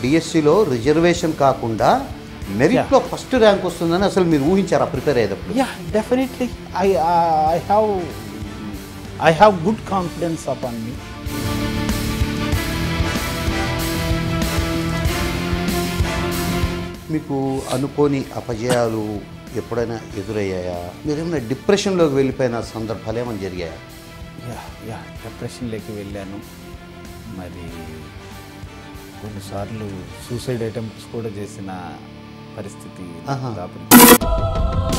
డిఎస్సిలో రిజర్వేషన్ కాకుండా మెరిట్లో first rank వస్తుందని అసలు మీరు ఊహించారా ప్రిపేర్ అయ్యేటప్పుడు Yeah, definitely. I, I, I have I have good confidence upon me. మీకు అనుకోని అపజయాలు ఎప్పుడైనా ఎదురయ్యాయా మీరు ఏమైనా డిప్రెషన్లోకి వెళ్ళిపోయిన సందర్భాలు ఏమైనా జరిగాయా యా యా డిప్రెషన్లోకి వెళ్ళాను మరి కొన్నిసార్లు సూసైడ్ అటెంప్ట్స్ కూడా చేసిన పరిస్థితి ఆహా. దాపురించింది.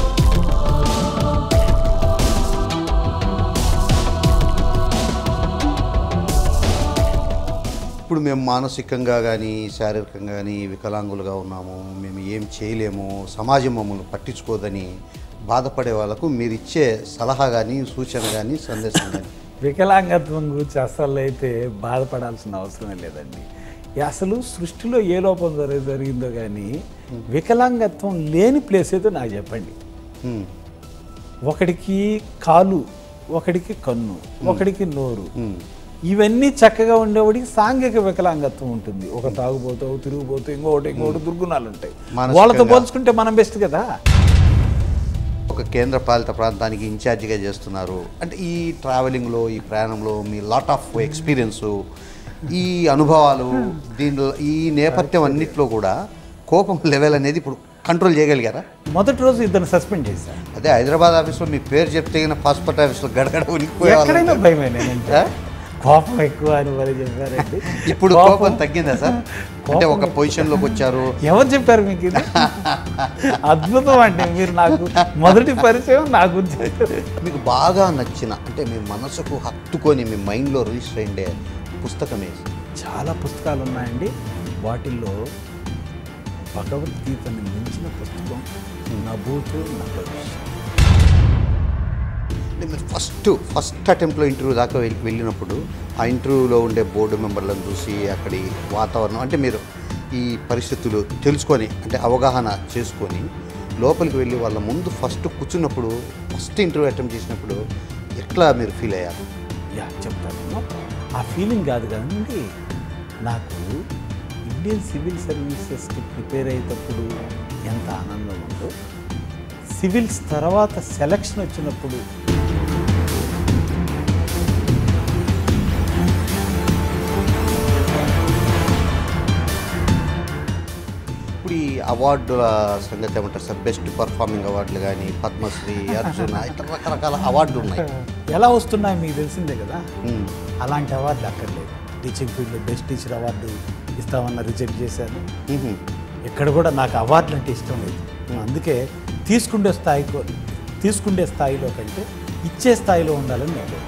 ఇప్పుడు మేము మానసికంగా కానీ శారీరకంగా కానీ వికలాంగులుగా ఉన్నాము మేము ఏం చేయలేము సమాజం మమ్మల్ని పట్టించుకోదని బాధపడే వాళ్ళకు మీరు ఇచ్చే సలహా కానీ సూచన కానీ సందేశం కానీ వికలాంగత్వం గురించి అసలు అయితే బాధపడాల్సిన అవసరమే లేదండి ఈ అసలు సృష్టిలో ఏ లోపం జరి- జరిగిందో కానీ వికలాంగత్వం లేని ప్లేస్ ఏదో నాకు చెప్పండి ఉమ్, ఒకడికి కాలు ఒకడికి కన్ను ఒకడికి నోరు ఉమ్, ఇవన్నీ చక్కగా ఉండేవాడికి సాంఘిక వికలాంగత్వం ఉంటుంది ఒక తాగుబోతూ తిరుగుబోతూ ఇంకొకటి ఇంకొకటి దుర్గుణాలు ఉంటాయి మానసికంగా- వాళ్ళతో పోల్చుకుంటే మనం బెస్ట్ కదా ఒక కేంద్ర పాలిత ప్రాంతానికి ఇన్ఛార్జిగా చేస్తున్నారు అంటే ఈ ట్రావెలింగ్లో ఈ ప్రయాణంలో మీ లాట్ ఆఫ్ ఎక్స్పీరియన్స్ ఈ అనుభవాలు దీనిలో ఈ నేపథ్యం అన్నిట్లో కూడా కోపం లెవెల్ అనేది ఇప్పుడు కంట్రోల్ చేయగలిగారా మొదటి రోజు ఇద్దరు సస్పెండ్ చేశారు అదే హైదరాబాద్ ఆఫీస్లో మీ పేరు చెప్తే పాస్పోర్ట్ ఆఫీస్లో గడగడ ఉనికిపోయేవాళ్ళు. ఎక్కడైనా భయమే నేనంటే ఆ? కోపం ఎక్కువ అని మరి చెప్పారండి ఇప్పుడు కోపం తగ్గిందా సార్ అంటే ఒక పొజిషన్లోకి వచ్చారు ఎవరు చెప్పారు మీకు ఇది అద్భుతం అండి మీరు నాకు మొదటి పరిచయం నా గురించి మీకు బాగా నచ్చిన అంటే మీ మనసుకు హత్తుకొని మీ మైండ్లో రిజిస్టర్ అయ్యే పుస్తకం ఏది చాలా పుస్తకాలు ఉన్నాయండి వాటిల్లో భగవద్గీతని మించిన పుస్తకం నభూతు నభవిష్యత్ అంటే మీరు ఫస్ట్ ఫస్ట్ అటెంప్ట్లో ఇంటర్వ్యూ దాకా వెళ్ళి వెళ్ళినప్పుడు ఆ ఇంటర్వ్యూలో ఉండే బోర్డు మెంబర్లను చూసి అక్కడి వాతావరణం అంటే మీరు ఈ పరిస్థితులు తెలుసుకొని అంటే అవగాహన చేసుకొని లోపలికి వెళ్ళి వాళ్ళ ముందు ఫస్ట్ కూర్చున్నప్పుడు ఫస్ట్ ఇంటర్వ్యూ అటెంప్ట్ చేసినప్పుడు ఎట్లా మీరు ఫీల్ అయ్యారు యా చెప్తాను ఆ ఫీలింగ్ కాదు కదండి నాకు ఇండియన్ సివిల్ సర్వీసెస్కి ప్రిపేర్ అయ్యేటప్పుడు ఎంత ఆనందం ఉందో సివిల్స్ తర్వాత సెలక్షన్ వచ్చినప్పుడు ఇప్పుడు ఈ అవార్డుల సంగతి ఏమంటారు సార్ బెస్ట్ పర్ఫార్మింగ్ అవార్డులు కానీ పద్మశ్రీ అర్జున ఇట్లా రకరకాల అవార్డులు ఉన్నాయి ఎలా వస్తున్నాయి మీకు తెలిసిందే కదా ఉమ్. అలాంటి అవార్డులు అక్కర్లేదు టీచింగ్ ఫీల్డ్లో బెస్ట్ టీచర్ అవార్డు ఇస్తామన్న రిజెక్ట్ చేశాను ఉహు. ఇక్కడ కూడా నాకు అవార్డులు అంటే ఇష్టం లేదు అందుకే తీసుకుండే స్థాయికో తీసుకుండే స్థాయిలో కంటే ఇచ్చే స్థాయిలో ఉండాలని నేను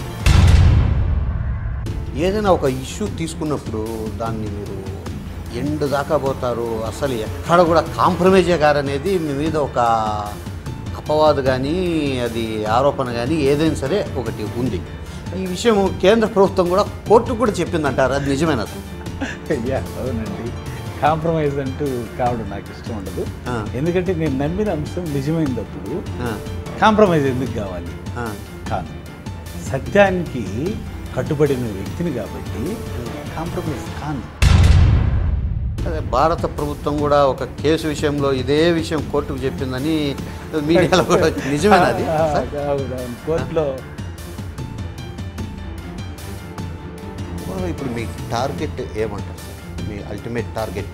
ఏదైనా ఒక ఇష్యూ తీసుకున్నప్పుడు దాన్ని మీరు ఎండ్ దాకా పోతారు అసలు ఎక్కడ కూడా కాంప్రమైజే గారనేది మీ మీద ఒక అపవాదు కానీ అది ఆరోపణ కానీ ఏదైనా సరే ఒకటి ఉంది ఈ విషయం కేంద్ర ప్రభుత్వం కూడా కోర్టుకు కూడా చెప్పిందంటారు అది నిజమేనా సార్? యా అవునండి కాంప్రమైజ్ అంటూ కావడం నాకు ఇష్టం ఉండదు ఆ. ఎందుకంటే నేను నమ్మిన అంశం నిజమైనప్పుడు ఆ, కాంప్రమైజ్ ఎందుకు కావాలి ఆ, కాదు సత్యానికి కట్టుబడిన వ్యక్తిని కాబట్టి కాంప్రమైజ్ కాను అదే భారత ప్రభుత్వం కూడా ఒక కేసు విషయంలో ఇదే విషయం కోర్టుకు చెప్పిందని మీడియాలో కూడా నిజమేనా అది సార్? అవునవును. కోర్టులో ఇప్పుడు మీ టార్గెట్ ఏమంటారు సార్ మీ ultimate target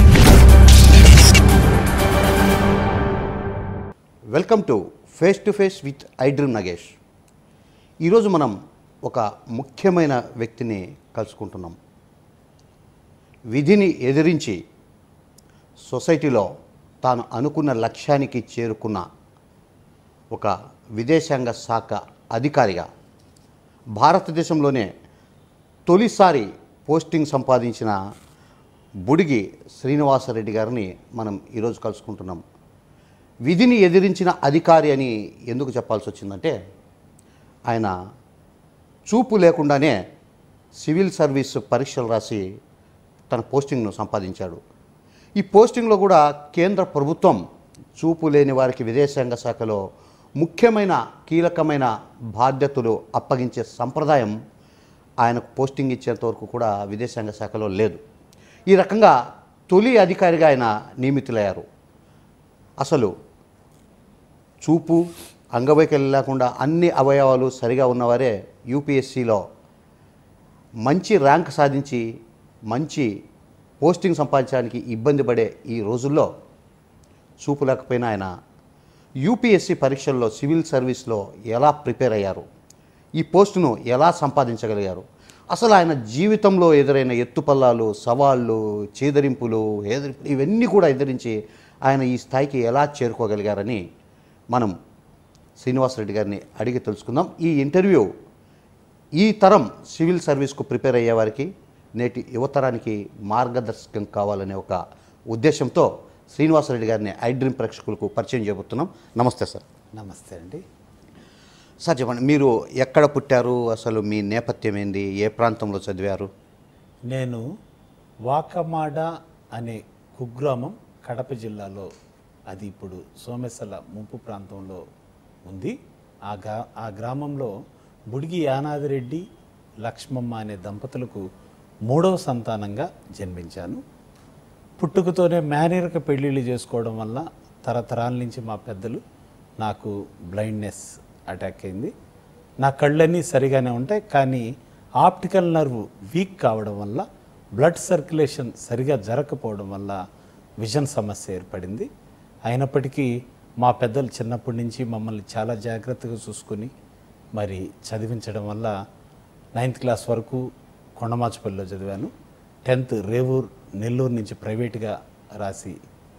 welcome to face to face with iDream Nagesh ఈరోజు మనం ఒక ముఖ్యమైన వ్యక్తిని కలుసుకుంటున్నాం విధిని ఎదిరించి సొసైటీలో తాను అనుకున్న లక్ష్యానికి చేరుకున్న ఒక విదేశాంగ శాఖ అధికారిగా భారతదేశంలోనే తొలిసారి పోస్టింగ్ సంపాదించిన బుడిగి శ్రీనివాసరెడ్డి గారిని మనం ఈరోజు కలుసుకుంటున్నాం విధిని ఎదిరించిన అధికారి అని ఎందుకు చెప్పాల్సి వచ్చిందంటే ఆయన చూపు లేకుండానే సివిల్ సర్వీస్ పరీక్షలు రాసి తన పోస్టింగ్ను సంపాదించాడు ఈ పోస్టింగ్లో కూడా కేంద్ర ప్రభుత్వం చూపు లేని వారికి విదేశాంగ శాఖలో ముఖ్యమైన కీలకమైన బాధ్యతలు అప్పగించే సంప్రదాయం ఆయనకు పోస్టింగ్ ఇచ్చేంత వరకు కూడా విదేశాంగ శాఖలో లేదు ఈ రకంగా తొలి అధికారిగా ఆయన నియమితులయ్యారు అసలు చూపు అంగవైకల్యం లేకుండా అన్ని అవయవాలు సరిగా ఉన్నవారే యూపీఎస్సిలో మంచి ర్యాంక్ సాధించి మంచి పోస్టింగ్ సంపాదించడానికి ఇబ్బంది పడే ఈ రోజుల్లో చూపు లేకపోయినా ఆయన యూపీఎస్సి పరీక్షల్లో సివిల్ సర్వీస్లో ఎలా ప్రిపేర్ అయ్యారు ఈ పోస్టును ఎలా సంపాదించగలిగారు అసలు ఆయన జీవితంలో ఎదురైన ఎత్తుపల్లాలు సవాళ్ళు చేదరింపులు ఎదిరింపులు ఇవన్నీ కూడా ఎదిరించి ఆయన ఈ స్థాయికి ఎలా చేరుకోగలిగారని మనం శ్రీనివాసరెడ్డి గారిని అడిగి తెలుసుకుందాం ఈ ఇంటర్వ్యూ ఈ తరం సివిల్ సర్వీస్కు ప్రిపేర్ అయ్యే వారికి నేటి యువతరానికి మార్గదర్శకం కావాలనే ఒక ఉద్దేశంతో శ్రీనివాసరెడ్డి గారిని ఐ డ్రీమ్ ప్రేక్షకులకు పరిచయం చేయబోతున్నాం నమస్తే సార్ నమస్తే అండి సార్ చెప్పండి మీరు ఎక్కడ పుట్టారు అసలు మీ నేపథ్యం ఏంది ఏ ప్రాంతంలో చదివారు నేను వాకమాడ అనే కుగ్రామం కడప జిల్లాలో అది ఇప్పుడు సోమెసల ముంపు ప్రాంతంలో ఉంది ఆ గా ఆ గ్రామంలో బుడిగి యానాదిరెడ్డి లక్ష్మమ్మ అనే దంపతులకు మూడవ సంతానంగా జన్మించాను పుట్టుకతోనే మేనరిక పెళ్ళిళ్ళు చేసుకోవడం వల్ల తరతరాల నుంచి మా పెద్దలు నాకు బ్లైండ్నెస్ అటాక్ అయింది నా కళ్ళన్నీ సరిగానే ఉంటాయి కానీ ఆప్టికల్ నర్వ్ వీక్ కావడం వల్ల బ్లడ్ సర్క్యులేషన్ సరిగా జరగకపోవడం వల్ల విజన్ సమస్య ఏర్పడింది అయినప్పటికీ మా పెద్దలు చిన్నప్పటి నుంచి మమ్మల్ని చాలా జాగ్రత్తగా చూసుకుని మరి చదివించడం వల్ల నైన్త్ క్లాస్ వరకు కొండమాచుపల్లిలో చదివాను టెన్త్ రేవూర్ నెల్లూరు నుంచి ప్రైవేట్గా రాసి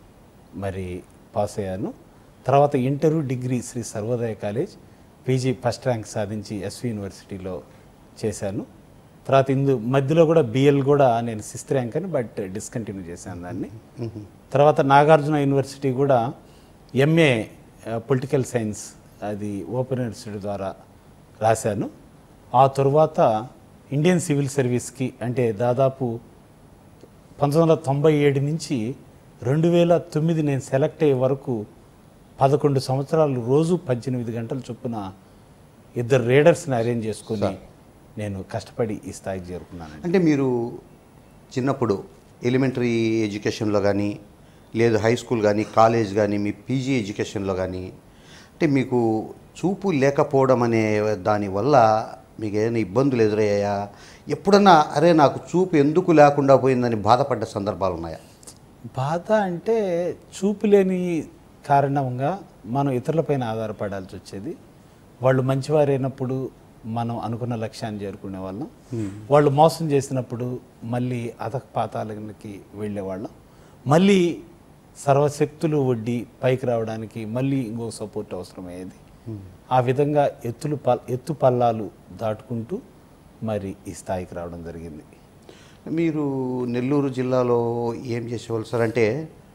మరి పాస్ అయ్యాను తర్వాత inter degree Sri Sarvodaya college PG first rank సాధించి ఎస్వి యూనివర్సిటీలో చేశాను తర్వాత ఇందు మధ్యలో కూడా బిఎల్ కూడా నేను సిక్స్త్ ర్యాంక్ అని బట్ డిస్కంటిన్యూ చేశాను దాన్ని తర్వాత నాగార్జున యూనివర్సిటీ కూడా ఎంఏ పొలిటికల్ సైన్స్ అది ఓపెన్ యూనివర్సిటీ ద్వారా రాశాను ఆ తరువాత ఇండియన్ సివిల్ సర్వీస్కి అంటే దాదాపు పంతొమ్మిది వందల తొంభై ఏడు నుంచి రెండు వేల తొమ్మిది నేను సెలెక్ట్ అయ్యే వరకు పదకొండు సంవత్సరాలు రోజు పద్దెనిమిది గంటల చొప్పున ఇద్దరు రీడర్స్ని అరేంజ్ చేసుకుని నేను కష్టపడి ఈ స్థాయికి చేరుకున్నానండి అంటే మీరు చిన్నప్పుడు ఎలిమెంటరీ ఎడ్యుకేషన్లో కానీ లేదు హై స్కూల్ కానీ కాలేజ్ కానీ మీ పీజీ ఎడ్యుకేషన్లో కానీ అంటే మీకు చూపు లేకపోవడం అనే దానివల్ల మీకు ఏదైనా ఇబ్బందులు ఎదురయ్యాయా ఎప్పుడన్నా అరే నాకు చూపు ఎందుకు లేకుండా పోయిందని బాధపడ్డ సందర్భాలు ఉన్నాయా బాధ అంటే చూపు లేని కారణంగా మనం ఇతరులపైన ఆధారపడాల్సి వచ్చేది వాళ్ళు మంచివారైనప్పుడు మనం అనుకున్న లక్ష్యాన్ని చేరుకునే వాళ్ళం వాళ్ళు మోసం చేసినప్పుడు మళ్ళీ అధక పాతాలకి వెళ్ళేవాళ్ళం మళ్ళీ సర్వశక్తులు వడ్డీ పైకి రావడానికి మళ్ళీ ఇంకొక సపోర్ట్ అవసరమయ్యేది ఆ విధంగా ఎత్తులు పల్ ఎత్తు పల్లాలు దాటుకుంటూ మరి ఈ స్థాయికి రావడం జరిగింది మీరు నెల్లూరు జిల్లాలో ఏం చేసేవాళ్ళు సార్ అంటే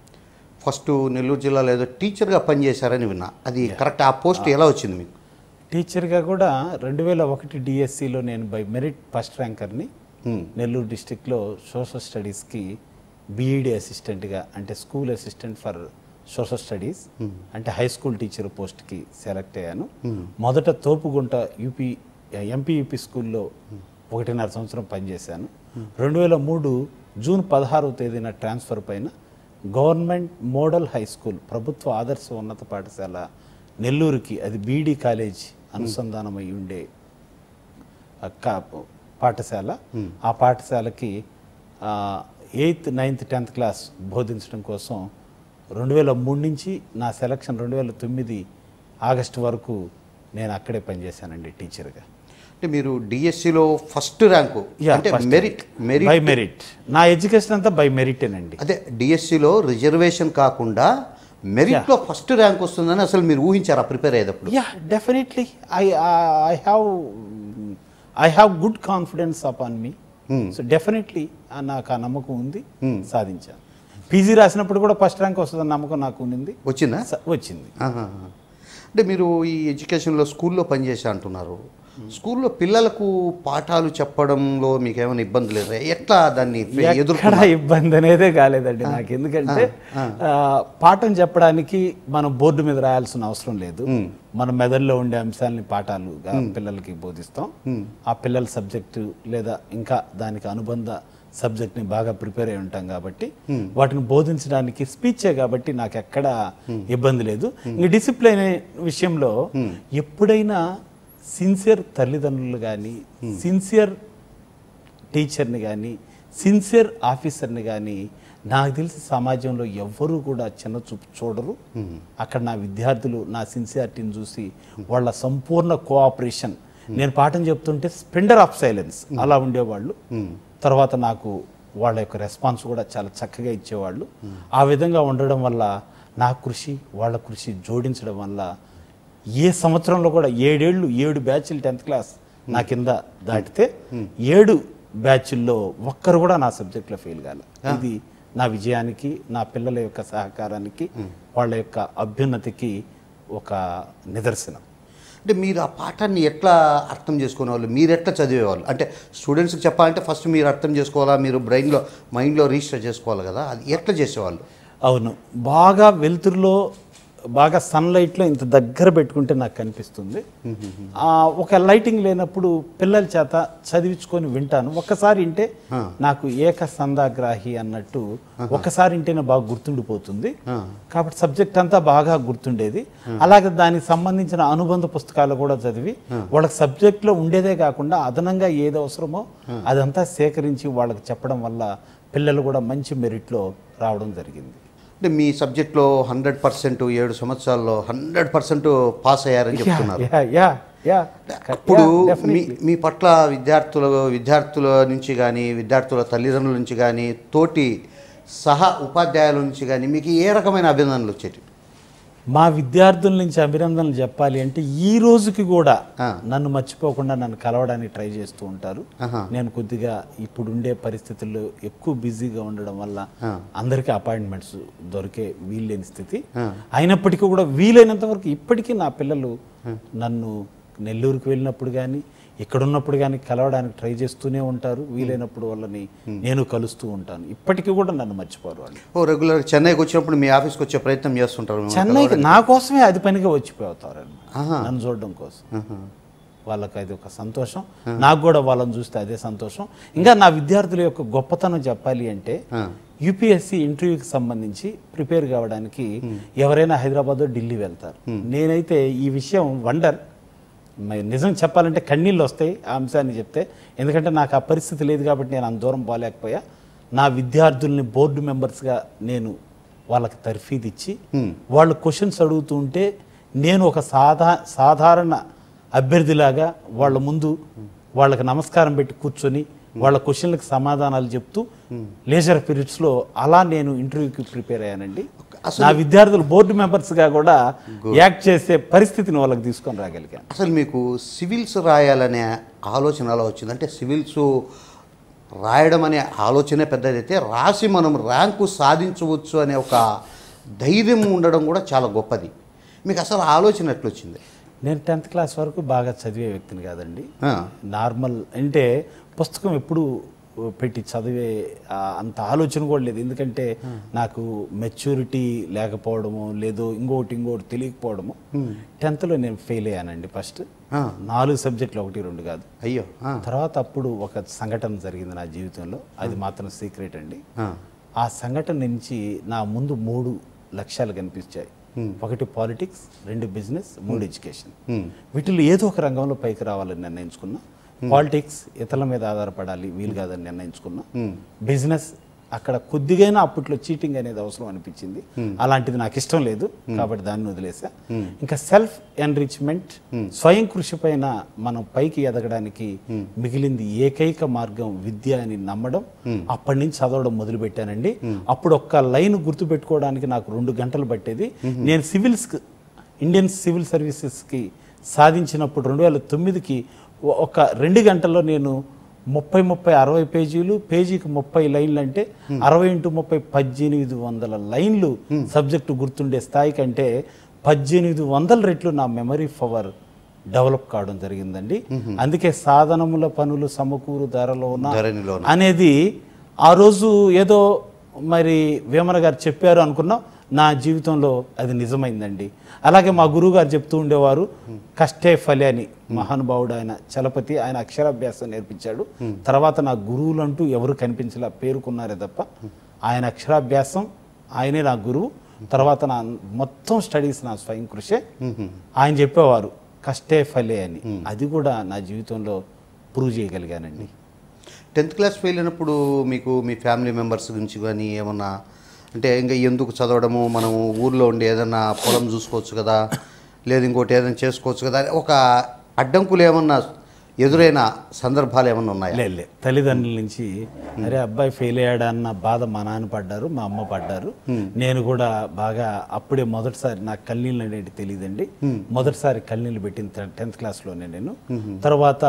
ఫస్ట్ నెల్లూరు జిల్లాలో ఏదో టీచర్గా పనిచేశారని విన్నా అది కరెక్ట్ ఆ పోస్ట్ ఎలా వచ్చింది మీకు టీచర్గా కూడా రెండు వేల ఒకటి డిఎస్సిలో నేను బై మెరిట్ ఫస్ట్ ర్యాంకర్ని Hmm. నెల్లూరు డిస్టిక్లో సోషల్ స్టడీస్కి బీఈడి అసిస్టెంట్గా అంటే school assistant for social studies అంటే హై స్కూల్ టీచర్ పోస్ట్కి సెలెక్ట్ అయ్యాను మొదట తోపుగుంట యూపీ ఎంపీయూపీ స్కూల్లో ఒకటిన్నర సంవత్సరం పనిచేశాను రెండు వేల మూడు జూన్ పదహారవ తేదీన ట్రాన్స్ఫర్ పైన గవర్నమెంట్ మోడల్ హై స్కూల్ ప్రభుత్వ ఆదర్శ ఉన్నత పాఠశాల నెల్లూరుకి అది బీడీ కాలేజ్ అనుసంధానమై ఉండే ఆ కా- పాఠశాల ఆ పాఠశాలకి ఎయిత్ నైన్త్ టెన్త్ క్లాస్ బోధించడం కోసం రెండు వేల మూడు నుంచి నా సెలక్షన్ రెండు వేల తొమ్మిది ఆగస్టు వరకు నేను అక్కడే పనిచేశానండి టీచర్గా అంటే మీరు డిఎస్సిలో ఫస్ట్ ర్యాంకు అంటే మెరిట్ మెరిట్ బై మెరిట్ నా ఎడ్యుకేషన్ అంతా బై మెరిటేనండి అదే డిఎస్సిలో రిజర్వేషన్ కాకుండా మెరిట్లో ఫస్ట్ ర్యాంక్ వస్తుందని అసలు మీరు ఊహించారా ప్రిపేర్ అయ్యేటప్పుడు yeah definitely I I have I have good confidence upon me so definitely నాకు ఆ నమ్మకం ఉంది సాధించాను పీజీ రాసినప్పుడు కూడా ఫస్ట్ ర్యాంక్ వస్తుందని నమ్మకం నాకు ఉంది వచ్చిందా స- వచ్చింది ఆహా. అంటే మీరు ఈ ఎడ్యుకేషన్లో స్కూల్లో పనిచేసా అంటున్నారు స్కూల్లో పిల్లలకు పాఠాలు చెప్పడంలో మీకు ఏమైనా ఇబ్బంది లేదా ఎట్లా దాన్ని ఎదుర్కొ ఎక్కడ ఇబ్బంది అనేదే కాలేదండి నాకు ఎందుకంటే ఆ, పాఠం చెప్పడానికి మనం బోర్డు మీద రాయాల్సిన అవసరం లేదు మన మెదడులో ఉండే అంశాలని పాఠాలుగా పిల్లలకి బోధిస్తాం ఆ పిల్లల సబ్జెక్టు లేదా ఇంకా దానికి అనుబంధ సబ్జెక్ట్ని బాగా ప్రిపేర్ అయి ఉంటాం కాబట్టి వాటిని బోధించడానికి స్పీచే కాబట్టి నాకు ఎక్కడ ఇబ్బంది లేదు ఇంక డిసిప్లిన్ విషయంలో ఎప్పుడైనా సిన్సియర్ తల్లిదండ్రులు కానీ సిన్సియర్ టీచర్ని కానీ సిన్సియర్ ఆఫీసర్ని కానీ నాకు తెలిసి సమాజంలో ఎవ్వరూ కూడా చిన్న చూపు చూడరు అక్కడ నా విద్యార్థులు నా సిన్సియారిటీని చూసి వాళ్ళ సంపూర్ణ కోఆపరేషన్ నేను పాఠం చెప్తుంటే స్పెండర్ ఆఫ్ సైలెన్స్ అలా ఉండేవాళ్ళు తర్వాత నాకు వాళ్ళ యొక్క రెస్పాన్స్ కూడా చాలా చక్కగా ఇచ్చేవాళ్ళు ఆ విధంగా ఉండడం వల్ల నా కృషి వాళ్ళ కృషి జోడించడం వల్ల ఏ సంవత్సరంలో కూడా ఏడేళ్ళు ఏడు బ్యాచ్లు టెన్త్ క్లాస్ నా కింద దాటితే ఏడు బ్యాచ్ల్లో ఒక్కరు కూడా నా సబ్జెక్ట్లో ఫెయిల్ కాలే ఇది నా విజయానికి నా పిల్లల యొక్క సహకారానికి వాళ్ళ యొక్క అభ్యున్నతికి ఒక నిదర్శనం అంటే మీరు ఆ పాఠాన్ని ఎట్లా అర్థం చేసుకునేవాళ్ళు మీరు ఎట్లా చదివేవాళ్ళు అంటే స్టూడెంట్స్కి చెప్పాలంటే ఫస్ట్ మీరు అర్థం చేసుకోవాలా మీరు బ్రెయిన్లో మైండ్లో రిజిస్టర్ చేసుకోవాలి కదా అది ఎట్లా చేసేవాళ్ళు అవును బాగా వెలుతురులో బాగా సన్లైట్లో ఇంత దగ్గర పెట్టుకుంటే నాకు కనిపిస్తుంది ఆ, ఒక లైటింగ్ లేనప్పుడు పిల్లల చేత చదివించుకొని వింటాను ఒక్కసారి వింటే నాకు ఏక సందాగ్రాహి అన్నట్టు ఒక్కసారి వింటేనే బాగా గుర్తుండిపోతుంది కాబట్టి సబ్జెక్ట్ అంతా బాగా గుర్తుండేది అలాగే దానికి సంబంధించిన అనుబంధ పుస్తకాలు కూడా చదివి వాళ్ళకి సబ్జెక్ట్లో ఉండేదే కాకుండా అదనంగా ఏది అవసరమో అదంతా సేకరించి వాళ్ళకి చెప్పడం వల్ల పిల్లలు కూడా మంచి మెరిట్లో రావడం జరిగింది అంటే మీ సబ్జెక్ట్లో హండ్రెడ్ పర్సెంట్ ఏడు సంవత్సరాల్లో హండ్రెడ్ పర్సెంట్ పాస్ అయ్యారని చెప్తున్నారు యా యా యా అప్పుడు మీ మీ పట్ల విద్యార్థుల విద్యార్థుల నుంచి కానీ విద్యార్థుల తల్లిదండ్రుల నుంచి కానీ తోటి సహ ఉపాధ్యాయుల నుంచి కానీ మీకు ఏ రకమైన అభినందనలు వచ్చేటి మా విద్యార్థుల నుంచి అభినందనలు చెప్పాలి అంటే ఈ రోజుకి కూడా ఆ. నన్ను మర్చిపోకుండా నన్ను కలవడానికి ట్రై చేస్తూ ఉంటారు ఆహా. నేను కొద్దిగా ఇప్పుడుండే పరిస్థితుల్లో ఎక్కువ బిజీగా ఉండడం వల్ల ఆ. అందరికీ అపాయింట్మెంట్స్ దొరికే వీల్లేని స్థితి ఆ. అయినప్పటికీ కూడా వీలైనంత వరకు ఇప్పటికీ నా పిల్లలు నన్ను నెల్లూరుకు వెళ్ళినప్పుడు కానీ ఇక్కడ ఉన్నప్పుడు కానీ కలవడానికి ట్రై చేస్తూనే ఉంటారు వీలైనప్పుడు వాళ్ళని నేను కలుస్తూ ఉంటాను ఇప్పటికీ కూడా నన్ను మర్చిపోరు వాళ్ళు ఓ రెగ్యులర్ చెన్నైకి వచ్చినప్పుడు మీ ఆఫీస్కి వచ్చే ప్రయత్నం చేస్తుంటారు మిమ్మల్ని చెన్నైకి నా కోసమే అది పనిగా వచ్చిపోతారు ఆహా. నన్ను చూడడం కోసం ఆహా. వాళ్ళకి అది ఒక సంతోషం నాకు కూడా వాళ్ళని చూస్తే అదే సంతోషం ఇంకా నా విద్యార్థుల యొక్క గొప్పతనం చెప్పాలి అంటే ఆ. యూపీఎస్సి ఇంటర్వ్యూకి సంబంధించి ప్రిపేర్ కావడానికి ఎవరైనా హైదరాబాద్ ఢిల్లీ వెళ్తారు నేనైతే ఈ విషయం వండర్ మరి నిజం చెప్పాలంటే కన్నీళ్ళు వస్తాయి ఆ అంశాన్ని చెప్తే ఎందుకంటే నాకు ఆ పరిస్థితి లేదు కాబట్టి నేను అంత దూరం పోలేకపోయా నా విద్యార్థుల్ని బోర్డు మెంబర్స్గా నేను వాళ్ళకి తర్ఫీదు ఇచ్చి వాళ్ళు క్వశ్చన్స్ అడుగుతూ ఉంటే నేను ఒక సాధా సాధారణ అభ్యర్థిలాగా వాళ్ళ ముందు వాళ్ళకి నమస్కారం పెట్టి కూర్చొని వాళ్ళ క్వశ్చన్లకు సమాధానాలు చెప్తూ లేజర్ పీరియడ్స్లో అలా నేను ఇంటర్వ్యూకి ప్రిపేర్ అయ్యానండి నా విద్యార్థులు బోర్డు మెంబర్స్గా కూడా యాక్ట్ చేసే పరిస్థితిని వాళ్ళకి తీసుకొని రాగలిగాను అసలు మీకు సివిల్స్ రాయాలనే ఆలోచన ఎలా వచ్చింది అంటే సివిల్స్ రాయడం అనే ఆలోచనే పెద్దదైతే రాసి మనం ర్యాంకు సాధించవచ్చు అనే ఒక ధైర్యం ఉండడం కూడా చాలా గొప్పది మీకు అసలు ఆలోచన ఎట్లొచ్చింది నేను టెన్త్ క్లాస్ వరకు బాగా చదివే వ్యక్తిని కాదండి ఆ, నార్మల్ అంటే పుస్తకం ఎప్పుడు పెట్టి చదివే ఆ, అంత ఆలోచన కూడా లేదు ఎందుకంటే నాకు మెచ్యూరిటీ లేకపోవడము లేదో ఇంకోటి ఇంకోటి తెలియకపోవడము టెన్త్లో నేను ఫెయిల్ అయ్యానండి ఫస్ట్ ఆ. నాలుగు సబ్జెక్టులు ఒకటి రెండు కాదు అయ్యో ఆ, తర్వాత అప్పుడు ఒక సంఘటన జరిగింది నా జీవితంలో అది మాత్రం సీక్రెట్ అండి ఆ, ఆ సంఘటన నుంచి నా ముందు మూడు లక్ష్యాలు కనిపించాయి ఒకటి పాలిటిక్స్ రెండు బిజినెస్ మూడు ఎడ్యుకేషన్ వీటిలో ఏదో ఒక రంగంలో పైకి రావాలని నిర్ణయించుకున్నా పాలిటిక్స్ ఇతరుల మీద ఆధారపడాలి వీలు కాదని నిర్ణయించుకున్నా బిజినెస్ అక్కడ కొద్దిగైనా అప్పట్లో చీటింగ్ అనేది అవసరం అనిపించింది అలాంటిది నాకు ఇష్టం లేదు కాబట్టి దాన్ని వదిలేసా ఇంకా సెల్ఫ్ ఎన్రిచ్మెంట్ స్వయం కృషి పైన మనం పైకి ఎదగడానికి మిగిలింది ఏకైక మార్గం విద్య అని నమ్మడం అప్పటి నుంచి చదవడం మొదలు పెట్టానండి అప్పుడు ఒక్క లైన్ గుర్తు పెట్టుకోవడానికి నాకు రెండు గంటలు పట్టేది నేను సివిల్స్ ఇండియన్ సివిల్ సర్వీసెస్కి సాధించినప్పుడు రెండు వేల తొమ్మిదికి ఒక రెండు గంటల్లో నేను ముప్పై ముప్పై అరవై పేజీలు పేజీకి ముప్పై లైన్లు అంటే అరవై ఇంటూ ముప్పై పద్దెనిమిది వందల లైన్లు సబ్జెక్టు గుర్తుండే స్థాయి కంటే పద్దెనిమిది వందల రెట్లు నా మెమరీ పవర్ డెవలప్ కావడం జరిగిందండి అందుకే సాధనముల పనులు సమకూరు ధరలోన ధరణిలోన. అనేది ఆ రోజు ఏదో మరి వేమన గారు చెప్పారు అనుకున్నాం నా జీవితంలో అది నిజమైందండి అలాగే మా గురువు గారు చెప్తూ ఉండేవారు కష్టే ఫలి అని మహానుభావుడు ఆయన చలపతి ఆయన అక్షరాభ్యాసం నేర్పించాడు తర్వాత నా గురువులు అంటూ ఎవరు కనిపించలే పేరుకున్నారే తప్ప ఆయన అక్షరాభ్యాసం ఆయనే నా గురువు తర్వాత నా మొత్తం స్టడీస్ నా స్వయం కృషే ఆయన చెప్పేవారు కష్టే ఫలే అని అది కూడా నా జీవితంలో ప్రూవ్ చేయగలిగానండి టెన్త్ క్లాస్ ఫెయిల్ అయినప్పుడు మీకు మీ ఫ్యామిలీ మెంబర్స్ గురించి కానీ ఏమన్నా అంటే ఇంకా ఎందుకు చదవడము మనం ఊర్లో ఉండి ఏదన్నా పొలం చూసుకోవచ్చు కదా లేదు ఇంకోటి ఏదైనా చేసుకోవచ్చు కదా అని ఒక అడ్డంకులు ఏమన్నా ఎదురైన సందర్భాలు ఏమన్నా ఉన్నాయా లే లే తల్లిదండ్రుల నుంచి అరే అబ్బాయి ఫెయిల్ అయ్యాడా అన్న బాధ మా నాన్న పడ్డారు మా అమ్మ పడ్డారు నేను కూడా బాగా అప్పుడే మొదటిసారి నాకు కన్నీళ్ళు అనేది తెలియదండి మొదటిసారి కన్నీళ్ళు పెట్టిన టెన్త్ క్లాస్లోనే నేను తర్వాత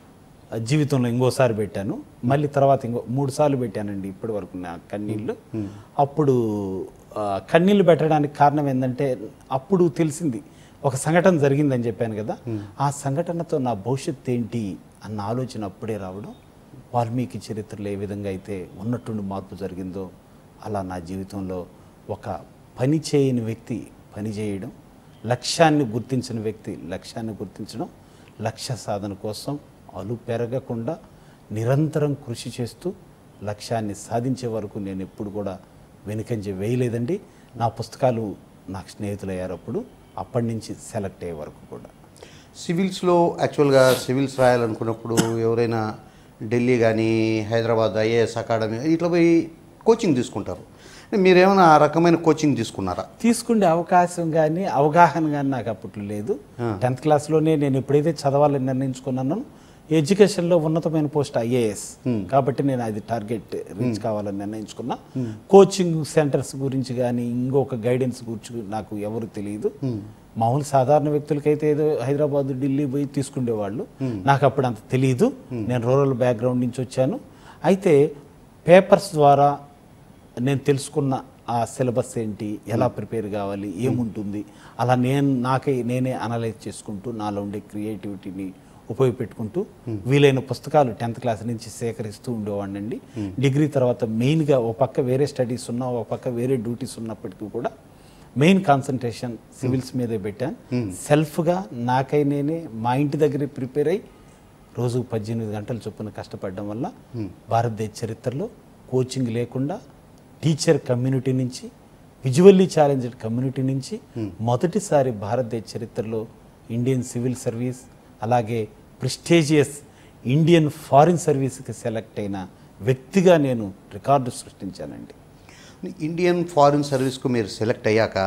జీవితంలో ఇంకోసారి పెట్టాను మళ్ళీ తర్వాత ఇంకో మూడు సార్లు పెట్టానండి ఇప్పటి వరకు నా కన్నీళ్ళు అప్పుడు ఆ, కన్నీళ్ళు పెట్టడానికి కారణం ఏంటంటే అప్పుడు తెలిసింది ఒక సంఘటన జరిగిందని చెప్పాను కదా ఆ సంఘటనతో నా భవిష్యత్తు ఏంటి అన్న ఆలోచన అప్పుడే రావడం వాల్మీకి చరిత్రలో ఏ విధంగా అయితే ఉన్నట్టుండి మార్పు జరిగిందో అలా నా జీవితంలో ఒక పని చేయని వ్యక్తి పని చేయడం లక్ష్యాన్ని గుర్తించిన వ్యక్తి లక్ష్యాన్ని గుర్తించడం లక్ష్య సాధన కోసం అలు పెరగకుండా నిరంతరం కృషి చేస్తూ లక్ష్యాన్ని సాధించే వరకు నేను ఎప్పుడు కూడా వెనుకంజ వేయలేదండి నా పుస్తకాలు నాకు స్నేహితులయ్యారు అప్పుడు అప్పటి నుంచి సెలెక్ట్ అయ్యే వరకు కూడా సివిల్స్లో యాక్చువల్గా సివిల్స్ రాయాలనుకున్నప్పుడు ఎవరైనా ఢిల్లీ కానీ హైదరాబాద్ ఐఏఎస్ అకాడమీ ఇట్లా పోయి కోచింగ్ తీసుకుంటారు మీరేమైనా ఆ రకమైన కోచింగ్ తీసుకున్నారా తీసుకునే అవకాశం కానీ అవగాహన కానీ నాకు అప్పట్లో లేదు టెన్త్ క్లాస్లోనే నేను ఎప్పుడైతే చదవాలని నిర్ణయించుకున్నానో ఎడ్యుకేషన్లో ఉన్నతమైన పోస్ట్ ఐఏఎస్ కాబట్టి నేను అది టార్గెట్ రీచ్ కావాలని నిర్ణయించుకున్నా కోచింగ్ సెంటర్స్ గురించి కానీ ఇంకొక గైడెన్స్ గురించి నాకు ఎవరు తెలియదు మామూలు సాధారణ వ్యక్తులకైతే ఏదో హైదరాబాద్ ఢిల్లీ పోయి తీసుకునేవాళ్ళు నాకు అప్పుడు అంత తెలియదు నేను రూరల్ బ్యాక్గ్రౌండ్ నుంచి వచ్చాను అయితే పేపర్స్ ద్వారా నేను తెలుసుకున్న ఆ సిలబస్ ఏంటి ఎలా ప్రిపేర్ కావాలి ఏముంటుంది అలా నేను నాకే నేనే అనలైజ్ చేసుకుంటూ నాలో ఉండే క్రియేటివిటీని ఉపయోగపెట్టుకుంటూ వీలైన పుస్తకాలు టెన్త్ క్లాస్ నుంచి సేకరిస్తూ ఉండేవాడినండి డిగ్రీ తర్వాత మెయిన్గా ఒక పక్క వేరే స్టడీస్ ఉన్నా ఒక పక్క వేరే డ్యూటీస్ ఉన్నప్పటికీ కూడా మెయిన్ కాన్సన్ట్రేషన్ సివిల్స్ మీదే పెట్టాను సెల్ఫ్గా నాకై నేనే మా ఇంటి దగ్గరే ప్రిపేర్ అయ్యి రోజు పద్దెనిమిది గంటలు చొప్పున కష్టపడడం వల్ల భారతదేశ చరిత్రలో కోచింగ్ లేకుండా టీచర్ కమ్యూనిటీ నుంచి విజువల్లీ ఛాలెంజ్డ్ కమ్యూనిటీ నుంచి మొదటిసారి భారతదేశ చరిత్రలో ఇండియన్ సివిల్ సర్వీస్ అలాగే ప్రిస్టేజియస్ ఇండియన్ ఫారిన్ సర్వీస్కి సెలెక్ట్ అయిన వ్యక్తిగా నేను రికార్డు సృష్టించానండి ఇండియన్ ఫారిన్ సర్వీస్కు మీరు సెలెక్ట్ అయ్యాక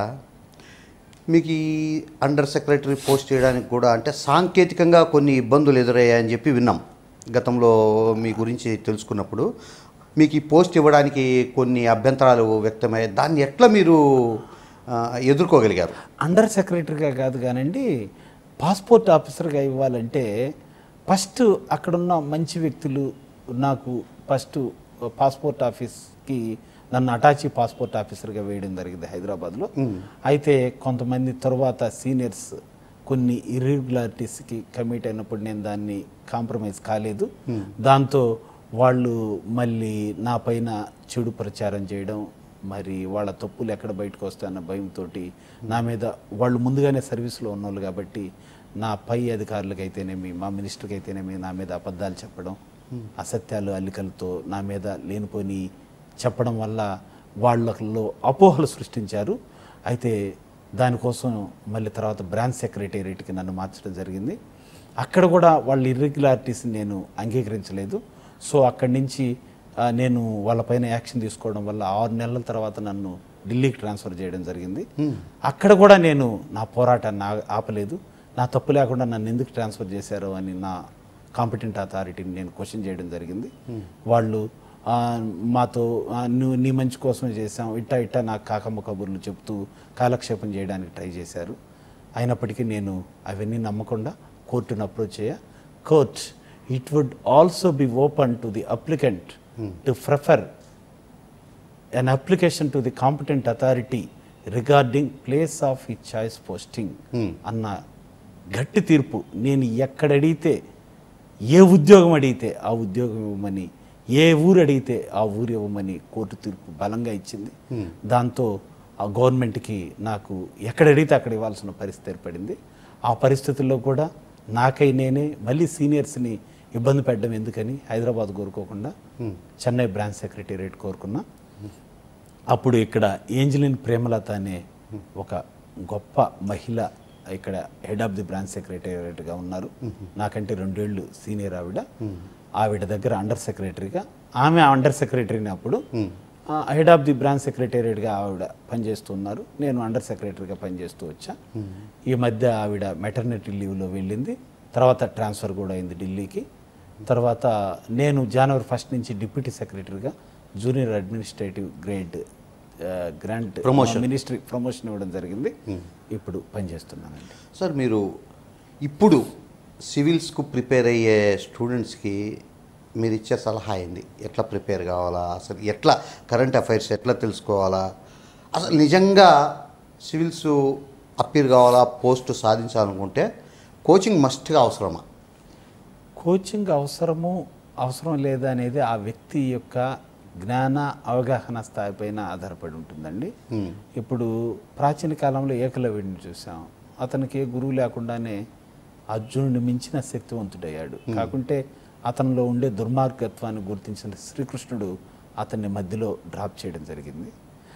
మీకు ఈ అండర్ సెక్రటరీ పోస్ట్ చేయడానికి కూడా అంటే సాంకేతికంగా కొన్ని ఇబ్బందులు ఎదురయ్యాయని చెప్పి విన్నాం గతంలో మీ గురించి తెలుసుకున్నప్పుడు మీకు ఈ పోస్ట్ ఇవ్వడానికి కొన్ని అభ్యంతరాలు వ్యక్తమయ్యాయి దాన్ని ఎట్లా మీరు ఆ, ఎదుర్కోగలిగారు అండర్ సెక్రటరీగా కాదు కానండి పాస్పోర్ట్ ఆఫీసర్గా ఇవ్వాలంటే ఫస్ట్ అక్కడున్న మంచి వ్యక్తులు నాకు ఫస్ట్ పాస్పోర్ట్ ఆఫీస్కి నన్ను అటాచీ పాస్పోర్ట్ ఆఫీసర్గా వేయడం జరిగింది హైదరాబాద్లో అయితే కొంతమంది తర్వాత సీనియర్స్ కొన్ని ఇర్రెగ్యులారిటీస్కి కమిట్ అయినప్పుడు నేను దాన్ని కాంప్రమైజ్ కాలేదు దాంతో వాళ్ళు మళ్ళీ నా పైన చెడు ప్రచారం చేయడం మరి వాళ్ళ తప్పులు ఎక్కడ బయటకు వస్తాయన్న భయంతో నా మీద వాళ్ళు ముందుగానే సర్వీస్లో ఉన్నోళ్ళు కాబట్టి నా పై అధికారులకు అయితేనేమి మా మినిస్టర్కి అయితేనేమి నా మీద అబద్ధాలు చెప్పడం అసత్యాలు అల్లికలతో నా మీద లేనిపోని చెప్పడం వల్ల వాళ్ళలో అపోహలు సృష్టించారు అయితే దానికోసం మళ్ళీ తర్వాత బ్రాంచ్ సెక్రటేరియట్కి నన్ను మార్చడం జరిగింది అక్కడ కూడా వాళ్ళ ఇర్రెగ్యులారిటీస్ నేను అంగీకరించలేదు సో అక్కడి నుంచి ఆ, నేను వాళ్ళపైన యాక్షన్ తీసుకోవడం వల్ల ఆరు నెలల తర్వాత నన్ను ఢిల్లీకి ట్రాన్స్ఫర్ చేయడం జరిగింది అక్కడ కూడా నేను నా పోరాటాన్ని ఆ- ఆపలేదు నా తప్పు లేకుండా నన్ను ఎందుకు ట్రాన్స్ఫర్ చేశారో అని నా కాంపిటెంట్ అథారిటీని నేను క్వశ్చన్ చేయడం జరిగింది వాళ్ళు ఆ, మాతో ఆ, నువ్వు నీ మంచి కోసమే చేసాం ఇట్టా ఇట్టా నాకు కాకమ్మ కబుర్లు చెప్తూ కాలక్షేపం చేయడానికి ట్రై చేశారు అయినప్పటికీ నేను అవన్నీ నమ్మకుండా కోర్టును అప్రోచ్ అయ్యా court it would also be open to the applicant to prefer an application to the competent authority regarding place of his choice posting అన్న గట్టి తీర్పు నేను ఎక్కడ అడిగితే ఏ ఉద్యోగం అడిగితే ఆ ఉద్యోగం ఇవ్వమని ఏ ఊరు అడిగితే ఆ ఊరు ఇవ్వమని కోర్టు తీర్పు బలంగా ఇచ్చింది దాంతో ఆ గవర్నమెంట్కి నాకు ఎక్కడ అడిగితే అక్కడ ఇవ్వాల్సిన పరిస్థితి ఏర్పడింది ఆ పరిస్థితుల్లో కూడా నాకై నేనే మళ్ళీ సీనియర్స్ని ఇబ్బంది పెట్టడం ఎందుకని హైదరాబాద్ కోరుకోకుండా చెన్నై బ్రాంచ్ సెక్రటేరియట్ కోరుకున్నా అప్పుడు ఇక్కడ ఏంజలిన్ ప్రేమలత అనే ఒక గొప్ప మహిళ ఇక్కడ హెడ్ ఆఫ్ ది బ్రాంచ్ సెక్రటేరియట్గా ఉన్నారు నాకంటే రెండేళ్ళు సీనియర్ ఆవిడ ఆవిడ దగ్గర అండర్ సెక్రటరీగా ఆమె అండర్ సెక్రటరీని అప్పుడు హెడ్ ఆఫ్ ది బ్రాంచ్ సెక్రటేరియట్గా ఆవిడ పనిచేస్తున్నారు నేను అండర్ సెక్రటరీగా పనిచేస్తూ వచ్చా ఈ మధ్య ఆవిడ మెటర్నిటీ లీవ్లో వెళ్ళింది తర్వాత ట్రాన్స్ఫర్ కూడా అయింది ఢిల్లీకి తర్వాత నేను జనవరి ఫస్ట్ నుంచి డిప్యూటీ సెక్రటరీగా junior administrative grade grant Promotion. Ministry promotion ఇవ్వడం జరిగింది ఇప్పుడు పనిచేస్తున్నానండి సార్ మీరు ఇప్పుడు సివిల్స్కు ప్రిపేర్ అయ్యే స్టూడెంట్స్కి మీరు ఇచ్చే సలహా ఏంది ఎట్లా ప్రిపేర్ కావాలా అసలు ఎట్లా కరెంట్ అఫైర్స్ ఎట్లా తెలుసుకోవాలా అసలు నిజంగా సివిల్స్ అప్పీర్ కావాలా పోస్ట్ సాధించాలనుకుంటే కోచింగ్ మస్ట్గా అవసరమా కోచింగ్ అవసరము అవసరం లేదా అనేది ఆ వ్యక్తి యొక్క జ్ఞాన అవగాహన స్థాయి పైన ఆధారపడి ఉంటుందండి ఇప్పుడు ప్రాచీన కాలంలో ఏకలవ్యుడిని చూసాం అతనికి ఏ గురువు లేకుండానే అర్జునుడిని మించిన శక్తివంతుడయ్యాడు కాకుంటే అతనిలో ఉండే దుర్మార్గత్వాన్ని గుర్తించిన శ్రీకృష్ణుడు అతన్ని మధ్యలో డ్రాప్ చేయడం జరిగింది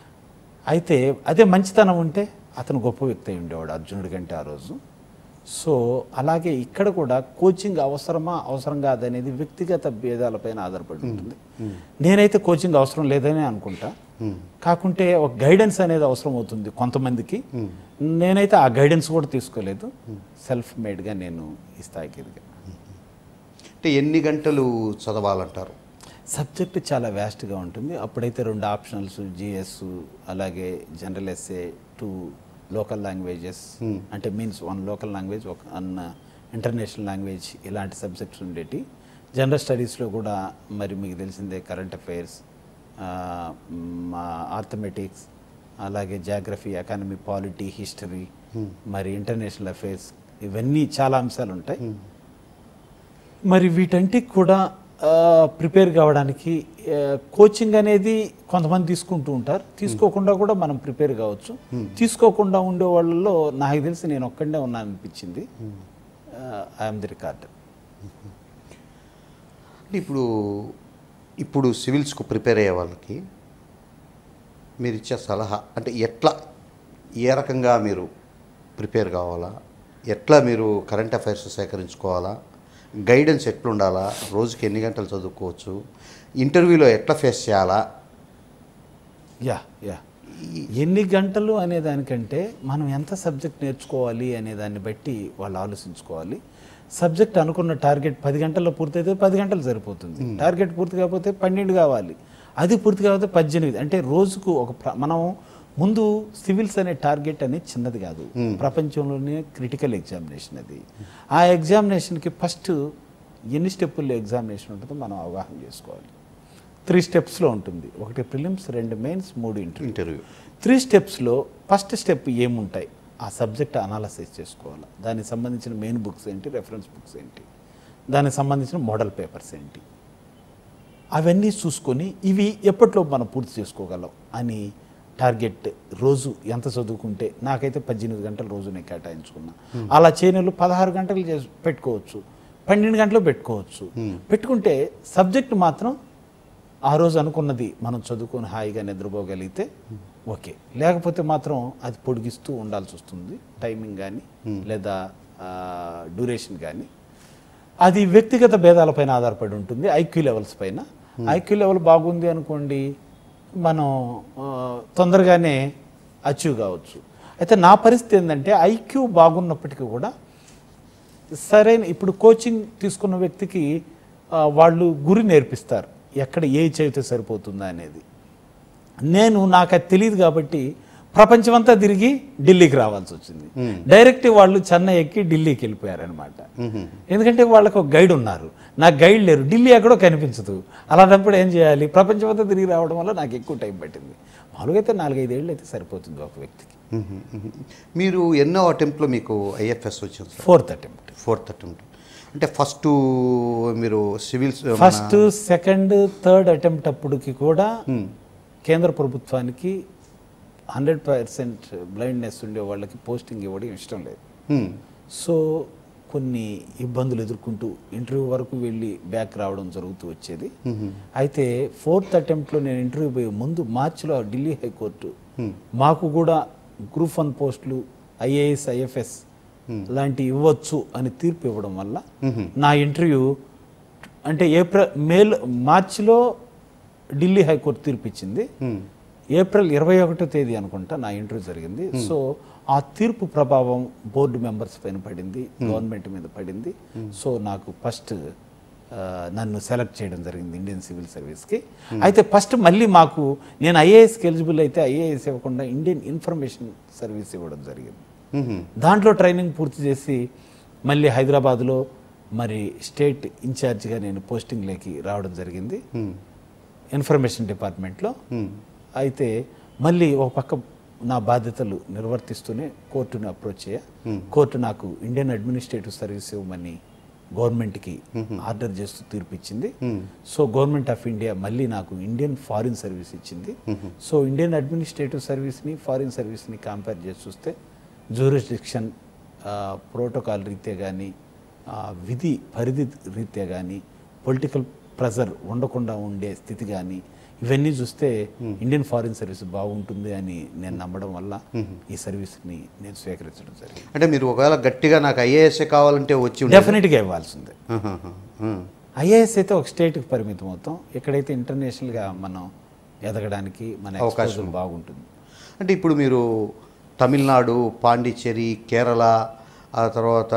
అయితే అదే మంచితనం ఉంటే అతను గొప్ప వ్యక్తి అయి ఉండేవాడు అర్జునుడి కంటే ఆ రోజు సో అలాగే ఇక్కడ కూడా కోచింగ్ అవసరమా అవసరం కాదనేది వ్యక్తిగత భేదాలపైన ఆధారపడి ఉంటుంది నేనైతే కోచింగ్ అవసరం లేదని అనుకుంటా కాకుంటే ఒక గైడెన్స్ అనేది అవసరం అవుతుంది కొంతమందికి నేనైతే ఆ గైడెన్స్ కూడా తీసుకోలేదు సెల్ఫ్ మేడ్గా నేను ఈ స్థాయికి ఎదిగా అంటే ఎన్ని గంటలు చదవాలంటారు సబ్జెక్ట్ చాలా వ్యాస్ట్గా ఉంటుంది అప్పుడైతే రెండు ఆప్షనల్స్ జిఎస్ అలాగే general SA two local languages అంటే మీన్స్ వన్ లోకల్ లాంగ్వేజ్ ఒక అన్ ఇంటర్నేషనల్ లాంగ్వేజ్ ఇలాంటి సబ్జెక్ట్స్ ఉండేటి జనరల్ స్టడీస్లో కూడా మరి మీకు తెలిసిందే కరెంట్ అఫైర్స్ ఆర్థమెటిక్స్ అలాగే జాగ్రఫీ ఎకానమీ పాలిటీ హిస్టరీ మరి ఇంటర్నేషనల్ అఫైర్స్ ఇవన్నీ చాలా అంశాలు ఉంటాయి మరి వీటంటికి కూడా ప్రిపేర్ కావడానికి ఆ, కోచింగ్ అనేది కొంతమంది తీసుకుంటూ ఉంటారు తీసుకోకుండా కూడా మనం ప్రిపేర్ కావచ్చు తీసుకోకుండా ఉండే వాళ్ళలో నాకు తెలిసి నేను ఒక్కడే ఉన్నాను అనిపించింది ఐఎమ్ ది రికార్డ్ అంటే ఇప్పుడు ఇప్పుడు సివిల్స్కు ప్రిపేర్ అయ్యే వాళ్ళకి మీరు ఇచ్చే సలహా అంటే ఎట్లా ఏ రకంగా మీరు ప్రిపేర్ కావాలా ఎట్లా మీరు కరెంట్ అఫైర్స్ సేకరించుకోవాలా గైడెన్స్ ఎట్లుండాలా రోజుకి ఎన్ని గంటలు చదువుకోవచ్చు ఇంటర్వ్యూలో ఎట్లా ఫేస్ చేయాలా యా యా ఎన్ని గంటలు అనే దానికంటే మనం ఎంత సబ్జెక్ట్ నేర్చుకోవాలి అనే దాన్ని బట్టి వాళ్ళు ఆలోచించుకోవాలి సబ్జెక్ట్ అనుకున్న టార్గెట్ పది గంటల్లో పూర్తయితే పది గంటలు సరిపోతుంది టార్గెట్ పూర్తి కాకపోతే పన్నెండు కావాలి అది పూర్తి కాకపోతే పద్దెనిమిది అంటే రోజుకు ఒక ప్ర- మనం ముందు సివిల్స్ అనే టార్గెట్ అనేది చిన్నది కాదు ప్రపంచంలోనే క్రిటికల్ ఎగ్జామినేషన్ అది ఆ ఎగ్జామినేషన్కి ఫస్ట్ ఎన్ని స్టెప్పుల్లో ఎగ్జామినేషన్ ఉంటుందో మనం అవగాహన చేసుకోవాలి త్రీ స్టెప్స్లో ఉంటుంది ఒకటి ప్రిలిమ్స్ రెండు మెయిన్స్ మూడు ఇంటర్వ్యూ ఇంటర్వ్యూ త్రీ స్టెప్స్లో ఫస్ట్ స్టెప్ ఏముంటాయి ఆ సబ్జెక్ట్ అనాలసిస్ చేసుకోవాలి దానికి సంబంధించిన మెయిన్ బుక్స్ ఏంటి రెఫరెన్స్ బుక్స్ ఏంటి దానికి సంబంధించిన మోడల్ పేపర్స్ ఏంటి అవన్నీ చూసుకొని ఇవి ఎప్పట్లో మనం పూర్తి చేసుకోగలం అని టార్గెట్ రోజు ఎంత చదువుకుంటే నాకైతే పద్దెనిమిది గంటలు రోజు నేను కేటాయించుకున్నా అలా చేయని పదహారు గంటలు చేసి పెట్టుకోవచ్చు పన్నెండు గంటలు పెట్టుకోవచ్చు పెట్టుకుంటే సబ్జెక్ట్ మాత్రం ఆ రోజు అనుకున్నది మనం చదువుకొని హాయిగా నిద్రపోగలిగితే ఓకే లేకపోతే మాత్రం అది పొడిగిస్తూ ఉండాల్సి వస్తుంది టైమింగ్ కానీ లేదా డ్యూరేషన్ కానీ అది వ్యక్తిగత భేదాలపైన ఆధారపడి ఉంటుంది ఐక్యూ లెవెల్స్ పైన ఐక్యూ లెవెల్ బాగుంది అనుకోండి మనం ఆ, తొందరగానే అచీవ్ కావచ్చు అయితే నా పరిస్థితి ఏంటంటే ఐక్యూ బాగున్నప్పటికీ కూడా సరైన ఇప్పుడు కోచింగ్ తీసుకున్న వ్యక్తికి ఆ, వాళ్ళు గురి నేర్పిస్తారు ఎక్కడ ఏ చదివితే సరిపోతుందా అనేది నేను నాకు అది తెలియదు కాబట్టి ప్రపంచమంతా తిరిగి ఢిల్లీకి రావాల్సి వచ్చింది డైరెక్ట్ వాళ్ళు చెన్నై ఎక్కి ఢిల్లీకి వెళ్ళిపోయారనమాట ఎందుకంటే వాళ్ళకు ఒక గైడ్ ఉన్నారు నాకు గైడ్ లేరు ఢిల్లీ ఎక్కడో కనిపించదు అలాంటప్పుడు ఏం చేయాలి ప్రపంచమంతా తిరిగి రావడం వల్ల నాకు ఎక్కువ టైం పట్టింది మామూలుగా అయితే నాలుగైదేళ్ళు అయితే సరిపోతుంది ఒక వ్యక్తికి మీరు ఎన్నో అటెంప్ట్లో మీకు ఐఎఫ్ఎస్ వచ్చింది sir fourth attempt fourth attempt అంటే ఫస్ట్ మీరు civils first second third attempt అప్పటికి కూడా కేంద్ర ప్రభుత్వానికి హండ్రెడ్ పర్సెంట్ బ్లైండ్నెస్ ఉండే వాళ్ళకి పోస్టింగ్ ఇవ్వడం ఇష్టం లేదు హ్మ్. సో కొన్ని ఇబ్బందులు ఎదుర్కొంటూ ఇంటర్వ్యూ వరకు వెళ్ళి బ్యాక్ రావడం జరుగుతూ వచ్చేది అయితే ఫోర్త్ అటెంప్ట్లో నేను ఇంటర్వ్యూ పోయే ముందు మార్చిలో ఢిల్లీ హైకోర్టు మాకు కూడా గ్రూప్ వన్ పోస్టులు ఐఏఎస్ ఐఎఫ్ఎస్ లాంటి ఇవ్వచ్చు అని తీర్పు ఇవ్వడం వల్ల నా ఇంటర్వ్యూ అంటే ఏప్రిల్ మేలో మార్చిలో ఢిల్లీ హైకోర్టు తీర్పు ఇచ్చింది ఏప్రిల్ ఇరవై ఒకటో తేదీ అనుకుంటా నా ఇంటర్వ్యూ జరిగింది సో ఆ తీర్పు ప్రభావం బోర్డు మెంబర్స్ పైన పడింది గవర్నమెంట్ మీద పడింది సో నాకు ఫస్ట్ నన్ను సెలెక్ట్ చేయడం జరిగింది ఇండియన్ సివిల్ సర్వీస్కి అయితే ఫస్ట్ మళ్ళీ మాకు నేను ఐఏఎస్కి ఎలిజిబుల్ అయితే ఐఏఎస్ ఇవ్వకుండా ఇండియన్ ఇన్ఫర్మేషన్ సర్వీస్ ఇవ్వడం జరిగింది మ్మ్. దాంట్లో ట్రైనింగ్ పూర్తి చేసి మళ్ళీ హైదరాబాద్లో మరి స్టేట్ ఇన్ఛార్జిగా నేను పోస్టింగ్లోకి రావడం జరిగింది ఇన్ఫర్మేషన్ డిపార్ట్మెంట్లో అయితే మళ్ళీ ఒక పక్క నా బాధ్యతలు నిర్వర్తిస్తూనే కోర్టును అప్రోచ్ అయ్యా కోర్టు నాకు ఇండియన్ అడ్మినిస్ట్రేటివ్ సర్వీస్ ఇవ్వమని గవర్నమెంట్కి ఆర్డర్ చేస్తూ తీర్పు ఇచ్చింది సో గవర్నమెంట్ ఆఫ్ ఇండియా మళ్ళీ నాకు ఇండియన్ ఫారిన్ సర్వీస్ ఇచ్చింది సో ఇండియన్ అడ్మినిస్ట్రేటివ్ సర్వీస్ని ఫారిన్ సర్వీస్ని కంపేర్ చేసి చూస్తే జూరిస్డిక్షన్ ప్రోటోకాల్ రీత్యా కానీ విధి పరిధి రీత్యా కానీ పొలిటికల్ ప్రెజర్ ఉండకుండా ఉండే స్థితి కానీ ఇవన్నీ చూస్తే ఇండియన్ ఫారిన్ సర్వీస్ బాగుంటుంది అని నేను నమ్మడం వల్ల ఈ సర్వీస్ని నేను స్వీకరించడం జరిగింది అంటే మీరు ఒకవేళ గట్టిగా నాకు ఐఏఎస్ఏ కావాలంటే వచ్చి ఉండే డెఫినెట్గా ఇవ్వాల్సిందే ఐఏఎస్ అయితే ఒక స్టేట్కి పరిమితం అవుతాం ఎక్కడైతే ఇంటర్నేషనల్గా మనం ఎదగడానికి మన అవకాశం బాగుంటుంది అంటే ఇప్పుడు మీరు తమిళనాడు పాండిచ్చేరి కేరళ ఆ తర్వాత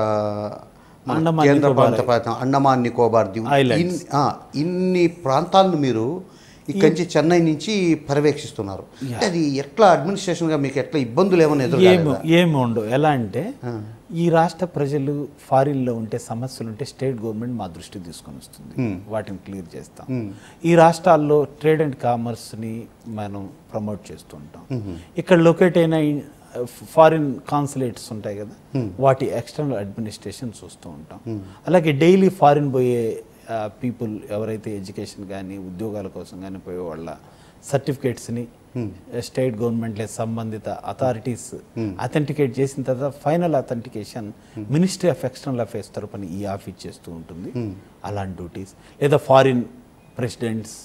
మన అండమాన్ కేంద్ర నికోబార్ ప్రాంత ప్రాంతం అండమాన్ నికోబార్ దీవులు Islands. ఇన్- ఆ, ఇన్ని ప్రాంతాలను మీరు ఇక్కడి నుంచి చెన్నై నుంచి పర్యవేక్షిస్తున్నారు అంటే అది ఎట్లా అడ్మినిస్ట్రేషన్గా మీకు ఎట్లా ఇబ్బందులు ఏమైనా ఏమి ఎదురు ఏమి ఉండవు ఎలా అంటే ఈ రాష్ట్ర ప్రజలు ఫారిన్లో ఉంటే సమస్యలు ఉంటే స్టేట్ గవర్నమెంట్ మా దృష్టికి తీసుకొని వస్తుంది వాటిని క్లియర్ చేస్తాం ఈ రాష్ట్రాల్లో ట్రేడ్ అండ్ కామర్స్ని మనం ప్రమోట్ చేస్తూ ఉంటాం ఇక్కడ లొకేట్ అయిన ఫారిన్ కాన్సులేట్స్ ఉంటాయి కదా వాటి ఎక్స్టర్నల్ అడ్మినిస్ట్రేషన్ చూస్తూ ఉంటాం అలాగే డైలీ ఫారిన్ పోయే పీపుల్ ఎవరైతే ఎడ్యుకేషన్ కానీ ఉద్యోగాల కోసం కానీ పోయే వాళ్ళ సర్టిఫికేట్స్ని స్టేట్ గవర్నమెంట్ లేదా సంబంధిత అథారిటీస్ అథెంటికేట్ చేసిన తర్వాత final authentication ministry of external affairs తరపున ఈ ఆఫీస్ చేస్తూ ఉంటుంది అలాంటి డ్యూటీస్ లేదా ఫారిన్ ప్రెసిడెంట్స్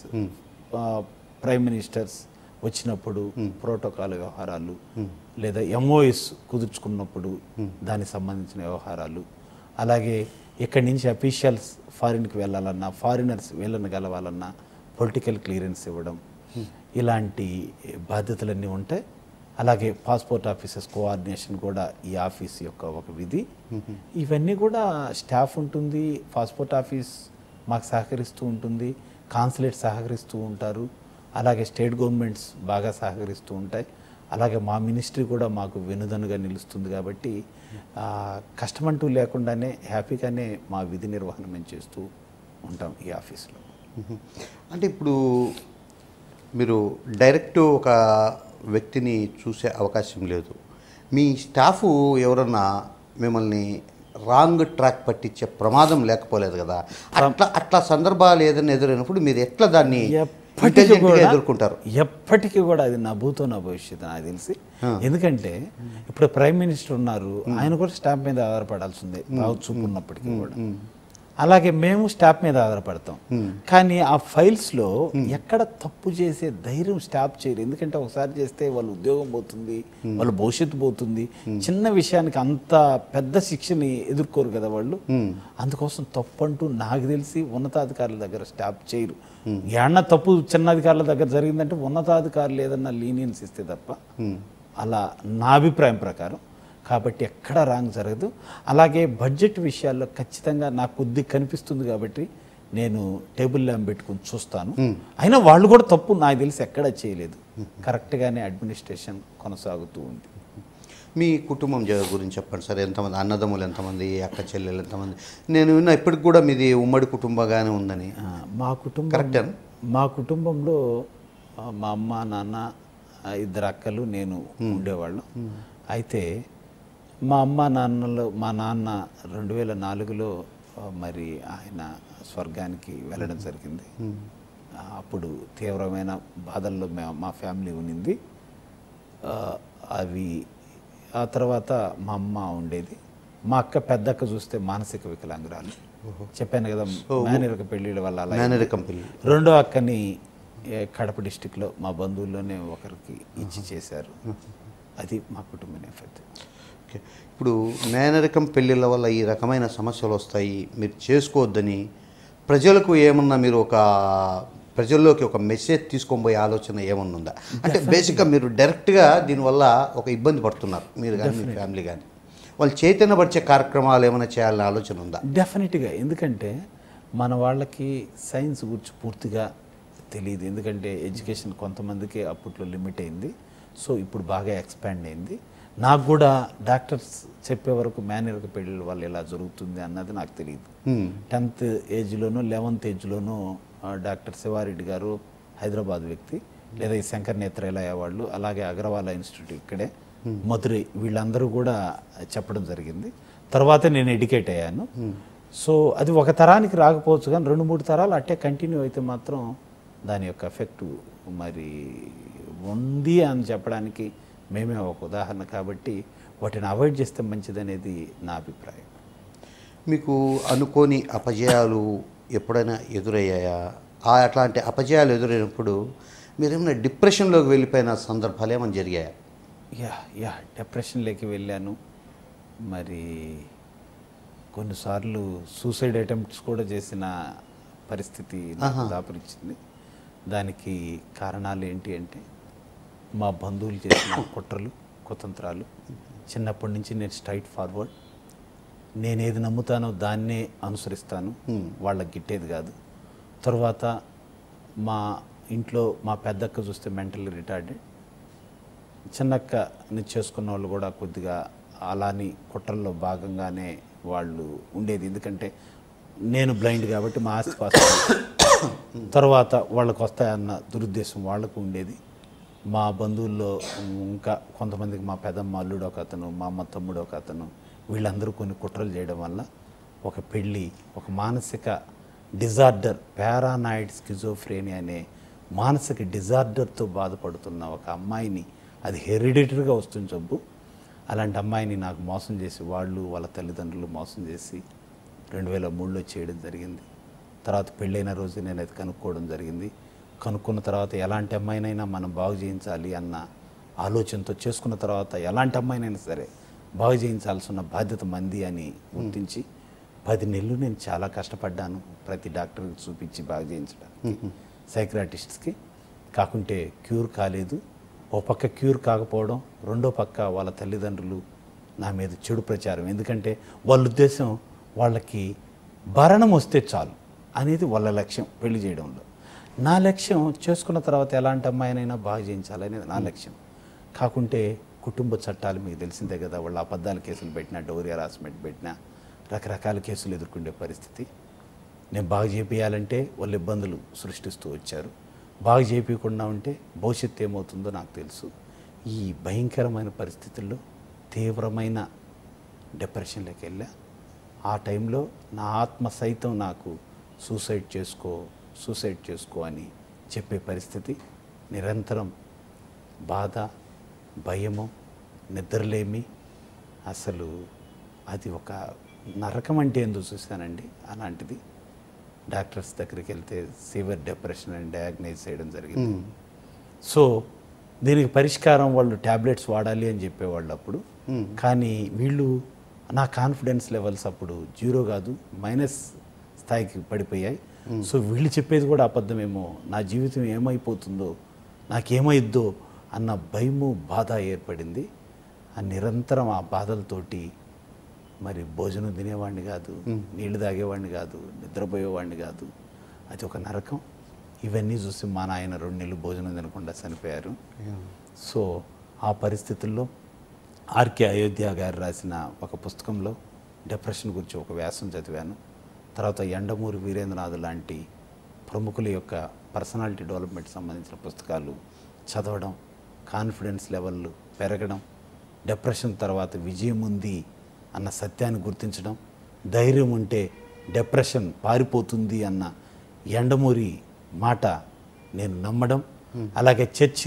ప్రైమ్ మినిస్టర్స్ వచ్చినప్పుడు ప్రోటోకాల్ వ్యవహారాలు లేదా ఎంఓఎస్ కుదుర్చుకున్నప్పుడు దానికి సంబంధించిన వ్యవహారాలు అలాగే ఇక్కడి నుంచి అఫీషియల్స్ ఫారిన్కి వెళ్ళాలన్నా ఫారినర్స్ వీళ్ళని కలవాలన్నా పొలిటికల్ క్లియరెన్స్ ఇవ్వడం ఇలాంటి బాధ్యతలన్నీ ఉంటాయి అలాగే పాస్పోర్ట్ ఆఫీసెస్ కోఆర్డినేషన్ కూడా ఈ ఆఫీస్ యొక్క ఒక విధి ఇవన్నీ కూడా స్టాఫ్ ఉంటుంది పాస్పోర్ట్ ఆఫీస్ మాకు సహకరిస్తూ ఉంటుంది కాన్సులేట్ సహకరిస్తూ ఉంటారు అలాగే స్టేట్ గవర్నమెంట్స్ బాగా సహకరిస్తూ ఉంటాయి అలాగే మా మినిస్ట్రీ కూడా మాకు వెనుదనుగా నిలుస్తుంది కాబట్టి ఆ, కష్టమంటూ లేకుండానే హ్యాపీగానే మా విధి నిర్వహణ మేము చేస్తూ ఉంటాం ఈ ఆఫీస్లో అంటే ఇప్పుడు మీరు డైరెక్ట్ ఒక వ్యక్తిని చూసే అవకాశం లేదు మీ స్టాఫ్ ఎవరన్నా మిమ్మల్ని రాంగ్ ట్రాక్ పట్టించే ప్రమాదం లేకపోలేదు కదా అట్లా అట్లా సందర్భాలు ఏదైనా ఎదురైనప్పుడు మీరు ఎట్లా దాన్ని ఎప్పటికీ intelligent గా కూడా ఎదుర్కొంటారు ఎప్పటికీ కూడా అది నా భూతో నా భవిష్యత్తు నాకు తెలిసి ఎందుకంటే ఇప్పుడు ప్రైమ్ మినిస్టర్ ఉన్నారు ఆయన కూడా స్టాంప్ మీద ఆధారపడాల్సిందే బాగా చూపు ఉన్నప్పటికీ కూడా అలాగే మేము స్టాఫ్ మీద ఆధారపడతాం కానీ ఆ ఫైల్స్లో ఎక్కడ తప్పు చేసే ధైర్యం స్టాప్ చేయరు ఎందుకంటే ఒకసారి చేస్తే వాళ్ళ ఉద్యోగం పోతుంది వాళ్ళ భవిష్యత్తు పోతుంది చిన్న విషయానికి అంత పెద్ద శిక్షని ఎదుర్కోరు కదా వాళ్ళు అందుకోసం తప్పు అంటూ నాకు తెలిసి ఉన్నతాధికారుల దగ్గర స్టాప్ చేయరు ఏమన్నా తప్పు చిన్న అధికారుల దగ్గర జరిగిందంటే ఉన్నతాధికారులు ఏదన్నా లీనియన్స్ ఇస్తే తప్ప అలా నా అభిప్రాయం ప్రకారం కాబట్టి ఎక్కడ రాంగ్ జరగదు అలాగే బడ్జెట్ విషయాల్లో ఖచ్చితంగా నాకు కొద్ది కనిపిస్తుంది కాబట్టి నేను టేబుల్ ల్యాంప్ పెట్టుకుని చూస్తాను అయినా వాళ్ళు కూడా తప్పు నాకు తెలిసి ఎక్కడా చేయలేదు కరెక్ట్గానే అడ్మినిస్ట్రేషన్ కొనసాగుతూ ఉంది మీ కుటుంబం జ- గురించి చెప్పండి సార్ ఎంతమంది అన్నదమ్ములు ఎంతమంది అక్క చెల్లెలు ఎంతమంది నేను విన్నా ఇప్పటికి కూడా మీది ఉమ్మడి కుటుంబంగానే ఉందని ఆ, మా కుటుంబం కరెక్టేనా? మా కుటుంబంలో ఆ, మా అమ్మ నాన్న ఆ, ఇద్దరు అక్కలు నేను ఉండేవాళ్ళం అయితే మా అమ్మ నాన్నలో మా నాన్న రెండు వేల నాలుగులో ఆ, మరి ఆయన స్వర్గానికి వెళ్ళడం జరిగింది ఆ, అప్పుడు తీవ్రమైన బాధల్లో మే- మా ఫ్యామిలీ ఉన్నింది ఆ, అవి ఆ తర్వాత మా అమ్మ ఉండేది మా అక్క పెద్ద అక్క చూస్తే మానసిక వికలాంగురాలు చెప్పాను కదా మేనరిక పెళ్ళిళ్ళ వల్ల అలా మేనరికం పెళ్ళి రెండో అక్కని ఏ, కడప డిస్టిక్లో మా బంధువుల్లోనే ఒకరికి ఇచ్చి చేశారు అది మా కుటుంబ నేపథ్యం ఓకే ఇప్పుడు మేనరికం పెళ్ళిళ్ళ వల్ల ఈ రకమైన సమస్యలు వస్తాయి మీరు చేసుకోవద్దని ప్రజలకు ఏమన్నా మీరు ఒక ప్రజల్లోకి ఒక మెసేజ్ తీసుకొని పోయే ఆలోచన ఏమన్నా ఉందా అంటే బేసిక్గా మీరు డైరెక్ట్గా దీనివల్ల ఒక ఇబ్బంది పడుతున్నారు మీరు కానీ మీ ఫ్యామిలీ కానీ వాళ్ళు చైతన్యపరిచే కార్యక్రమాలు ఏమైనా చేయాలనే ఆలోచన ఉందా డెఫినెట్గా ఎందుకంటే మన వాళ్ళకి సైన్స్ గురించి పూర్తిగా తెలియదు ఎందుకంటే ఎడ్యుకేషన్ కొంతమందికి అప్పట్లో లిమిట్ అయింది సో ఇప్పుడు బాగా ఎక్స్పాండ్ అయింది నాకు కూడా డాక్టర్స్ చెప్పే వరకు మేనరిక పెళ్ళిళ్ళ వల్ల ఎలా జరుగుతుంది అన్నది నాకు తెలియదు టెన్త్ ఏజ్లోనూ లెవెన్త్ ఏజ్లోనూ డాక్టర్ శివారెడ్డి గారు హైదరాబాద్ వ్యక్తి లేదా ఈ శంకర్ నేత్రాలయ వాళ్ళు అలాగే అగ్రవాల ఇన్స్టిట్యూట్ ఇక్కడే మధురై వీళ్ళందరూ కూడా చెప్పడం జరిగింది తర్వాత నేను ఎడ్యుకేట్ అయ్యాను సో అది ఒక తరానికి రాకపోవచ్చు కానీ రెండు మూడు తరాలు అట్టే కంటిన్యూ అయితే మాత్రం దాని యొక్క ఎఫెక్ట్ మరి ఉంది అని చెప్పడానికి మేమే ఒక ఉదాహరణ కాబట్టి వాటిని అవాయిడ్ చేస్తే మంచిదనేది నా అభిప్రాయం మీకు అనుకోని అపజయాలు ఎప్పుడైనా ఎదురయ్యాయా ఆ అట్లాంటి అపజయాలు ఎదురైనప్పుడు మీరేమైనా డిప్రెషన్లోకి వెళ్ళిపోయిన సందర్భాలు ఏమైనా జరిగాయా యా యా డిప్రెషన్లోకి వెళ్ళాను మరి కొన్నిసార్లు సూసైడ్ అటెంప్ట్స్ కూడా చేసిన పరిస్థితి నాకు దాపురించింది దానికి కారణాలు ఏంటి అంటే మా బంధువులు చేసిన కుట్రలు కుతంత్రాలు చిన్నప్పటి నుంచి నేను స్ట్రైట్ ఫార్వర్డ్ నేనేది నమ్ముతానో దాన్నే అనుసరిస్తాను వాళ్ళకి గిట్టేది కాదు తర్వాత మా ఇంట్లో మా పెద్దక్క చూస్తే మెంటల్లీ రిటార్డెడ్ చిన్నక్కని చేసుకున్న వాళ్ళు కూడా కొద్దిగా అలాని కుట్రల్లో భాగంగానే వాళ్ళు ఉండేది ఎందుకంటే నేను బ్లైండ్ కాబట్టి మా ఆస్తి పాస్తులు తర్వాత వాళ్ళకి వస్తాయన్న దురుద్దేశం వాళ్ళకు ఉండేది మా బంధువుల్లో ఇంకా కొంతమందికి మా పెదమ్మ అల్లుడు ఒక అతను మా అమ్మ తమ్ముడు ఒక అతను వీళ్ళందరూ కొన్ని కుట్రలు చేయడం వల్ల ఒక పెళ్ళి ఒక మానసిక డిజార్డర్ పారానాయిడ్ స్కిజోఫ్రేనియా అనే మానసిక డిజార్డర్తో బాధపడుతున్న ఒక అమ్మాయిని అది హెరిడిటరీగా వస్తుంది జబ్బు అలాంటి అమ్మాయిని నాకు మోసం చేసి వాళ్ళు వాళ్ళ తల్లిదండ్రులు మోసం చేసి రెండు వేల మూడులో చేయడం జరిగింది తర్వాత పెళ్ళైన రోజు నేను అది కనుక్కోవడం జరిగింది కనుక్కున్న తర్వాత ఎలాంటి అమ్మాయినైనా మనం బాగు చేయించాలి అన్న ఆలోచనతో చేసుకున్న తర్వాత ఎలాంటి అమ్మాయినైనా సరే బాగు చేయించాల్సిన బాధ్యత మంది అని గుర్తించి పది నెలలు నేను చాలా కష్టపడ్డాను ప్రతి డాక్టర్కి చూపించి బాగు చేయించడానికి సైక్రాటిస్ట్స్కి కాకుంటే క్యూర్ కాలేదు ఓ పక్క క్యూర్ కాకపోవడం రెండో పక్క వాళ్ళ తల్లిదండ్రులు నా మీద చెడు ప్రచారం ఎందుకంటే వాళ్ళ ఉద్దేశం వాళ్ళకి భరణం వస్తే చాలు అనేది వాళ్ళ లక్ష్యం పెళ్లి చేయడంలో నా లక్ష్యం చేసుకున్న తర్వాత ఎలాంటి అమ్మాయినైనా బాగా చేయించాలనేది నా లక్ష్యం కాకుంటే కుటుంబ చట్టాలు మీకు తెలిసిందే కదా వాళ్ళ అబద్ధాల కేసులు పెట్టినా డౌరీ హరాస్మెంట్ పెట్టినా రకరకాల కేసులు ఎదుర్కొనే పరిస్థితి నేను బాగా చేపియాలంటే వాళ్ళు ఇబ్బందులు సృష్టిస్తూ వచ్చారు బాగా చేపించకుండా ఉంటే భవిష్యత్తు ఏమవుతుందో నాకు తెలుసు ఈ భయంకరమైన పరిస్థితుల్లో తీవ్రమైన డిప్రెషన్లోకి వెళ్ళా ఆ టైంలో నా ఆత్మ సైతం నాకు సూసైడ్ చేసుకో సూసైడ్ చేసుకో అని చెప్పే పరిస్థితి నిరంతరం బాధ భయము నిద్రలేమి అసలు అది ఒక నరకం అంటే ఏందో చూశానండి అలాంటిది డాక్టర్స్ దగ్గరికి వెళ్తే సివియర్ డిప్రెషన్ అని డయాగ్నైజ్ చేయడం జరిగింది సో దీనికి పరిష్కారం వాళ్ళు ట్యాబ్లెట్స్ వాడాలి అని చెప్పేవాళ్ళు అప్పుడు కానీ వీళ్ళు నా కాన్ఫిడెన్స్ లెవెల్స్ అప్పుడు జీరో కాదు మైనస్ స్థాయికి పడిపోయాయి సో వీళ్ళు చెప్పేది కూడా అబద్ధమేమో నా జీవితం ఏమైపోతుందో నాకేమైద్దో అన్న భయము బాధ ఏర్పడింది ఆ నిరంతరం ఆ బాధలతోటి మరి భోజనం తినేవాడిని కాదు నీళ్లు తాగేవాడిని కాదు నిద్రపోయేవాడిని కాదు అది ఒక నరకం ఇవన్నీ చూసి మా నాయన రెండు నెలలు భోజనం తినకుండా చనిపోయారు సో ఆ పరిస్థితుల్లో ఆర్కే అయోధ్య గారు రాసిన ఒక పుస్తకంలో డిప్రెషన్ గురించి ఒక వ్యాసం చదివాను తర్వాత ఎండమూరి వీరేంద్రనాథ్ లాంటి ప్రముఖుల యొక్క పర్సనాలిటీ డెవలప్మెంట్ సంబంధించిన పుస్తకాలు చదవడం కాన్ఫిడెన్స్ లెవెల్ పెరగడం డిప్రెషన్ తర్వాత విజయం ఉంది అన్న సత్యాన్ని గుర్తించడం ధైర్యం ఉంటే డిప్రెషన్ పారిపోతుంది అన్న ఎండమూరి మాట నేను నమ్మడం అలాగే చర్చిల్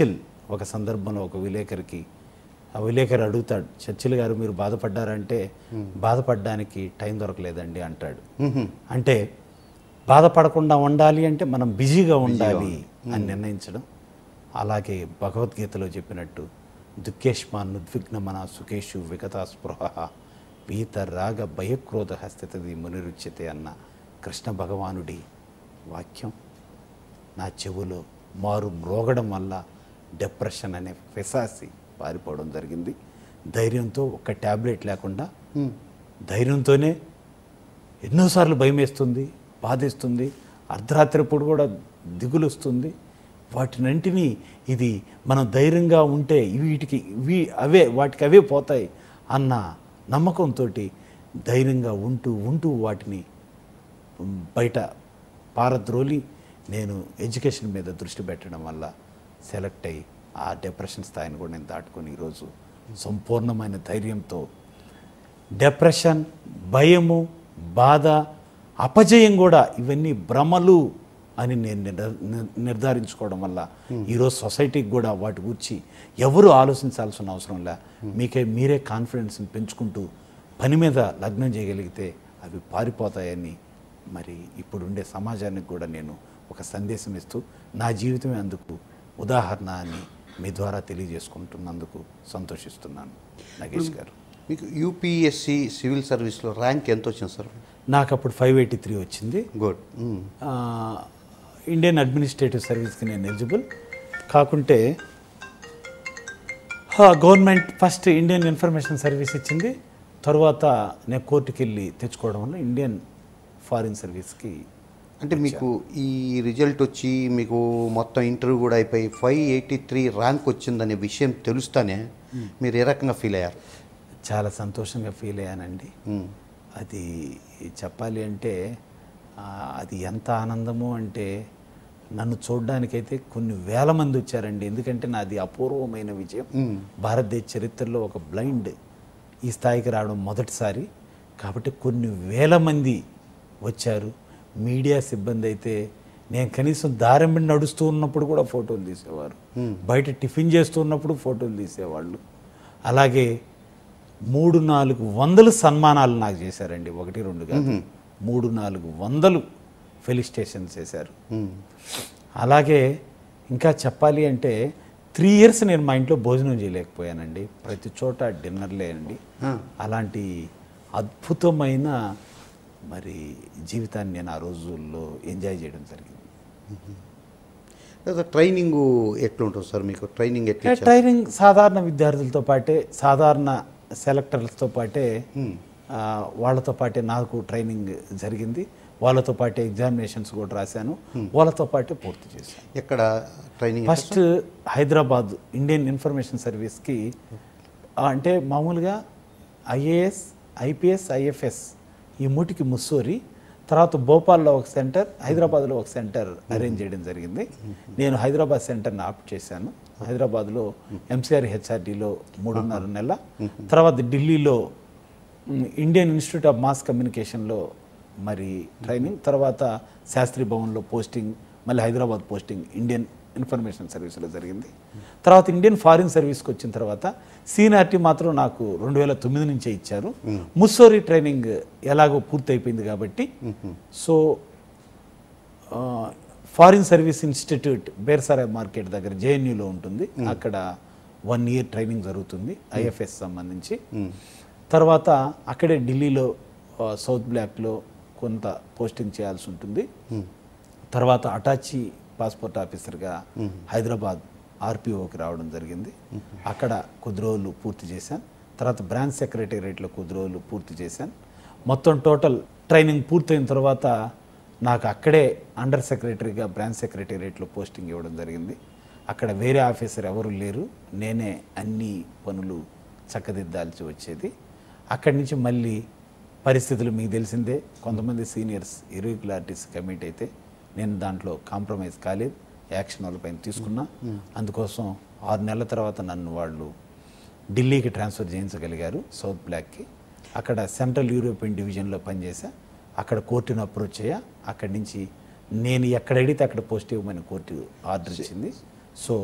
ఒక సందర్భంలో ఒక విలేకరికి ఆ విలేకరు అడుగుతాడు చర్చిల్ గారు మీరు బాధపడ్డారంటే బాధపడడానికి టైం దొరకలేదండి అంటాడు అంటే బాధపడకుండా ఉండాలి అంటే మనం బిజీగా ఉండాలి అని నిర్ణయించడం అలాగే భగవద్గీతలో చెప్పినట్టు దుఃఖేష్మాన్ ఉద్విగ్నమన సుఖేషు విగత స్పృహ పీత రాగ భయక్రోధ స్థితది మునిరుచ్యతే అన్న కృష్ణ భగవానుడి వాక్యం నా చెవులో మారు మ్రోగడం వల్ల డిప్రెషన్ అనే ఫెసాసి పారిపోవడం జరిగింది ధైర్యంతో ఒక్క ట్యాబ్లెట్ లేకుండా ధైర్యంతోనే ఎన్నోసార్లు భయం వేస్తుంది బాధేస్తుంది అర్ధరాత్రి పూట కూడా దిగులు వస్తుంది వాటినంటిని ఇది మనం ధైర్యంగా ఉంటే వీటికి ఇవి అవే వాటికి అవే పోతాయి అన్న నమ్మకంతో ధైర్యంగా ఉంటూ ఉంటూ వాటిని బయట పారద్రోలి నేను ఎడ్యుకేషన్ మీద దృష్టి పెట్టడం వల్ల సెలెక్ట్ అయ్యి ఆ డిప్రెషన్ స్థాయిని కూడా నేను దాటుకొని ఈరోజు సంపూర్ణమైన ధైర్యంతో డిప్రెషన్ భయము బాధ అపజయం కూడా ఇవన్నీ భ్రమలు అని నేను నిర్ధ- నిర్- నిర్ధారించుకోవడం వల్ల ఈరోజు సొసైటీకి కూడా వాటి గురించి ఎవరు ఆలోచించాల్సిన అవసరం లే మీకే మీరే కాన్ఫిడెన్స్ని పెంచుకుంటూ పని మీద లగ్నం చేయగలిగితే అవి పారిపోతాయని మరి ఇప్పుడుండే సమాజానికి కూడా నేను ఒక సందేశం ఇస్తూ నా జీవితమే అందుకు ఉదాహరణ అని మీ ద్వారా తెలియజేసుకుంటున్నందుకు సంతోషిస్తున్నాను నగేష్ గారు మీకు యూపీఎస్సి సివిల్ సర్వీస్లో ర్యాంక్ ఎంత వచ్చింది సార్ నాకు అప్పుడు ఫైవ్ ఎయిటీ త్రీ వచ్చింది గుడ్ ఆ, ఇండియన్ అడ్మినిస్ట్రేటివ్ సర్వీస్కి నేను ఎలిజిబుల్ కాకుంటే ఆ, government first Indian information service ఇచ్చింది తర్వాత నేను కోర్టుకి వెళ్ళి తెచ్చుకోవడం వల్ల ఇండియన్ ఫారిన్ సర్వీస్కి అంటే మీకు ఈ రిజల్ట్ వచ్చి మీకు మొత్తం ఇంటర్వ్యూ కూడా అయిపోయి ఫైవ్ ఎయిటీ త్రీ ర్యాంక్ వచ్చిందనే విషయం తెలుస్తానే మీరు ఏ రకంగా ఫీల్ అయ్యారు చాలా సంతోషంగా ఫీల్ అయ్యానండి మ్మ్. అది చెప్పాలి అంటే ఆ, అది ఎంత ఆనందము అంటే నన్ను చూడడానికైతే కొన్ని వేల మంది వచ్చారండి ఎందుకంటే నాది అపూర్వమైన విజయం భారతదేశ చరిత్రలో ఒక బ్లైండ్ ఈ స్థాయికి రావడం మొదటిసారి కాబట్టి కొన్ని వేల మంది వచ్చారు మీడియా సిబ్బంది అయితే నేను కనీసం దారం మీద నడుస్తూ ఉన్నప్పుడు కూడా ఫోటోలు తీసేవారు బయట టిఫిన్ చేస్తూ ఉన్నప్పుడు ఫోటోలు తీసేవాళ్ళు అలాగే మూడు నాలుగు వందలు సన్మానాలు నాకు చేశారండి ఒకటి రెండు కాదు మూడు నాలుగు వందలు ఫెలిస్టేషన్ చేశారు అలాగే ఇంకా చెప్పాలి అంటే త్రీ ఇయర్స్ నేను మా ఇంట్లో భోజనం చేయలేకపోయానండి ప్రతి చోట డిన్నర్లే అండి అలాంటి అద్భుతమైన మరి జీవితాన్ని నేను ఆ రోజుల్లో ఎంజాయ్ చేయడం జరిగింది లేదా ట్రైనింగ్ ఎట్లుంటుంది సార్ మీకు ట్రైనింగ్ ఎట్లా ఇచ్చారు? ట్రైనింగ్ సాధారణ విద్యార్థులతో పాటే సాధారణ సెలెక్టర్లతో పాటే ఆ, వాళ్ళతో పాటే నాకు ట్రైనింగ్ జరిగింది వాళ్ళతో పాటే ఎగ్జామినేషన్స్ కూడా రాశాను వాళ్ళతో పాటే పూర్తి చేశాను ఎక్కడ training first Hyderabad Indian information సర్వీస్కి ఆ, అంటే మామూలుగా ఐఏఎస్ ఐపీఎస్ ఐఎఫ్ఎస్ ఈ మూటికి ముస్సోరి తర్వాత భోపాల్లో ఒక సెంటర్ హైదరాబాద్లో ఒక సెంటర్ అరేంజ్ చేయడం జరిగింది నేను హైదరాబాద్ సెంటర్ని ఆప్ట్ చేశాను హైదరాబాద్లో ఎంసీఆర్ హెచ్ఆర్డీలో మూడున్నర నెల తర్వాత ఢిల్లీలో మ్, ఇండియన్ ఇన్స్టిట్యూట్ ఆఫ్ మాస్ కమ్యూనికేషన్లో మరి ట్రైనింగ్ తర్వాత శాస్త్రి భవన్లో పోస్టింగ్ మళ్ళీ హైదరాబాద్ పోస్టింగ్ ఇండియన్ ఇన్ఫర్మేషన్ సర్వీస్లో జరిగింది తర్వాత ఇండియన్ ఫారిన్ సర్వీస్కి వచ్చిన తర్వాత సీనియారిటీ మాత్రం నాకు రెండు వేల తొమ్మిది నుంచే ఇచ్చారు ముస్సోరీ ట్రైనింగ్ ఎలాగో పూర్తయిపోయింది కాబట్టి సో ఆ, foreign service institute Ber Sarai market దగ్గర జేఎన్యూలో ఉంటుంది అక్కడ వన్ ఇయర్ ట్రైనింగ్ జరుగుతుంది ఐఎఫ్ఎస్ సంబంధించి తర్వాత అక్కడే ఢిల్లీలో ఆ, సౌత్ బ్లాక్లో కొంత పోస్టింగ్ చేయాల్సి ఉంటుంది తర్వాత అటాచీ పాస్పోర్ట్ ఆఫీసర్గా హైదరాబాద్ ఆర్పిఓకి రావడం జరిగింది అక్కడ కొద్ది రోజులు పూర్తి చేశాను తర్వాత బ్రాంచ్ సెక్రటేరియట్లో కొద్ది రోజులు పూర్తి చేశాను మొత్తం టోటల్ ట్రైనింగ్ పూర్తయిన తర్వాత నాకు అక్కడే అండర్ సెక్రటరీగా బ్రాంచ్ సెక్రటేరియట్లో పోస్టింగ్ ఇవ్వడం జరిగింది అక్కడ వేరే ఆఫీసర్ ఎవరు లేరు నేనే అన్ని పనులు చక్కదిద్దాల్సి వచ్చేది అక్కడి నుంచి మళ్ళీ పరిస్థితులు మీకు తెలిసిందే కొంతమంది సీనియర్స్ ఇర్రెగ్యులారిటీస్ కమిట్ అయితే నేను దాంట్లో కాంప్రమైజ్ కాలేదు యాక్షన్ వాళ్ళపైన తీసుకున్నా అందుకోసం ఆరు నెలల తర్వాత నన్ను వాళ్ళు ఢిల్లీకి ట్రాన్స్ఫర్ చేయించగలిగారు సౌత్ బ్లాక్కి అక్కడ సెంట్రల్ యూరోపియన్ డివిజన్లో పనిచేసా అక్కడ కోర్టును అప్రోచ్ అయ్యా అక్కడి నుంచి నేను ఎక్కడ అడిగితే అక్కడ పోస్ట్ ఇవ్వమని కోర్టు ఆర్డర్ ఇచ్చింది సో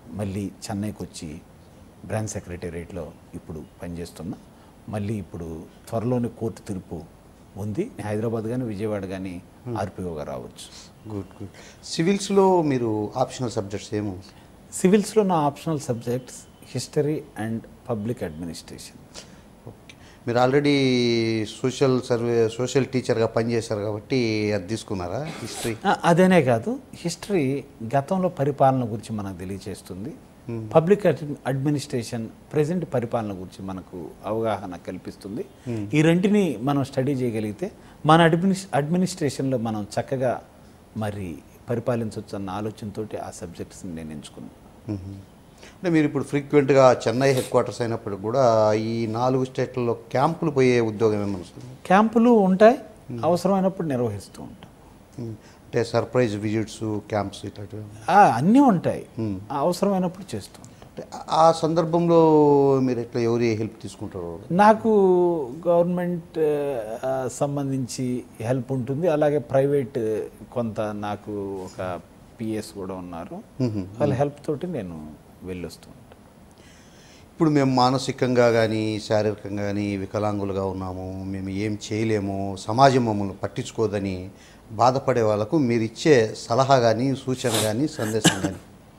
మళ్ళీ చెన్నైకి వచ్చి బ్రాంచ్ సెక్రటేరియట్లో ఇప్పుడు పనిచేస్తున్నా మళ్ళీ ఇప్పుడు త్వరలోనే కోర్టు తీర్పు ఉంది నేను హైదరాబాద్ కానీ విజయవాడ కానీ ఆర్పిఓగా రావచ్చు గుడ్ గుడ్ సివిల్స్లో మీరు ఆప్షనల్ సబ్జెక్ట్స్ ఏమో సివిల్స్లో నా optional subjects history and public administration okay మీరు ఆల్రెడీ సోషల్ సర్వే సోషల్ టీచర్గా పనిచేశారు కాబట్టి అది తీసుకున్నారా హిస్టరీ ఆ, అదేనే కాదు హిస్టరీ గతంలో పరిపాలన గురించి మనకు తెలియచేస్తుంది పబ్లిక్ అడ్మి- అడ్మినిస్ట్రేషన్ ప్రజెంట్ పరిపాలన గురించి మనకు అవగాహన కల్పిస్తుంది ఈ రెంటిని మనం స్టడీ చేయగలిగితే మన అడ్మినిస్ అడ్మినిస్ట్రేషన్లో మనం చక్కగా మరి పరిపాలించవచ్చు అన్న ఆలోచనతోటి ఆ సబ్జెక్ట్స్ని నేను ఎంచుకున్నాను అంటే మీరు ఇప్పుడు ఫ్రీక్వెంట్గా చెన్నై హెడ్ క్వార్టర్స్ అయినప్పుడు కూడా ఈ నాలుగు స్టేట్లలో క్యాంపులు పోయే ఉద్యోగం ఏమైనా వస్తుంది క్యాంపులు ఉంటాయి అవసరమైనప్పుడు నిర్వహిస్తూ ఉంటాం అంటే సర్ప్రైజ్ విజిట్స్ క్యాంప్స్ ఇట్లాంటివి ఆ, అన్నీ ఉంటాయి ఆ అవసరమైనప్పుడు చేస్తూ ఉంటాం అంటే ఆ సందర్భంలో మీరు ఎట్లా ఎవరి హెల్ప్ తీసుకుంటారు నాకు గవర్నమెంట్ ఆ, సంబంధించి హెల్ప్ ఉంటుంది అలాగే ప్రైవేట్ కొంత నాకు ఒక పిఎస్ కూడా ఉన్నారు వాళ్ళ హెల్ప్ తోటి నేను వెళ్ళొస్తూ ఉంటాను ఇప్పుడు మేము మానసికంగా కానీ శారీరకంగా కానీ వికలాంగులుగా ఉన్నాము మేము ఏం చేయలేము సమాజం మమ్మల్ని పట్టించుకోదని బాధపడే వాళ్ళకు మీరు ఇచ్చే సలహా కానీ సూచన కానీ సందేశం కానీ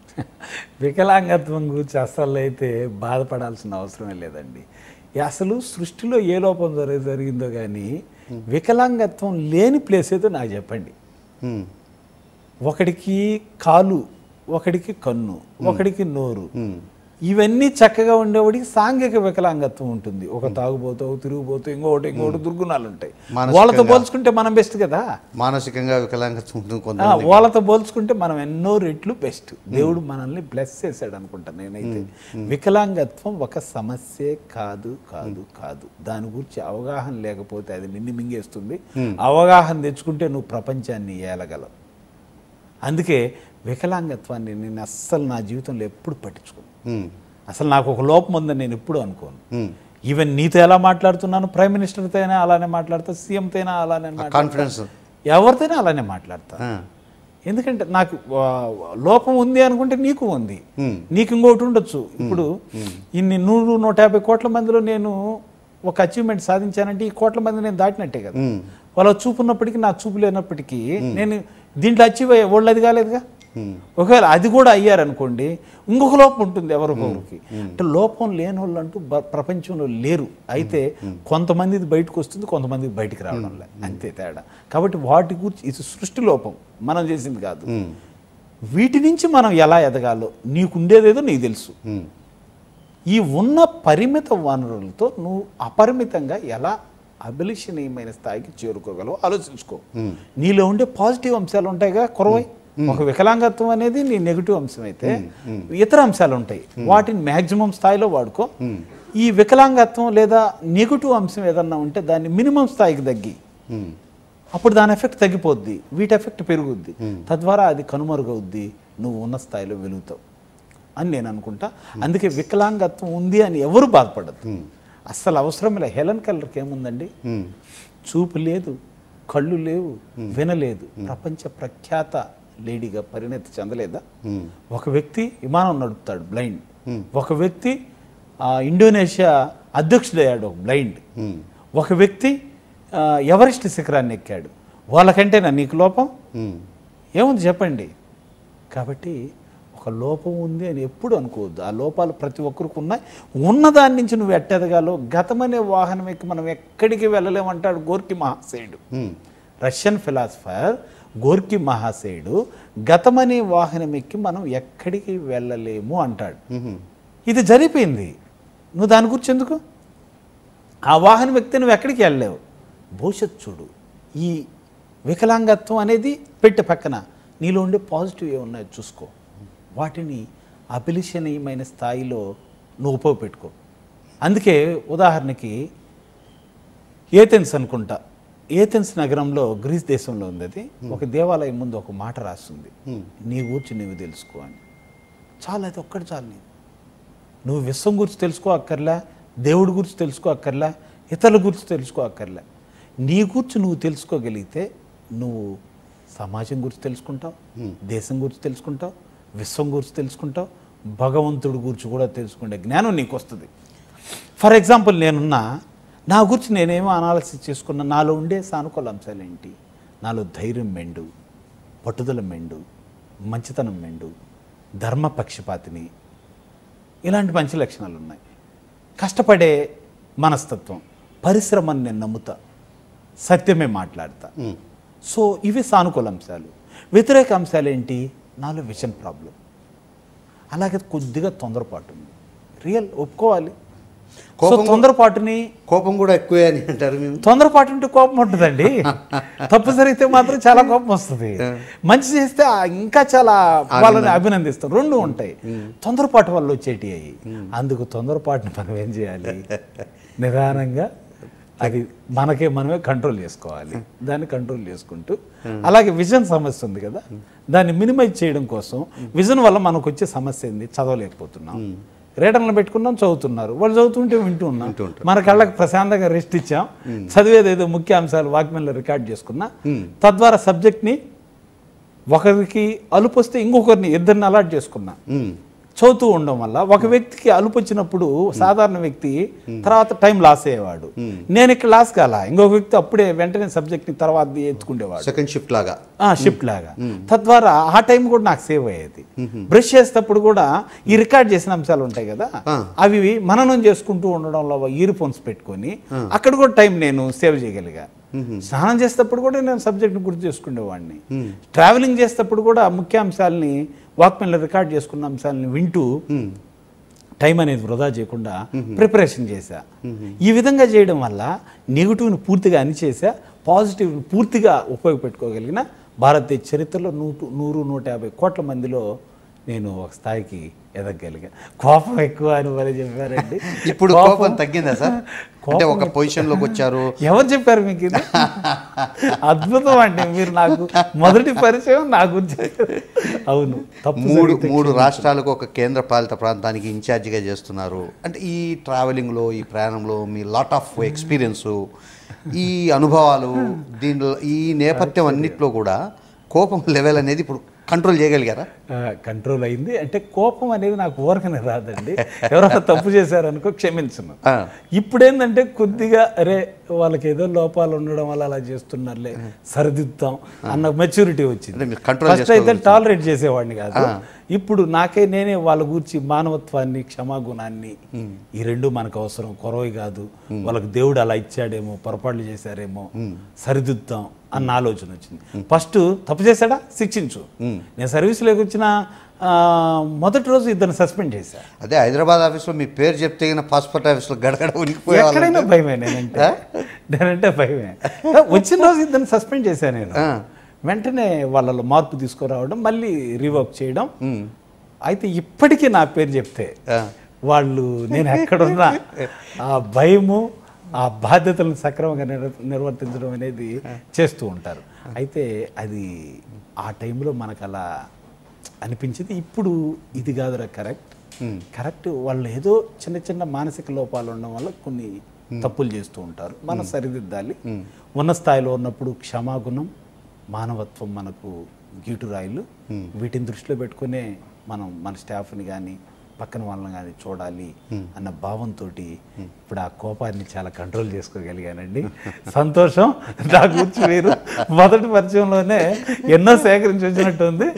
వికలాంగత్వం గురించి అసలు అయితే బాధపడాల్సిన అవసరమే లేదండి ఈ అసలు సృష్టిలో ఏ లోపం జరి జరిగిందో కానీ వికలాంగత్వం లేని ప్లేస్ ఏదో నాకు చెప్పండి ఉమ్, ఒకడికి కాలు ఒకడికి కన్ను ఒకడికి నోరు ఉమ్, ఇవన్నీ చక్కగా ఉండేవాడికి సాంఘిక వికలాంగత్వం ఉంటుంది ఒక తాగుబోతూ తిరుగుబోతూ ఇంకొకటి ఇంకొకటి దుర్గుణాలు ఉంటాయి మానసికంగా- వాళ్ళతో పోల్చుకుంటే మనం బెస్ట్ కదా మానసికంగా వికలాంగత్వం ఉంటుంది ఆ, కొంత వాళ్ళతో పోల్చుకుంటే మనం ఎన్నో రెట్లు బెస్ట్ దేవుడు మనల్ని బ్లెస్ చేశాడు అనుకుంటా నేనైతే వికలాంగత్వం ఒక సమస్యే కాదు కాదు కాదు దాని గురించి అవగాహన లేకపోతే అది నిన్ను మింగేస్తుంది అవగాహన తెచ్చుకుంటే నువ్వు ప్రపంచాన్ని ఏలగలవు అందుకే వికలాంగత్వాన్ని నేను అస్సలు నా జీవితంలో ఎప్పుడు పట్టించుకోను ఉమ్, అసలు నాకు ఒక లోపం ఉందని నేను ఎప్పుడు అనుకోను ఉమ్. ఈవెన్ నీతో ఎలా మాట్లాడుతున్నాను ప్రైమ్ మినిస్టర్తో అయినా అలానే మాట్లాడతా సీఎంతో అయినా అలానే మాట్లాడతా కాన్ఫిడెన్స్ ఎవరితోనే అలానే మాట్లాడతా ఆ, ఎందుకంటే నాకు ఆ, లోపం ఉంది అనుకుంటే నీకు ఉంది ఉమ్, నీకు ఇంకోటి ఉండొచ్చు ఇప్పుడు ఇన్ని నూరు నూట యాభై కోట్ల మందిలో నేను ఒక అచీవ్మెంట్ సాధించానంటే ఈ కోట్ల మంది నేను దాటినట్టే కదా ఉమ్, వాళ్ళ చూపు ఉన్నప్పటికీ నా చూపు లేనప్పటికీ నేను దీంట్లో అచీవ్ అయ్యే వాళ్ళు అది కాలేదుగా ఉమ్, ఒకవేళ అది కూడా అయ్యారనుకోండి ఇంకొక లోపం ఉంటుంది ఎవరికొకరికి అంటే లోపం లేని వాళ్ళు అంటూ బ- ప్రపంచంలో లేరు అయితే కొంతమందిది బయటకు వస్తుంది కొంతమందిది బయటికి రావడం లే అంతే తేడా కాబట్టి వాటి గురించి ఇది సృష్టి లోపం మనం చేసింది కాదు ఉమ్, వీటి నుంచి మనం ఎలా ఎదగాలో నీకుండేదేదో నీకు తెలుసు ఉమ్, ఈ ఉన్న పరిమిత వనరులతో నువ్వు అపరిమితంగా ఎలా అభిలషణీయమైన స్థాయికి చేరుకోగలవు ఆలోచించుకో నీలో ఉండే పాజిటివ్ అంశాలు ఉంటాయిగా కొరవై ఒక వికలాంగత్వం అనేది నీ నెగిటివ్ అంశం అయితే ఇతర అంశాలు ఉంటాయి వాటిని మ్యాక్సిమం స్థాయిలో వాడుకో ఈ వికలాంగత్వం లేదా నెగిటివ్ అంశం ఏదన్నా ఉంటే దాన్ని మినిమం స్థాయికి తగ్గి ఉమ్, అప్పుడు దాని ఎఫెక్ట్ తగ్గిపోద్ది వీటి ఎఫెక్ట్ పెరుగుద్ది తద్వారా అది కనుమరుగవుద్ది నువ్వు ఉన్న స్థాయిలో వెలుగుతావు అని నేను అనుకుంటా అందుకే వికలాంగత్వం ఉంది అని ఎవరు బాధపడద్దు అస్సలు అవసరం లే హెలెన్ కలర్కి ఏముందండి ఉమ్, చూపు లేదు కళ్ళు లేవు వినలేదు ప్రపంచ ప్రఖ్యాత లేడీగా పరిణతి చెందలేదా ఉమ్, ఒక వ్యక్తి విమానం నడుపుతాడు బ్లైండ్ ఒక వ్యక్తి ఆ, ఇండోనేషియా అధ్యక్షుడయ్యాడు ఒక బ్లైండ్ ఉమ్, ఒక వ్యక్తి ఆ, ఎవరెస్ట్ శిఖరాన్ని ఎక్కాడు వాళ్ళకంటేనా నీకు లోపం ఉమ్, ఏముంది చెప్పండి కాబట్టి ఒక లోపం ఉంది అని ఎప్పుడు అనుకోవద్దు ఆ లోపాలు ప్రతి ఒక్కరికి ఉన్నాయి ఉన్నదాని నుంచి నువ్వు ఎట్టెదగాలో గతమనే వాహనం ఎక్కి మనం ఎక్కడికి వెళ్ళలేమంటాడు గోర్కి మహాశయుడు ఉమ్, రష్యన్ ఫిలాసఫర్ గోర్కి మహాశయుడు గతమనే వాహనం ఎక్కి మనం ఎక్కడికి వెళ్ళలేము అంటాడు ఉమ్, ఇది జరిగిపోయింది నువ్వు దాని గురించి ఎందుకు ఆ వాహనం ఎక్కితే నువ్వు ఎక్కడికి వెళ్ళలేవు భవిష్యత్తు చూడు ఈ వికలాంగత్వం అనేది పెట్టే పక్కన నీలో ఉండే పాజిటివ్ ఏమున్నాయో చూసుకో వాటిని అభిలషణీయమైన స్థాయిలో నువ్వు ఉపయోగపెట్టుకో అందుకే ఉదాహరణకి ఏథెన్స్ అనుకుంటా ఏథెన్స్ నగరంలో గ్రీస్ దేశంలో ఉంది అది ఒక దేవాలయం ముందు ఒక మాట రాస్తుంది నీ గురించి నీవు తెలుసుకో అని చాలు అది ఒక్కటి చాలు నీకు నువ్వు విశ్వం గురించి తెలుసుకో అక్కర్లే దేవుడి గురించి తెలుసుకో అక్కర్లే ఇతరుల గురించి తెలుసుకో అక్కర్లే నీ గురించి నువ్వు తెలుసుకోగలిగితే నువ్వు సమాజం గురించి తెలుసుకుంటావు దేశం గురించి తెలుసుకుంటావు విశ్వం గురించి తెలుసుకుంటావు భగవంతుడి గురించి కూడా తెలుసుకునే జ్ఞానం నీకు వస్తుంది ఫర్ ఎగ్జాంపుల్ నేనున్నా నా గురించి నేనేమో అనాలిసిస్ చేసుకున్నా నాలో ఉండే సానుకూల అంశాలు ఏంటి నాలో ధైర్యం మెండు పట్టుదల మెండు మంచితనం మెండు ధర్మ పక్షపాతిని ఇలాంటి మంచి లక్షణాలు ఉన్నాయి కష్టపడే మనస్తత్వం పరిశ్రమని నేను నమ్ముతా సత్యమే మాట్లాడతా ఉమ్. సో ఇవి సానుకూల అంశాలు వ్యతిరేక అంశాలు ఏంటి నాలో విషన్ ప్రాబ్లం అలాగే కొద్దిగా తొందరపాటు ఉంది రియల్ ఒప్పుకోవాలి సో కోపం కూడా- తొందరపాటుని కోపం కూడా ఎక్కువే అని అంటారు మేము తొందరపాటు ఉంటే కోపం ఉంటుందండి తప్పు జరిగితే మాత్రం చాలా కోపం వస్తుంది మంచి చేస్తే ఆ ఇంకా చాలా వాళ్ళని అభినందిస్తాం రెండు ఉంటాయి తొందరపాటు వల్ల వచ్చేటి అయ్యి అందుకు తొందరపాటుని మనం ఏం చేయాలి నిదానంగా అది మనకే మనమే కంట్రోల్ చేసుకోవాలి దాన్ని కంట్రోల్ చేసుకుంటూ అలాగే విజన్ సమస్య ఉంది కదా దాన్ని మినిమైజ్ చేయడం కోసం విజన్ వల్ల మనకు వచ్చే సమస్య ఏంది చదవలేకపోతున్నాం రేటర్లు పెట్టుకున్నాం చదువుతున్నారు వాళ్ళు చదువుతుంటే వింటూ ఉన్నాం మన కళ్ళకి ప్రశాంతంగా రెస్ట్ ఇచ్చాం చదివేది ఏదో ముఖ్య అంశాలు వాక్మెన్లో రికార్డ్ చేసుకున్నా తద్వారా సబ్జెక్ట్ని ఒకరికి అలుపు వస్తే ఇంకొకరిని ఇద్దరిని అలాట్ చేసుకున్నా ఉమ్. చదువుతూ ఉండడం వల్ల ఒక వ్యక్తికి అలుపు వచ్చినప్పుడు సాధారణ వ్యక్తి తర్వాత టైం లాస్ అయ్యేవాడు నేను ఇక్కడ లాస్ కాల ఇంకొక వ్యక్తి అప్పుడే వెంటనే సబ్జెక్ట్ని తర్వాత ఎత్తుకుండేవాడు సెకండ్ షిఫ్ట్ లాగా ఆ షిఫ్ట్ లాగా తద్వారా ఆ టైం కూడా నాకు సేవ్ అయ్యేది బ్రష్ చేసేటప్పుడు కూడా ఈ రికార్డ్ చేసిన అంశాలు ఉంటాయి కదా ఆ. అవి మననం చేసుకుంటూ ఉండడంలో ఇయర్ ఫోన్స్ పెట్టుకొని అక్కడ కూడా టైం నేను సేవ్ చేయగలిగా స్నానం చేసేటప్పుడు కూడా నేను సబ్జెక్ట్ని గుర్తు చేసుకునేవాడిని ట్రావెలింగ్ చేసేటప్పుడు కూడా ముఖ్య అంశాలని వాక్మెన్లో రికార్డ్ చేసుకున్న అంశాలని వింటూ టైం అనేది వృధా చేయకుండా ప్రిపరేషన్ చేశా ఈ విధంగా చేయడం వల్ల నెగిటివ్ని పూర్తిగా అనిచేసా పాజిటివ్ని పూర్తిగా ఉపయోగపెట్టుకోగలిగిన భారతదేశ చరిత్రలో నూటు నూరు నూట యాభై కోట్ల మందిలో నేను ఒక స్థాయికి ఎదగలిగా కోపం ఎక్కువ అని మరి చెప్పారండి ఇప్పుడు కోపం తగ్గిందా సార్ అంటే ఒక పొజిషన్ లోకి వచ్చారు ఎవరు చెప్పారు మీకు ఇది అద్భుతం అండి మీరు నాకు మొదటి పరిచయం నా గురించి అవును తప్పు మూడు జరిగితే మూడు రాష్ట్రాలకు ఒక కేంద్ర పాలిత ప్రాంతానికి ఇన్ఛార్జిగా చేస్తున్నారు అంటే ఈ ట్రావెలింగ్లో ఈ ప్రయాణంలో మీ లాట్ ఆఫ్ ఎక్స్పీరియన్స్ ఈ అనుభవాలు దీనిలో ఈ నేపథ్యం అన్నిట్లో కూడా కోపం లెవెల్ అనేది ఇప్పుడు కంట్రోల్ చేయగలిగారా ఆ, కంట్రోల్ అయింది అంటే కోపం అనేది నాకు ఊరకనే రాదండి ఎవరైనా తప్పు చేశారనుకో క్షమించను ఆ. ఇప్పుడేందంటే కొద్దిగా అరే వాళ్ళకి ఏదో లోపాలు ఉండడం వల్ల అలా చేస్తున్నారులే సరిదిద్దాం అన్న మెచ్యూరిటీ వచ్చింది అంటే మీరు control ఫస్ట్ అయితే టాలరేట్ చేసేవాడిని కాదు ఇప్పుడు నాకే నేనే వాళ్ళ గురించి మానవత్వాన్ని క్షమాగుణాన్ని ఈ రెండు మనకు అవసరం కొరవి కాదు వాళ్ళకి దేవుడు అలా ఇచ్చాడేమో పొరపాట్లు చేశారేమో సరిదిద్దాం అన్న ఆలోచన వచ్చింది ఫస్ట్ తప్పు చేశాడా శిక్షించు నేను సర్వీస్లోకి వచ్చిన ఆ, మొదటి రోజు ఇద్దరిని సస్పెండ్ చేశా అదే హైదరాబాద్ ఆఫీస్లో మీ పేరు చెప్తే పాస్పోర్ట్ ఆఫీస్లో గడగడ ఉనికిపోయేవాళ్ళు ఎక్కడైనా భయమే నేనంటే నేనంటే భయమే వచ్చిన రోజు ఇద్దరిని సస్పెండ్ చేశాను నేను వెంటనే వాళ్ళలో మార్పు తీసుకురావడం మళ్ళీ రివర్క్ చేయడం అయితే ఇప్పటికీ నా పేరు చెప్తే ఆ. వాళ్ళు నేను ఎక్కడున్నా ఆ భయము ఆ బాధ్యతలను సక్రమంగా నిర్- నిర్వర్తించడం అనేది చేస్తూ ఉంటారు అయితే అది ఆ టైంలో మనకు అలా అనిపించింది ఇప్పుడు ఇది కాదురా కరెక్ట్ కరెక్ట్ వాళ్ళు ఏదో చిన్న చిన్న మానసిక లోపాలు ఉండడం వల్ల కొన్ని తప్పులు చేస్తూ ఉంటారు మనం సరిదిద్దాలి ఉన్న స్థాయిలో ఉన్నప్పుడు క్షమాగుణం మానవత్వం మనకు గీటురాయిలు వీటిని దృష్టిలో పెట్టుకునే మనం మన స్టాఫ్ని కానీ పక్కన వాళ్ళని కానీ చూడాలి అన్న భావంతో ఇప్పుడు ఆ కోపాన్ని చాలా కంట్రోల్ చేసుకోగలిగానండి సంతోషం నా గురించి మీరు మొదటి పరిచయంలోనే ఎన్నో సేకరించి వచ్చినట్టు ఉంది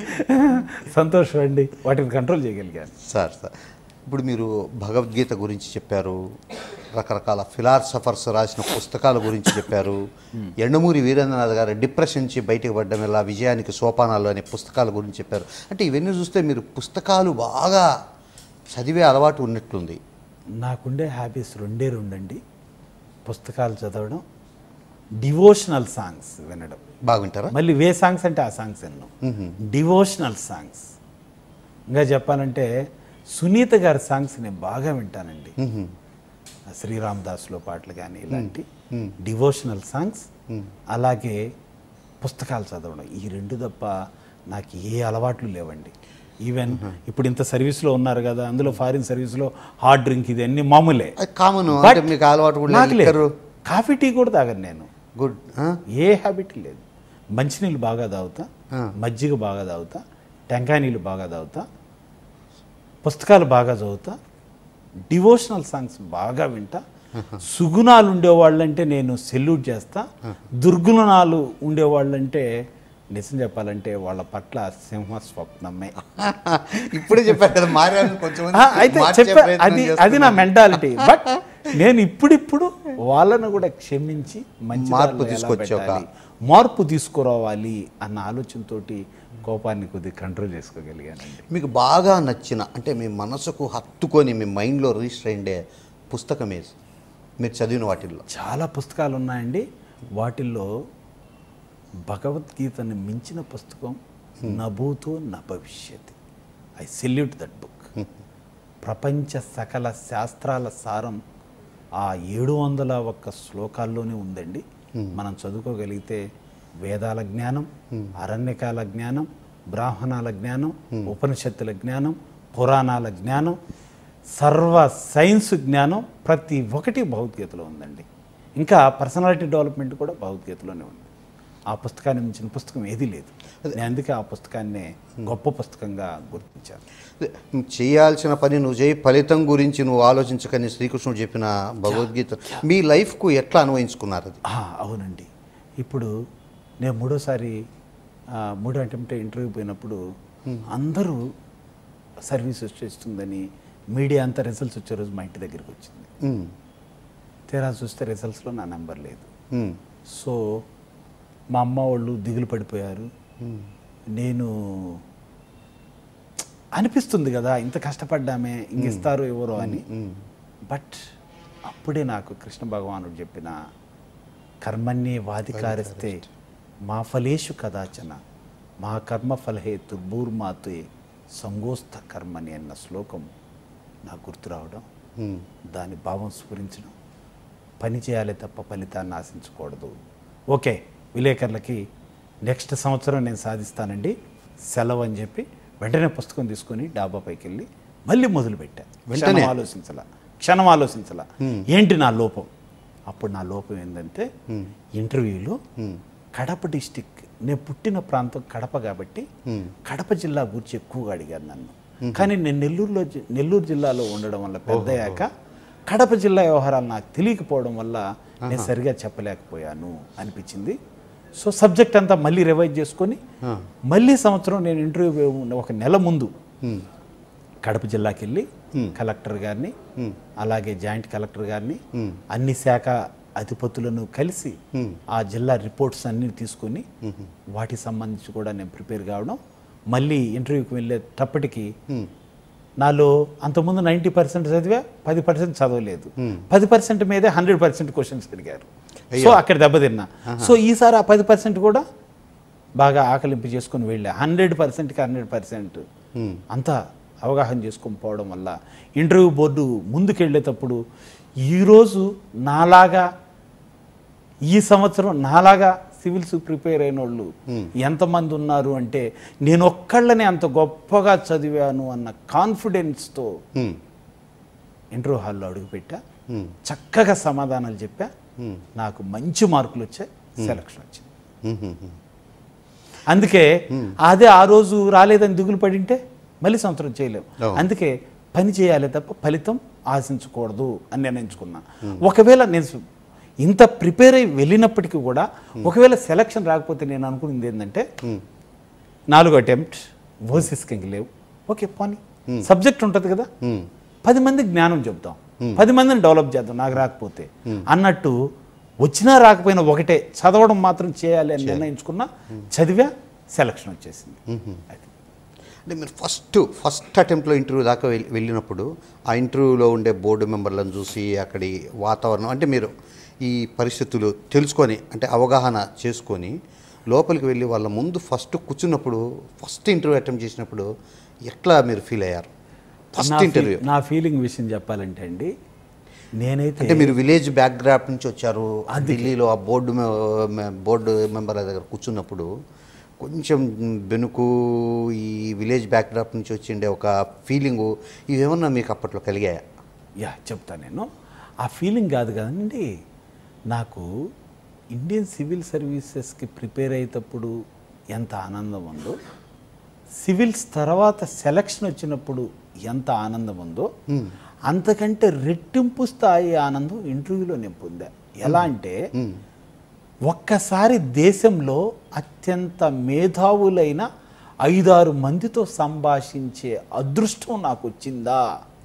సంతోషం అండి వాటిని కంట్రోల్ చేయగలిగాను సార్ సార్ ఇప్పుడు మీరు భగవద్గీత గురించి చెప్పారు రకరకాల ఫిలాసఫర్స్ రాసిన పుస్తకాల గురించి చెప్పారు ఎండమూరి వీరేంద్రనాథ్ గారు డిప్రెషన్ నుంచి బయటకు పడ్డం ఎలా విజయానికి సోపానాలు అనే పుస్తకాల గురించి చెప్పారు అంటే ఇవన్నీ చూస్తే మీరు పుస్తకాలు బాగా చదివే అలవాటు ఉన్నట్లుంది నాకుండే హ్యాబీస్ రెండే రెండండి పుస్తకాలు చదవడం డివోషనల్ సాంగ్స్ వినడం బాగుంటారా మళ్ళీ వే సాంగ్స్ అంటే ఆ సాంగ్స్ విన్నాం డివోషనల్ సాంగ్స్ ఇంకా చెప్పాలంటే సునీత గారి సాంగ్స్ నేను బాగా వింటానండి శ్రీరామ్ దాస్లో పాటలు కానీ ఇలాంటి డివోషనల్ సాంగ్స్ అలాగే పుస్తకాలు చదవడం ఈ రెండు తప్ప నాకు ఏ అలవాట్లు లేవండి ఈవెన్ ఇప్పుడు ఇంత సర్వీస్లో ఉన్నారు కదా అందులో ఫారిన్ సర్వీస్లో హార్డ్ డ్రింక్ ఇది అన్ని మామూలే అది కామన్ But అంటే మీకు అలవాటు కూడా నాకు లేదు. లిక్కరు కాఫీ టీ కూడా తాగను నేను గుడ్ ఏ హ్యాబిట్ లేదు మంచినీళ్ళు బాగా తాగుతా ఆ. మజ్జిగ బాగా తాగుతా టెంకాయ నీళ్ళు బాగా తాగుతా పుస్తకాలు బాగా చదువుతా డివోషనల్ సాంగ్స్ బాగా వింటా సుగుణాలు ఉండేవాళ్ళంటే నేను సెల్యూట్ చేస్తా దుర్గుణాలు ఉండేవాళ్ళంటే నిజం చెప్పాలంటే వాళ్ళ పట్ల సింహ స్వప్నమే ఇప్పుడే చెప్పారు కదా మారాను కొంచెం ఆ, అయితే చెప్పా అది అది నా మెంటాలిటీ బట్ నేను ఇప్పుడిప్పుడు వాళ్ళను కూడా క్షమించి మంచి మార్పు దారిలో ఎలా తీసుకొచ్చే ఒక- పెట్టాలి, మార్పు తీసుకురావాలి అన్న ఆలోచనతోటి కోపాన్ని కొద్దిగా కంట్రోల్ చేసుకోగలిగానండి మీకు బాగా నచ్చిన అంటే మీ మనసుకు హత్తుకొని మీ మైండ్లో రిజిస్టర్ అయ్యే పుస్తకం ఏది మీరు చదివిన వాటిల్లో చాలా పుస్తకాలు ఉన్నాయండి వాటిల్లో భగవద్గీతని మించిన పుస్తకం నభూతో న భవిష్యత్ ఐ సెల్యూట్ దట్ బుక్ ప్రపంచ సకల శాస్త్రాల సారం ఆ ఏడు వందల ఒక్క శ్లోకాల్లోనే ఉందండి మనం చదువుకోగలిగితే వేదాల జ్ఞానం అరణ్యకాల జ్ఞానం బ్రాహ్మణాల జ్ఞానం ఉపనిషత్తుల జ్ఞానం పురాణాల జ్ఞానం సర్వ సైన్స్ జ్ఞానం ప్రతి ఒక్కటి భగవద్గీతలో ఉందండి ఇంకా పర్సనాలిటీ డెవలప్మెంట్ కూడా భగవద్గీతలోనే ఉంది ఆ పుస్తకాన్ని మించిన పుస్తకం ఏదీ లేదు నేను అందుకే ఆ పుస్తకాన్ని గొప్ప పుస్తకంగా గుర్తించాను అదే, చేయాల్సిన పని నువ్వు చేయి ఫలితం గురించి నువ్వు ఆలోచించకని శ్రీకృష్ణుడు చెప్పిన భగవద్గీత మీ లైఫ్కు ఎట్లా అన్వయించుకున్నారు అది ఆ, అవునండి ఇప్పుడు నేను మూడోసారి ఆ, మూడో అటెంప్ట్ ఇంటర్వ్యూ పోయినప్పుడు అందరూ సర్వీసెస్ చేస్తుందని మీడియా అంతా రిజల్ట్స్ వచ్చే రోజు మా ఇంటి దగ్గరికి వచ్చింది ఉమ్, తీరా చూస్తే రిజల్ట్స్లో నా నెంబర్ లేదు ఉమ్, సో మా అమ్మ వాళ్ళు దిగులు పడిపోయారు నేను అనిపిస్తుంది కదా ఇంత కష్టపడ్డామే ఇంక ఇస్తారు ఎవరో అని బట్ అప్పుడే నాకు కృష్ణ భగవానుడు చెప్పిన కర్మణ్యే వాధికారిస్తే మా ఫలేషు కదాచన మా కర్మ ఫలహే దుర్భూర్మాతే సంగోస్థ కర్మని అన్న శ్లోకం నాకు గుర్తు రావడం ఉమ్. దాని భావం స్ఫురించడం పని చేయాలి తప్ప ఫలితాన్ని ఆశించకూడదు ఓకే విలేకరులకి నెక్స్ట్ సంవత్సరం నేను సాధిస్తానండి సెలవు అని చెప్పి వెంటనే పుస్తకం తీసుకొని డాబా పైకి వెళ్ళి మళ్ళీ మొదలుపెట్టా వెంటనే? క్షణం ఆలోచించాల క్షణం ఆలోచించాల ఏంటి నా లోపం అప్పుడు నా లోపం ఏంటంటే ఇంటర్వ్యూలో కడప డిస్టిక్ నేను పుట్టిన ప్రాంతం కడప కాబట్టి కడప జిల్లా గురించి ఎక్కువగా అడిగారు నన్ను కానీ నేను నెల్లూరులో జి- నెల్లూరు జిల్లాలో ఉండడం వల్ల పెద్దయ్యాక కడప జిల్లా వ్యవహారాలు నాకు తెలియకపోవడం వల్ల నేను సరిగా చెప్పలేకపోయాను అనిపించింది సో సబ్జెక్ట్ అంతా మళ్ళీ రివైజ్ చేసుకొని మళ్ళీ సంవత్సరం నేను ఇంటర్వ్యూ ఒక నెల ముందు కడప జిల్లాకి వెళ్ళి కలెక్టర్ గారిని అలాగే జాయింట్ కలెక్టర్ గారిని అన్ని శాఖ అధిపతులను కలిసి ఆ జిల్లా రిపోర్ట్స్ అన్ని తీసుకొని వాటికి సంబంధించి కూడా నేను ప్రిపేర్ కావడం మళ్ళీ ఇంటర్వ్యూకి వెళ్ళేటప్పటికి నాలో అంతకుముందు నైంటీ పర్సెంట్ చదివా పది పర్సెంట్ చదవలేదు పది పర్సెంట్ మీదే హండ్రెడ్ పర్సెంట్ క్వశ్చన్స్ అడిగారు సో అక్కడ దెబ్బతిన్నా సో ఈసారి ఆ పది పర్సెంట్ కూడా బాగా ఆకలింపు చేసుకొని వెళ్ళా హండ్రెడ్ పర్సెంట్కి హండ్రెడ్ పర్సెంట్ అంతా అవగాహన చేసుకొని పోవడం వల్ల ఇంటర్వ్యూ బోర్డు ముందుకెళ్ళేటప్పుడు ఈరోజు నాలాగా ఈ సంవత్సరం నాలాగా సివిల్స్ ప్రిపేర్ అయిన వాళ్ళు ఎంతమంది ఉన్నారు అంటే నేను ఒక్కళ్ళని అంత గొప్పగా చదివాను అన్న కాన్ఫిడెన్స్తో ఉమ్, ఇంటర్వ్యూ హాల్లో అడుగుపెట్టా చక్కగా సమాధానాలు చెప్పా నాకు మంచి మార్కులు వచ్చాయి సెలక్షన్ వచ్చింది ఉమ్, ఉమ్, ఉమ్. అందుకే అదే ఆ రోజు రాలేదని దిగులు పడింటే మళ్ళీ సంవత్సరం చేయలేము అవును. అందుకే పని చేయాలి తప్ప ఫలితం ఆశించకూడదు అని నిర్ణయించుకున్నా ఒకవేళ నేను సు- ఇంత ప్రిపేర్ అయి వెళ్ళినప్పటికీ కూడా ఒకవేళ సెలక్షన్ రాకపోతే నేను అనుకున్నది ఏంటంటే నాలుగో అటెంప్ట్ ఓసిస్కి ఇంక లేవు ఓకే పోనీ సబ్జెక్ట్ ఉంటుంది కదా ఉమ్, పది మంది జ్ఞానం చెప్తాం పది మందిని డెవలప్ చేద్దాం నాకు రాకపోతే అన్నట్టు వచ్చినా రాకపోయినా ఒకటే చదవడం మాత్రం చేయాలి అని నిర్ణయించుకున్నా చదివా సెలక్షన్ వచ్చేసింది అది. అంటే మీరు ఫస్ట్ ఫస్ట్ అటెంప్ట్లో ఇంటర్వ్యూ దాకా వెళ్ళి- వెళ్ళినప్పుడు ఆ ఇంటర్వ్యూలో ఉండే బోర్డు మెంబర్లను చూసి అక్కడి వాతావరణం అంటే మీరు ఈ పరిస్థితులు తెలుసుకొని అంటే అవగాహన చేసుకొని లోపలికి వెళ్ళి వాళ్ళ ముందు ఫస్ట్ కూర్చున్నప్పుడు ఫస్ట్ ఇంటర్వ్యూ అటెంప్ట్ చేసినప్పుడు ఎట్లా మీరు ఫీల్ అయ్యారు ఫస్ట్ నా ఫీ- ఇంటర్వ్యూ నా ఫీలింగ్ విషయం చెప్పాలంటే అండి నేనైతే అంటే మీరు విలేజ్ బ్యాక్గ్రౌండ్ నుంచి వచ్చారు ఢిల్లీలో ఆ బోర్డు మె- మె- బోర్డు మెంబర్ల దగ్గర కూర్చున్నప్పుడు కొంచెం బెనుకు ఈ విలేజ్ బ్యాక్డ్రాప్ నుంచి వచ్చిండే ఒక ఫీలింగు ఇవేమన్నా మీకు అప్పట్లో కలిగాయా యా చెప్తా నేను ఆ ఫీలింగ్ కాదు కదండి నాకు ఇండియన్ సివిల్ సర్వీసెస్కి ప్రిపేర్ అయ్యేటప్పుడు ఎంత ఆనందం ఉందో సివిల్స్ తర్వాత సెలక్షన్ వచ్చినప్పుడు ఎంత ఆనందం ఉందో అంతకంటే రెట్టింపు స్థాయి ఆనందం ఇంటర్వ్యూలో నేను పొందా ఎలా అంటే ఒక్కసారి దేశంలో అత్యంత మేధావులైన ఐదారు మందితో సంభాషించే అదృష్టం నాకు వచ్చిందా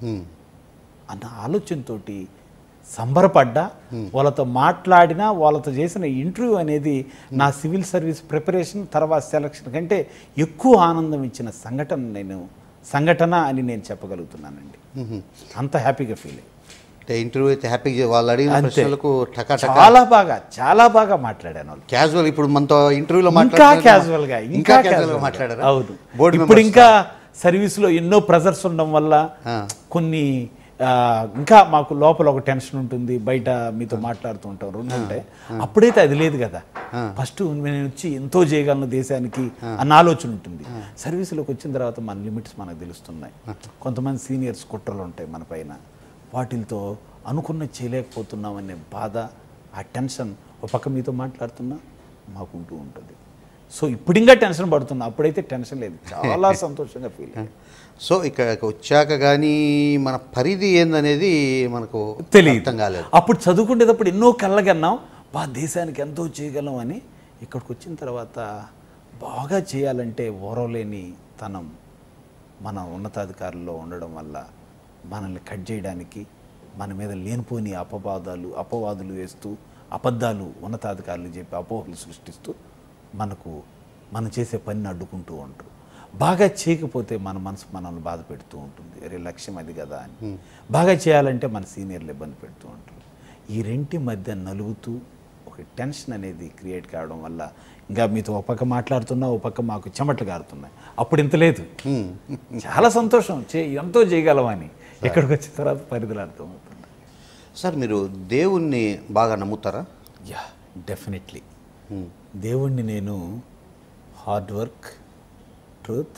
అన్న ఆలోచనతోటి సంబరపడ్డా వాళ్ళతో మాట్లాడినా వాళ్ళతో చేసిన ఇంటర్వ్యూ అనేది నా సివిల్ సర్వీస్ ప్రిపరేషన్ తర్వాత సెలక్షన్ కంటే ఎక్కువ ఆనందం ఇచ్చిన సంఘటన నేను సంఘటన అని నేను చెప్పగలుగుతున్నానండి అంత హ్యాపీగా ఫీల్ అయ్యి అంటే ఇంటర్వ్యూ అయితే హ్యాపీగా వాళ్ళు అడిగిన అంతే. ప్రశ్నలకు టకా టకా చాలా బాగా చాలా బాగా మాట్లాడాను వాళ్ళు క్యాజువల్ ఇప్పుడు మనతో ఇంటర్వ్యూలో ఇంకా మాట్లాడుతున్న- క్యాజువల్ గా ఇంకా ఇంకా క్యాజువల్ casual గా. మాట్లాడారా అవును బోర్డు ఇప్పుడు ఇంకా సర్వీస్ లో ఎన్నో ప్రెజర్స్ ఉండడం వల్ల ఆ. కొన్ని ఆ, ఇంకా మాకు లోపల ఒక టెన్షన్ ఉంటుంది బయట మీతో మాట్లాడుతూ ఉంటాం రెండు ఉంటాయి అప్పుడైతే అది లేదు కదా ఫస్ట్ నేను వచ్చి ఎంతో చేయగలను దేశానికి అన్న ఆలోచన ఉంటుంది సర్వీసులోకి వచ్చిన తర్వాత మన లిమిట్స్ మనకు తెలుస్తున్నాయి కొంతమంది సీనియర్స్ కుట్రలు ఉంటాయి మన పైన వాటితో అనుకున్న చేయలేకపోతున్నాం అనే బాధ ఆ టెన్షన్ ఒక పక్క మీతో మాట్లాడుతున్నా మాకుంటూ ఉంటుంది సో ఇప్పుడు ఇంకా టెన్షన్ పడుతున్నా అప్పుడైతే టెన్షన్ లేదు చాలా సంతోషంగా ఫీల్ సో ఇక్కడ వచ్చాక కానీ మన పరిధి ఏందనేది మనకు తెలియదు అర్థం కాలేదు అప్పుడు చదువుకునేటప్పుడు ఎన్నో కళ్ళగన్నాం బా దేశానికి ఎంతో చేయగలం అని ఇక్కడికి వచ్చిన తర్వాత బాగా చేయాలంటే ఓరవలేని తనం మన ఉన్నతాధికారుల్లో ఉండడం వల్ల మనల్ని కట్ చేయడానికి మన మీద లేనిపోని అపవాదాలు అపవాదులు వేస్తూ అబద్ధాలు ఉన్నతాధికారులు చెప్పి అపోహలు సృష్టిస్తూ మనకు మనం చేసే పనిని అడ్డుకుంటూ ఉంటారు బాగా చేయకపోతే మన మనసు మనల్ని బాధ పెడుతూ ఉంటుంది అరే లక్ష్యం అది కదా అని బాగా చేయాలంటే మన సీనియర్లు ఇబ్బంది పెడుతూ ఉంటారు ఈ రెంటి మధ్య నలుగుతూ ఒక టెన్షన్ అనేది క్రియేట్ కావడం వల్ల ఇంకా మీతో ఒక పక్క మాట్లాడుతున్నా ఒక పక్క మాకు చెమటలు కారుతున్నాయి అప్పుడు ఇంత లేదు చాలా సంతోషం చే ఎంతో చేయగలమని ఇక్కడికి వచ్చిన తర్వాత పరిధులు అర్థమవుతుంది సార్ మీరు దేవుణ్ణి బాగా నమ్ముతారా యా డెఫినెట్లీ దేవుణ్ణి నేను hard work truth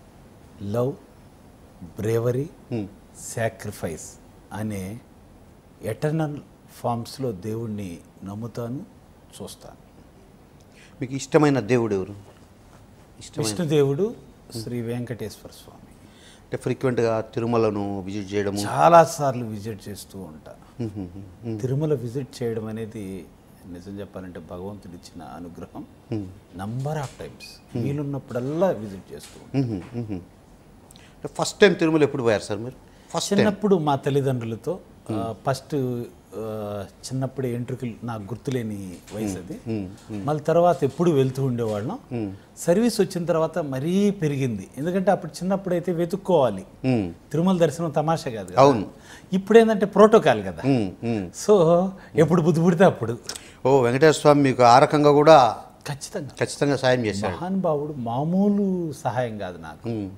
love bravery sacrifice అనే ఎటర్నల్ ఫామ్స్లో దేవుణ్ణి నమ్ముతాను చూస్తాను మీకు ఇష్టమైన దేవుడు ఎవరు ఇష్టమైన విష్ణుదేవుడు శ్రీ వెంకటేశ్వర స్వామి అంటే ఫ్రీక్వెంట్గా తిరుమలను విజిట్ చేయడము చాలాసార్లు విజిట్ చేస్తూ ఉంటా తిరుమల విజిట్ చేయడం అనేది నిజం చెప్పాలంటే భగవంతుడు ఇచ్చిన అనుగ్రహం నంబర్ ఆఫ్ టైమ్స్ వీలున్నప్పుడల్లా విజిట్ చేస్తూ ఉంటా. అంటే ఫస్ట్ టైం తిరుమల ఎప్పుడు పోయారు సార్ మీరు ఫస్ట్ టైం చిన్నప్పుడు మా తల్లిదండ్రులతో ఫస్ట్ చిన్నప్పుడు ఎంట్రుకలు నాకు గుర్తులేని వయసు అది మళ్ళీ తర్వాత ఎప్పుడు వెళ్తూ ఉండేవాళ్ళం సర్వీస్ వచ్చిన తర్వాత మరీ పెరిగింది ఎందుకంటే అప్పుడు చిన్నప్పుడు అయితే వెతుక్కోవాలి తిరుమల దర్శనం తమాషా కాదు కదా. అవును. ఇప్పుడు ఏంటంటే ప్రోటోకాల్ కదా సో ఎప్పుడు బుద్ధి పుడితే అప్పుడు ఓ వెంకటేశ్వర స్వామి మీకు ఆ రకంగా కూడా ఖచ్చితంగా ఖచ్చితంగా సాయం చేశాడు మహానుభావుడు మామూలు సహాయం కాదు నాకు ఉమ్,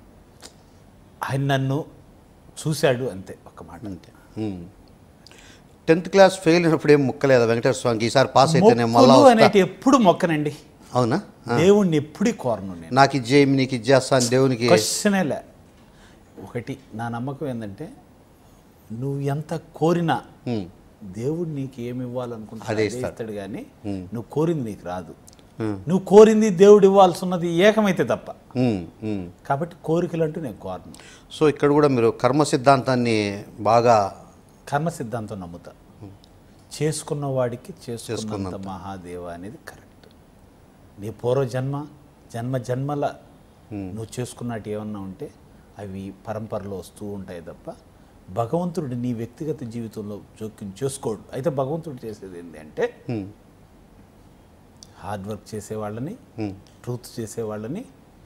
ఆయన నన్ను చూశాడు అంతే ఒక మాట అంతే టెన్త్ క్లాస్ ఫెయిల్ అయినప్పుడు ఏం ముక్కలేదా వెంకటేశ్వర స్వామికి ఈసారి పాస్ అయితే నేను మళ్ళా మొక్కులు వస్తా. అనేటి ఎప్పుడు మొక్కనండి అవునా దేవుణ్ణి ఎప్పుడు కోరను నేను నాకు ఇది చేయి నీకు ఇది చేస్తాను దేవునికి క్వశ్చనే లే ఒకటి నా నమ్మకం ఏంటంటే నువ్వు ఎంత కోరినా ఉమ్, దేవుడు నీకు ఏమి ఇవ్వాలనుకుంటా అదే అదే ఇస్తాడు. ఇస్తాడు కానీ నువ్వు కోరింది నీకు రాదు ఉమ్, నువ్వు కోరింది దేవుడు ఇవ్వాల్సి ఉన్నది ఏకమైతే తప్ప ఉమ్, ఉమ్. కాబట్టి కోరికలు అంటూ నేను కోరను సో ఇక్కడ కూడా మీరు కర్మ సిద్ధాంతాన్ని బాగా కర్మ సిద్ధాంతం నమ్ముతా చేసుకున్న వాడికి చేసుకున్నంత మహాదేవ అనేది కరెక్ట్ నీ పూర్వజన్మ జన్మ జన్మల నువ్వు చేసుకున్నట్టు ఏమన్నా ఉంటే అవి పరంపరలో వస్తూ ఉంటాయి తప్ప భగవంతుడు నీ వ్యక్తిగత జీవితంలో జోక్యం చేసుకోడు అయితే భగవంతుడు చేసేది ఏంటి అంటే ఉమ్, హార్డ్ వర్క్ చేసేవాళ్ళని ఉమ్, ట్రూత్ చేసేవాళ్ళని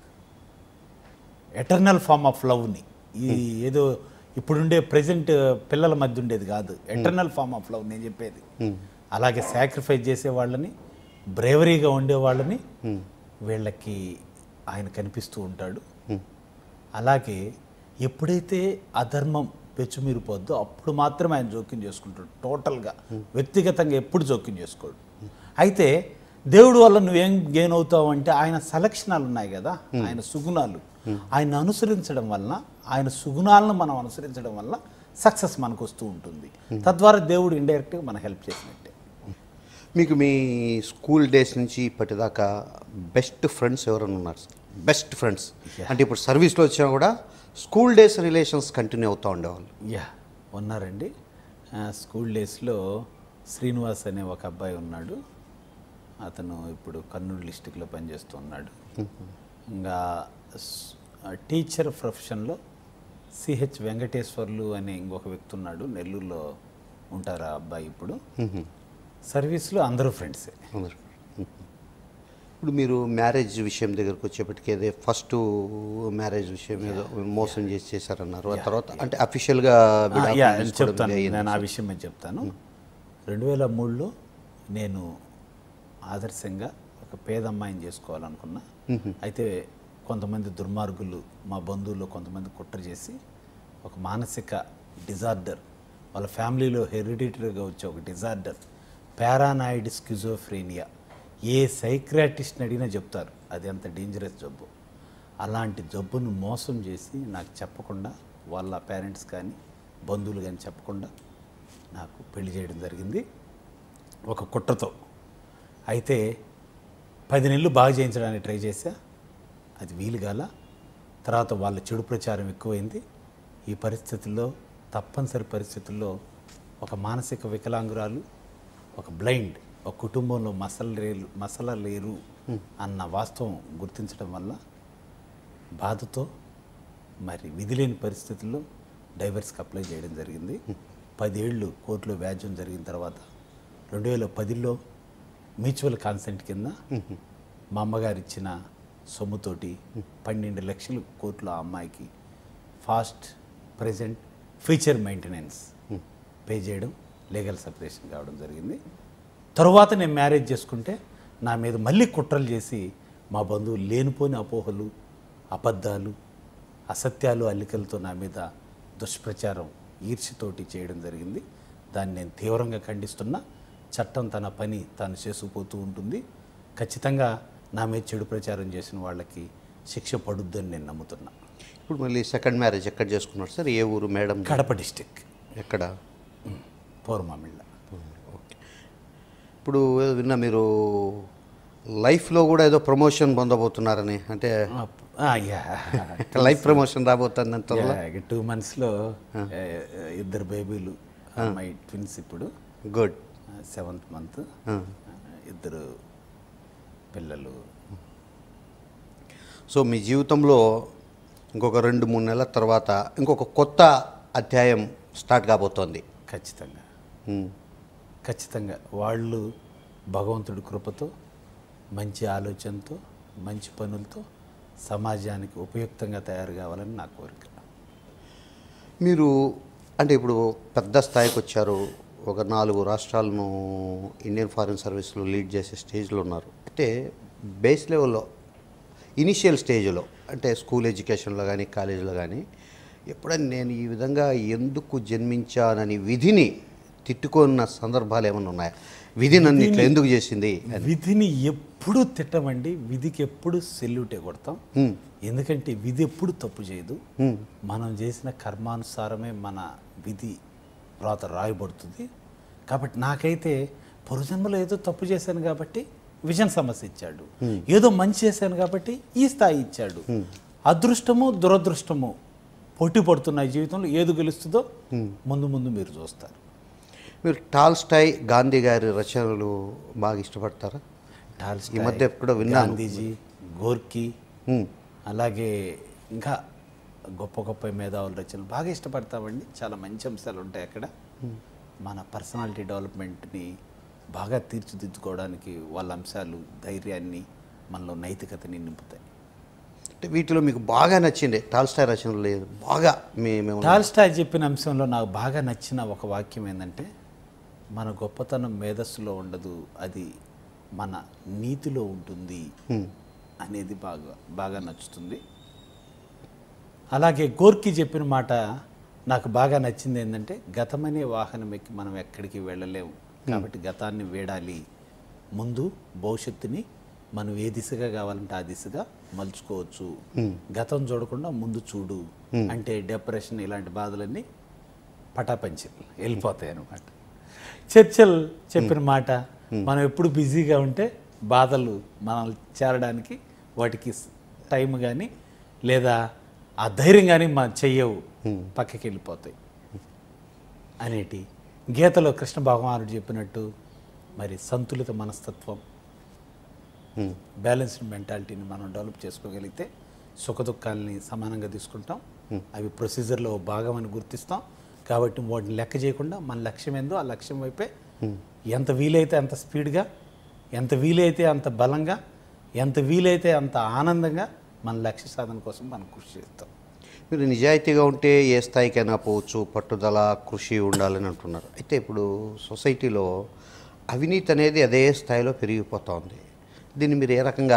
ఎటర్నల్ ఫార్మ్ ఆఫ్ లవ్ని ఈ ఏదో ఇప్పుడుండే ప్రజెంట్ పిల్లల మధ్య ఉండేది కాదు ఎటర్నల్ ఫార్మ్ ఆఫ్ లవ్ నేను చెప్పేది ఉమ్, అలాగే సాక్రిఫైస్ చేసే వాళ్ళని బ్రేవరీగా ఉండే వాళ్ళని ఉమ్, వీళ్ళకి ఆయన కనిపిస్తూ ఉంటాడు ఉమ్. అలాగే ఎప్పుడైతే అధర్మం పెచ్చుమీరిపోద్దో అప్పుడు మాత్రమే ఆయన జోక్యం చేసుకుంటాడు టోటల్గా వ్యక్తిగతంగా ఎప్పుడు జోక్యం చేసుకోడు అయితే దేవుడు వల్ల నువ్వేం గెయిన్ అవుతావు అంటే ఆయన సలక్షణాలు ఉన్నాయి కదా ఆయన సుగుణాలు ఆయన అనుసరించడం వలన ఆయన సుగుణాలను మనం అనుసరించడం వల్ల సక్సెస్ మనకు వస్తూ ఉంటుంది తద్వారా దేవుడు ఇండైరెక్ట్గా మనకు హెల్ప్ చేసినట్టే మీకు మీ స్కూల్ డేస్ నుంచి ఇప్పటిదాకా బెస్ట్ ఫ్రెండ్స్ ఎవరైనా ఉన్నారు సార్ బెస్ట్ ఫ్రెండ్స్ అంటే ఇప్పుడు సర్వీస్లో వచ్చినా కూడా స్కూల్ డేస్ రిలేషన్స్ కంటిన్యూ అవుతూ ఉండేవాళ్ళు యా ఉన్నారండి ఆ, స్కూల్ డేస్లో శ్రీనివాస్ అనే ఒక అబ్బాయి ఉన్నాడు అతను ఇప్పుడు కర్నూలు డిస్టిక్లో పనిచేస్తూ ఉన్నాడు ఇంకా స్- ఆ, టీచర్ ప్రొఫెషన్లో సిహెచ్ వెంకటేశ్వర్లు అనే ఇంకొక వ్యక్తి ఉన్నాడు నెల్లూరులో ఉంటారు ఆ అబ్బాయి ఇప్పుడు సర్వీస్లో అందరూ ఫ్రెండ్సే అందరూ. ఇప్పుడు మీరు మ్యారేజ్ విషయం దగ్గరకు వచ్చేప్పటికి అదే ఫస్ట్ మ్యారేజ్ విషయం ఏదో మోసం చేసి చేశారన్నారు ఆ తర్వాత అంటే అఫీషియల్గా ఆ, యా, నేను చెప్తాను నేను ఆ విషయం నేను చెప్తాను రెండు వేల మూడులో నేను ఆదర్శంగా ఒక పేద అమ్మాయిని చేసుకోవాలనుకున్నా అయితే కొంతమంది దుర్మార్గులు మా బంధువులు కొంతమంది కుట్ర చేసి ఒక మానసిక డిజార్డర్ వాళ్ళ ఫ్యామిలీలో హెరిడిటరీగా వచ్చే ఒక డిజార్డర్ పారానాయిడ్ స్కిజోఫ్రేనియా ఏ సైక్రాటిస్ట్ని అడిగినా చెప్తారు అది అంత డేంజరస్ జబ్బు అలాంటి జబ్బును మోసం చేసి నాకు చెప్పకుండా వాళ్ళ పేరెంట్స్ కానీ బంధువులు కానీ చెప్పకుండా నాకు పెళ్లి చేయడం జరిగింది ఒక కుట్రతో అయితే పది నెలలు బాగా చేయించడానికి ట్రై చేశా అది వీలు కాల తర్వాత వాళ్ళ చెడు ప్రచారం ఎక్కువైంది ఈ పరిస్థితుల్లో తప్పనిసరి పరిస్థితుల్లో ఒక మానసిక వికలాంగురాలు ఒక బ్లైండ్ ఒక కుటుంబంలో మసలు లేరు మసల లేరు అన్న వాస్తవం గుర్తించడం వల్ల బాధతో మరి విధి లేని పరిస్థితుల్లో డైవర్స్కి అప్లై చేయడం జరిగింది పదేళ్ళు కోర్టులో వ్యాజ్యం జరిగిన తర్వాత రెండు వేల పదిలో మ్యూచువల్ కాన్సెంట్ కింద మా అమ్మగారు ఇచ్చిన సొమ్ముతోటి పన్నెండు లక్షలు కోర్టులో ఆ అమ్మాయికి past present future maintenance pay చేయడం లీగల్ సపరేషన్ కావడం జరిగింది తరువాత నేను మ్యారేజ్ చేసుకుంటే నా మీద మళ్ళీ కుట్రలు చేసి మా బంధువులు లేనిపోని అపోహలు అబద్ధాలు అసత్యాలు అల్లికలతో నా మీద దుష్ప్రచారం ఈర్ష్యతోటి చేయడం జరిగింది దాన్ని నేను తీవ్రంగా ఖండిస్తున్నా చట్టం తన పని తాను చేసుకుపోతూ ఉంటుంది ఖచ్చితంగా నా మీద చెడు ప్రచారం చేసిన వాళ్ళకి శిక్ష పడుద్దని నేను నమ్ముతున్నా ఇప్పుడు మళ్ళీ సెకండ్ మ్యారేజ్ ఎక్కడ చేసుకున్నారు సార్ ఏ ఊరు మేడం కడప డిస్టిక్ ఎక్కడ పౌర్మామిళ్ళ ఓకే ఇప్పుడు ఏదో విన్నా మీరు లైఫ్లో కూడా ఏదో ప్రమోషన్ పొందబోతున్నారని అంటే యా లైఫ్ ప్రమోషన్ రాబోతుంది అంత టూ మంత్స్లో ఇద్దరు బేబీలు మై ట్విన్స్ ఇప్పుడు గుడ్ సెవెంత్ మంత్ ఇద్దరు పిల్లలు సో మీ జీవితంలో ఇంకొక రెండు మూడు నెలల తర్వాత ఇంకొక కొత్త అధ్యాయం స్టార్ట్ కాబోతోంది ఖచ్చితంగా ఉమ్. ఖచ్చితంగా వాళ్ళు భగవంతుడి కృపతో మంచి ఆలోచనతో మంచి పనులతో సమాజానికి ఉపయుక్తంగా తయారు కావాలని నా కోరిక మీరు అంటే ఇప్పుడు పెద్ద స్థాయికి వచ్చారు ఒక నాలుగు రాష్ట్రాలను ఇండియన్ ఫారిన్ సర్వీస్లో లీడ్ చేసే స్టేజ్లో ఉన్నారు అంటే బేస్ లెవెల్లో ఇనిషియల్ స్టేజ్లో అంటే స్కూల్ ఎడ్యుకేషన్లో కానీ కాలేజీలో కానీ ఎప్పుడైనా నేను ఈ విధంగా ఎందుకు జన్మించానని విధిని తిట్టుకున్న సందర్భాలు ఏమైనా ఉన్నాయా విధి నన్ను ఇట్లా ఎందుకు చేసింది అని విధిని ఎప్పుడు తిట్టమండి విధికి ఎప్పుడు సెల్యూటే కొడతాం ఎందుకంటే విధి ఎప్పుడు తప్పు చేయదు మనం చేసిన కర్మానుసారమే మన విధి రాత రాయబడుతుంది కాబట్టి నాకైతే పూర్వజన్మలో ఏదో తప్పు చేశాను కాబట్టి విజన్ సమస్య ఇచ్చాడు ఏదో మంచి చేశాను కాబట్టి ఈ స్థాయి ఇచ్చాడు అదృష్టము దురదృష్టము పోటీ పడుతున్న ఈ జీవితంలో ఏది గెలుస్తుందో ముందు ముందు మీరు చూస్తారు మీరు టాల్స్టాయ్ గాంధీ గారి రచనలు బాగా ఇష్టపడతారా టాల్స్టాయ్, ఈ మధ్య ఎప్పుడో విన్నాను. గాంధీజీ గోర్కీ ఉమ్. అలాగే ఇంకా గొప్ప గొప్ప మేధావుల రచనలు బాగా ఇష్టపడతామండి చాలా మంచి అంశాలు ఉంటాయి అక్కడ మన పర్సనాలిటీ డెవలప్మెంట్ని బాగా తీర్చిదిద్దుకోవడానికి వాళ్ళ అంశాలు ధైర్యాన్ని మనలో నైతికతని నింపుతాయి అంటే వీటిలో మీకు బాగా నచ్చింది టాల్స్టాయ్ రచనలు లేదు బాగా మీ మేము టాల్స్టాయ్ చెప్పిన అంశంలో నాకు బాగా నచ్చిన ఒక వాక్యం ఏంటంటే మన గొప్పతనం మేధస్సులో ఉండదు అది మన నీతిలో ఉంటుంది అనేది బాగా బాగా నచ్చుతుంది అలాగే గోర్కి చెప్పిన మాట నాకు బాగా నచ్చింది ఏంటంటే గతమనే వాహనం ఎక్కి మనం ఎక్కడికి వెళ్ళలేము కాబట్టి గతాన్ని వేడాలి ముందు భవిష్యత్తుని మనం ఏ దిశగా కావాలంటే ఆ దిశగా మలుచుకోవచ్చు గతం చూడకుండా ముందు చూడు అంటే డిప్రెషన్ ఇలాంటి బాధలన్నీ పటాపంచి వెళ్ళిపోతాయి అనమాట చర్చల్ చెప్పిన మాట మనం ఎప్పుడు బిజీగా ఉంటే బాధలు మనల్ని చేరడానికి వాటికి టైం కానీ లేదా ఆ ధైర్యం కానీ మా చెయ్యవు పక్కకి వెళ్ళిపోతాయి అనేటి గీతలో కృష్ణ భగవానుడు చెప్పినట్టు మరి సంతులిత మనస్తత్వం ఉమ్. బ్యాలెన్స్డ్ మెంటాలిటీని మనం డెవలప్ చేసుకోగలిగితే సుఖ దుఃఖాలని సమానంగా తీసుకుంటాం అవి ప్రొసీజర్లో ఓ భాగం అని గుర్తిస్తాం కాబట్టి వాటిని లెక్క చేయకుండా మన లక్ష్యం ఏందో ఆ లక్ష్యం వైపే ఎంత వీలైతే అంత స్పీడ్గా ఎంత వీలైతే అంత బలంగా ఎంత వీలైతే అంత ఆనందంగా మన లక్ష్య సాధన కోసం మనం కృషి చేస్తాం మీరు నిజాయితీగా ఉంటే ఏ స్థాయికైనా పోవచ్చు పట్టుదల కృషి ఉండాలని అంటున్నారు అయితే ఇప్పుడు సొసైటీలో అవినీతి అనేది అదే స్థాయిలో పెరిగిపోతూ ఉంది దీన్ని మీరు ఏ రకంగా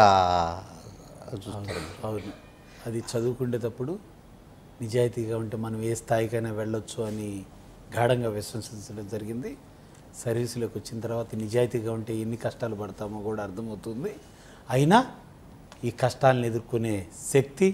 చూస్తారు అవును అది చదువుకునేటప్పుడు నిజాయితీగా ఉంటే మనం ఏ స్థాయికైనా వెళ్ళొచ్చు అని గాఢంగా విశ్వసించడం జరిగింది సర్వీసులోకి వచ్చిన తర్వాత నిజాయితీగా ఉంటే ఎన్ని కష్టాలు పడతామో కూడా అర్థమవుతుంది అయినా ఈ కష్టాలను ఎదుర్కొనే శక్తి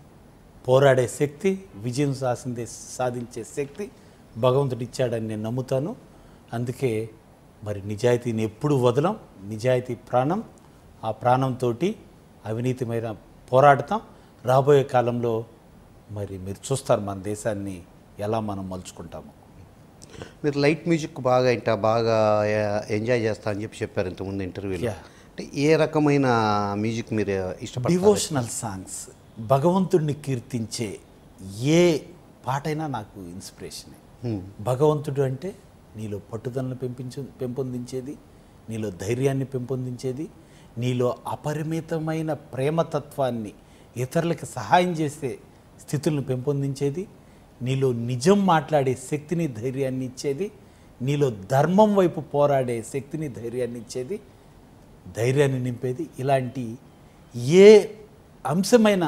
పోరాడే శక్తి విజయం సాధించే సాధించే శక్తి భగవంతుడు ఇచ్చాడని నేను నమ్ముతాను అందుకే మరి నిజాయితీని ఎప్పుడు వదలం నిజాయితీ ప్రాణం ఆ ప్రాణంతో అవినీతిమైన పోరాడతాం రాబోయే కాలంలో మరి మీరు చూస్తారు మన దేశాన్ని ఎలా మనం మలుచుకుంటాము మీరు లైట్ మ్యూజిక్ బాగా ఇంట బాగా ఎంజాయ్ చేస్తా అని చెప్పి చెప్పారు ఇంతకుముందు ఇంటర్వ్యూలో Yeah. అంటే ఏ రకమైన మ్యూజిక్ మీరు ఇష్టపడతారు డివోషనల్ సాంగ్స్ భగవంతుడిని కీర్తించే ఏ పాటైనా నాకు ఇన్స్పిరేషనే భగవంతుడు అంటే నీలో పట్టుదలను పెంపించు పెంపొందించేది నీలో ధైర్యాన్ని పెంపొందించేది నీలో అపరిమితమైన ప్రేమతత్వాన్ని ఇతరులకు సహాయం చేసే స్థితులను పెంపొందించేది నీలో నిజం మాట్లాడే శక్తిని ధైర్యాన్ని ఇచ్చేది నీలో ధర్మం వైపు పోరాడే శక్తిని ధైర్యాన్ని ఇచ్చేది ధైర్యాన్ని నింపేది ఇలాంటి ఏ అంశమైన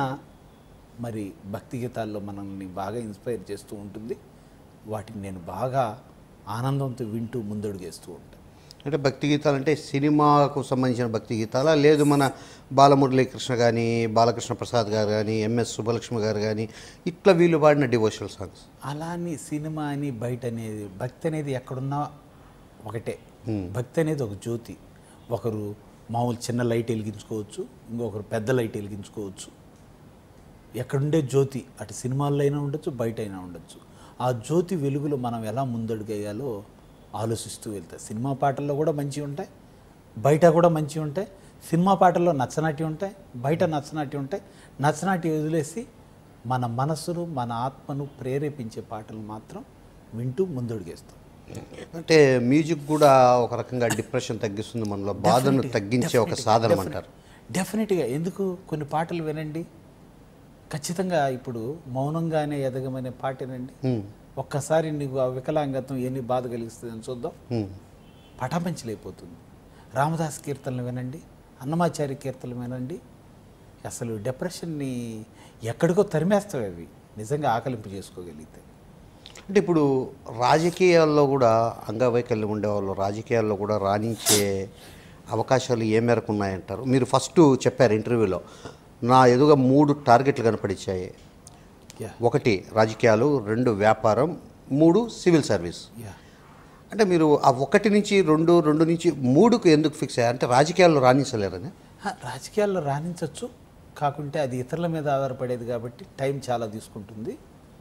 మరి భక్తి గీతాల్లో మనల్ని బాగా ఇన్స్పైర్ చేస్తూ ఉంటుంది వాటిని నేను బాగా ఆనందంతో వింటూ ముందడుగేస్తూ ఉంటాను అంటే భక్తి గీతాలు అంటే సినిమాకు సంబంధించిన భక్తి గీతాలా లేదు మన బాలమురళీ కృష్ణ కానీ బాలకృష్ణ ప్రసాద్ గారు కానీ ఎంఎస్ సుబ్బలక్ష్మి గారు కానీ ఇట్లా వీళ్ళు పాడిన డివోషనల్ సాంగ్స్ అలా అని సినిమా అని బయట అనేది భక్తి అనేది ఎక్కడున్నా ఒకటే భక్తి అనేది ఒక జ్యోతి ఒకరు మామూలు చిన్న లైట్ వెలిగించుకోవచ్చు ఇంకొకరు పెద్ద లైట్ వెలిగించుకోవచ్చు ఎక్కడుండే జ్యోతి అటు సినిమాల్లో అయినా ఉండొచ్చు బయట అయినా ఉండొచ్చు ఆ జ్యోతి వెలుగులో మనం ఎలా ముందడుగేయాలో ఆలోచిస్తూ వెళ్తాయి సినిమా పాటల్లో కూడా మంచివి ఉంటాయి బయట కూడా మంచివి ఉంటాయి సినిమా పాటల్లో నచ్చనాటి ఉంటాయి బయట నచ్చనాటి ఉంటాయి నచ్చనాటి వదిలేసి మన మనసును మన ఆత్మను ప్రేరేపించే పాటలు మాత్రం వింటూ ముందడుగేస్తాం అంటే మ్యూజిక్ కూడా ఒక రకంగా డిప్రెషన్ తగ్గిస్తుంది మనలో బాధను తగ్గించే ఒక సాధనం అంటారు డెఫినెట్గా ఎందుకు కొన్ని పాటలు వినండి ఖచ్చితంగా ఇప్పుడు మౌనంగానే ఎదగమనే పాటేనండి Hmm. ఒక్కసారి నీకు ఆ వికలాంగత్వం ఎన్ని బాధ కలిగిస్తుందని చూద్దాం Hmm. పటాపంచలైపోతుంది రామదాస్ కీర్తనలు వినండి అన్నమాచారి కీర్తనలు వినండి అసలు డిప్రెషన్ని ఎక్కడికో తరిమేస్తాయి అవి నిజంగా ఆకలింపు చేసుకోగలిగితే అంటే ఇప్పుడు రాజకీయాల్లో కూడా అంగవైకల్యం ఉండేవాళ్ళు రాజకీయాల్లో కూడా రాణించే అవకాశాలు ఏ మేరకు ఉన్నాయంటారు మీరు ఫస్ట్ చెప్పారు ఇంటర్వ్యూలో నా ఎదుగా మూడు టార్గెట్లు కనపడిచ్చాయి యా ఒకటి రాజకీయాలు రెండు వ్యాపారం మూడు సివిల్ సర్వీస్ యా అంటే మీరు ఆ ఒకటి నుంచి రెండు రెండు నుంచి మూడుకు ఎందుకు ఫిక్స్ అయ్యారు అంటే రాజకీయాల్లో రాణించలేరని ఆ, రాజకీయాల్లో రాణించవచ్చు కాకుంటే అది ఇతరుల మీద ఆధారపడేది కాబట్టి టైం చాలా తీసుకుంటుంది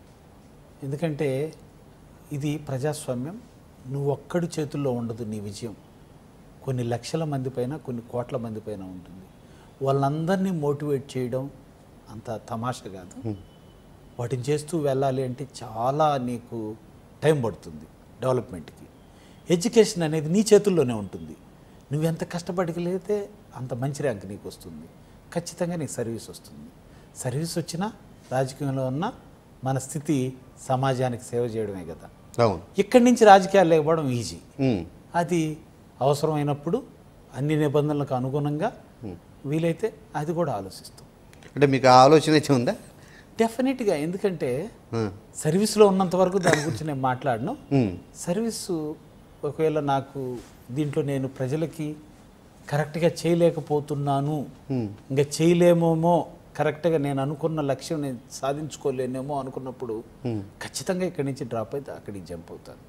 ఎందుకంటే ఇది ప్రజాస్వామ్యం నువ్వు ఒక్కడి చేతుల్లో ఉండదు నీ విజయం కొన్ని లక్షల మంది పైన కొన్ని కోట్ల మంది పైన ఉంటుంది వాళ్ళందరినీ మోటివేట్ చేయడం అంత తమాషా కాదు వాటిని చేస్తూ వెళ్ళాలి అంటే చాలా నీకు టైం పడుతుంది డెవలప్మెంట్కి ఎడ్యుకేషన్ అనేది నీ చేతుల్లోనే ఉంటుంది నువ్వు ఎంత కష్టపడగలిగితే అంత మంచి ర్యాంక్ నీకు వస్తుంది ఖచ్చితంగా నీకు సర్వీస్ వస్తుంది సర్వీస్ వచ్చినా రాజకీయంలో ఉన్న మన స్థితి సమాజానికి సేవ చేయడమే కదా అవును ఇక్కడి నుంచి రాజకీయాలు లేకపోవడం ఈజీ ఉమ్. అది అవసరమైనప్పుడు అన్ని నిబంధనలకు అనుగుణంగా వీలైతే అది కూడా ఆలోచిస్తాం అంటే మీకు ఆ ఆలోచన అయితే ఉందా డెఫినెట్గా ఎందుకంటే ఆ. సర్వీస్లో ఉన్నంత వరకు దాని గురించి నేను మాట్లాడను ఉమ్. సర్వీసు ఒకవేళ నాకు దీంట్లో నేను ప్రజలకి కరెక్ట్గా చేయలేకపోతున్నాను ఇంకా చేయలేమేమో కరెక్ట్గా నేను అనుకున్న లక్ష్యం నేను సాధించుకోలేనేమో అనుకున్నప్పుడు ఖచ్చితంగా ఇక్కడి నుంచి డ్రాప్ అయితే అక్కడికి జంప్ అవుతాను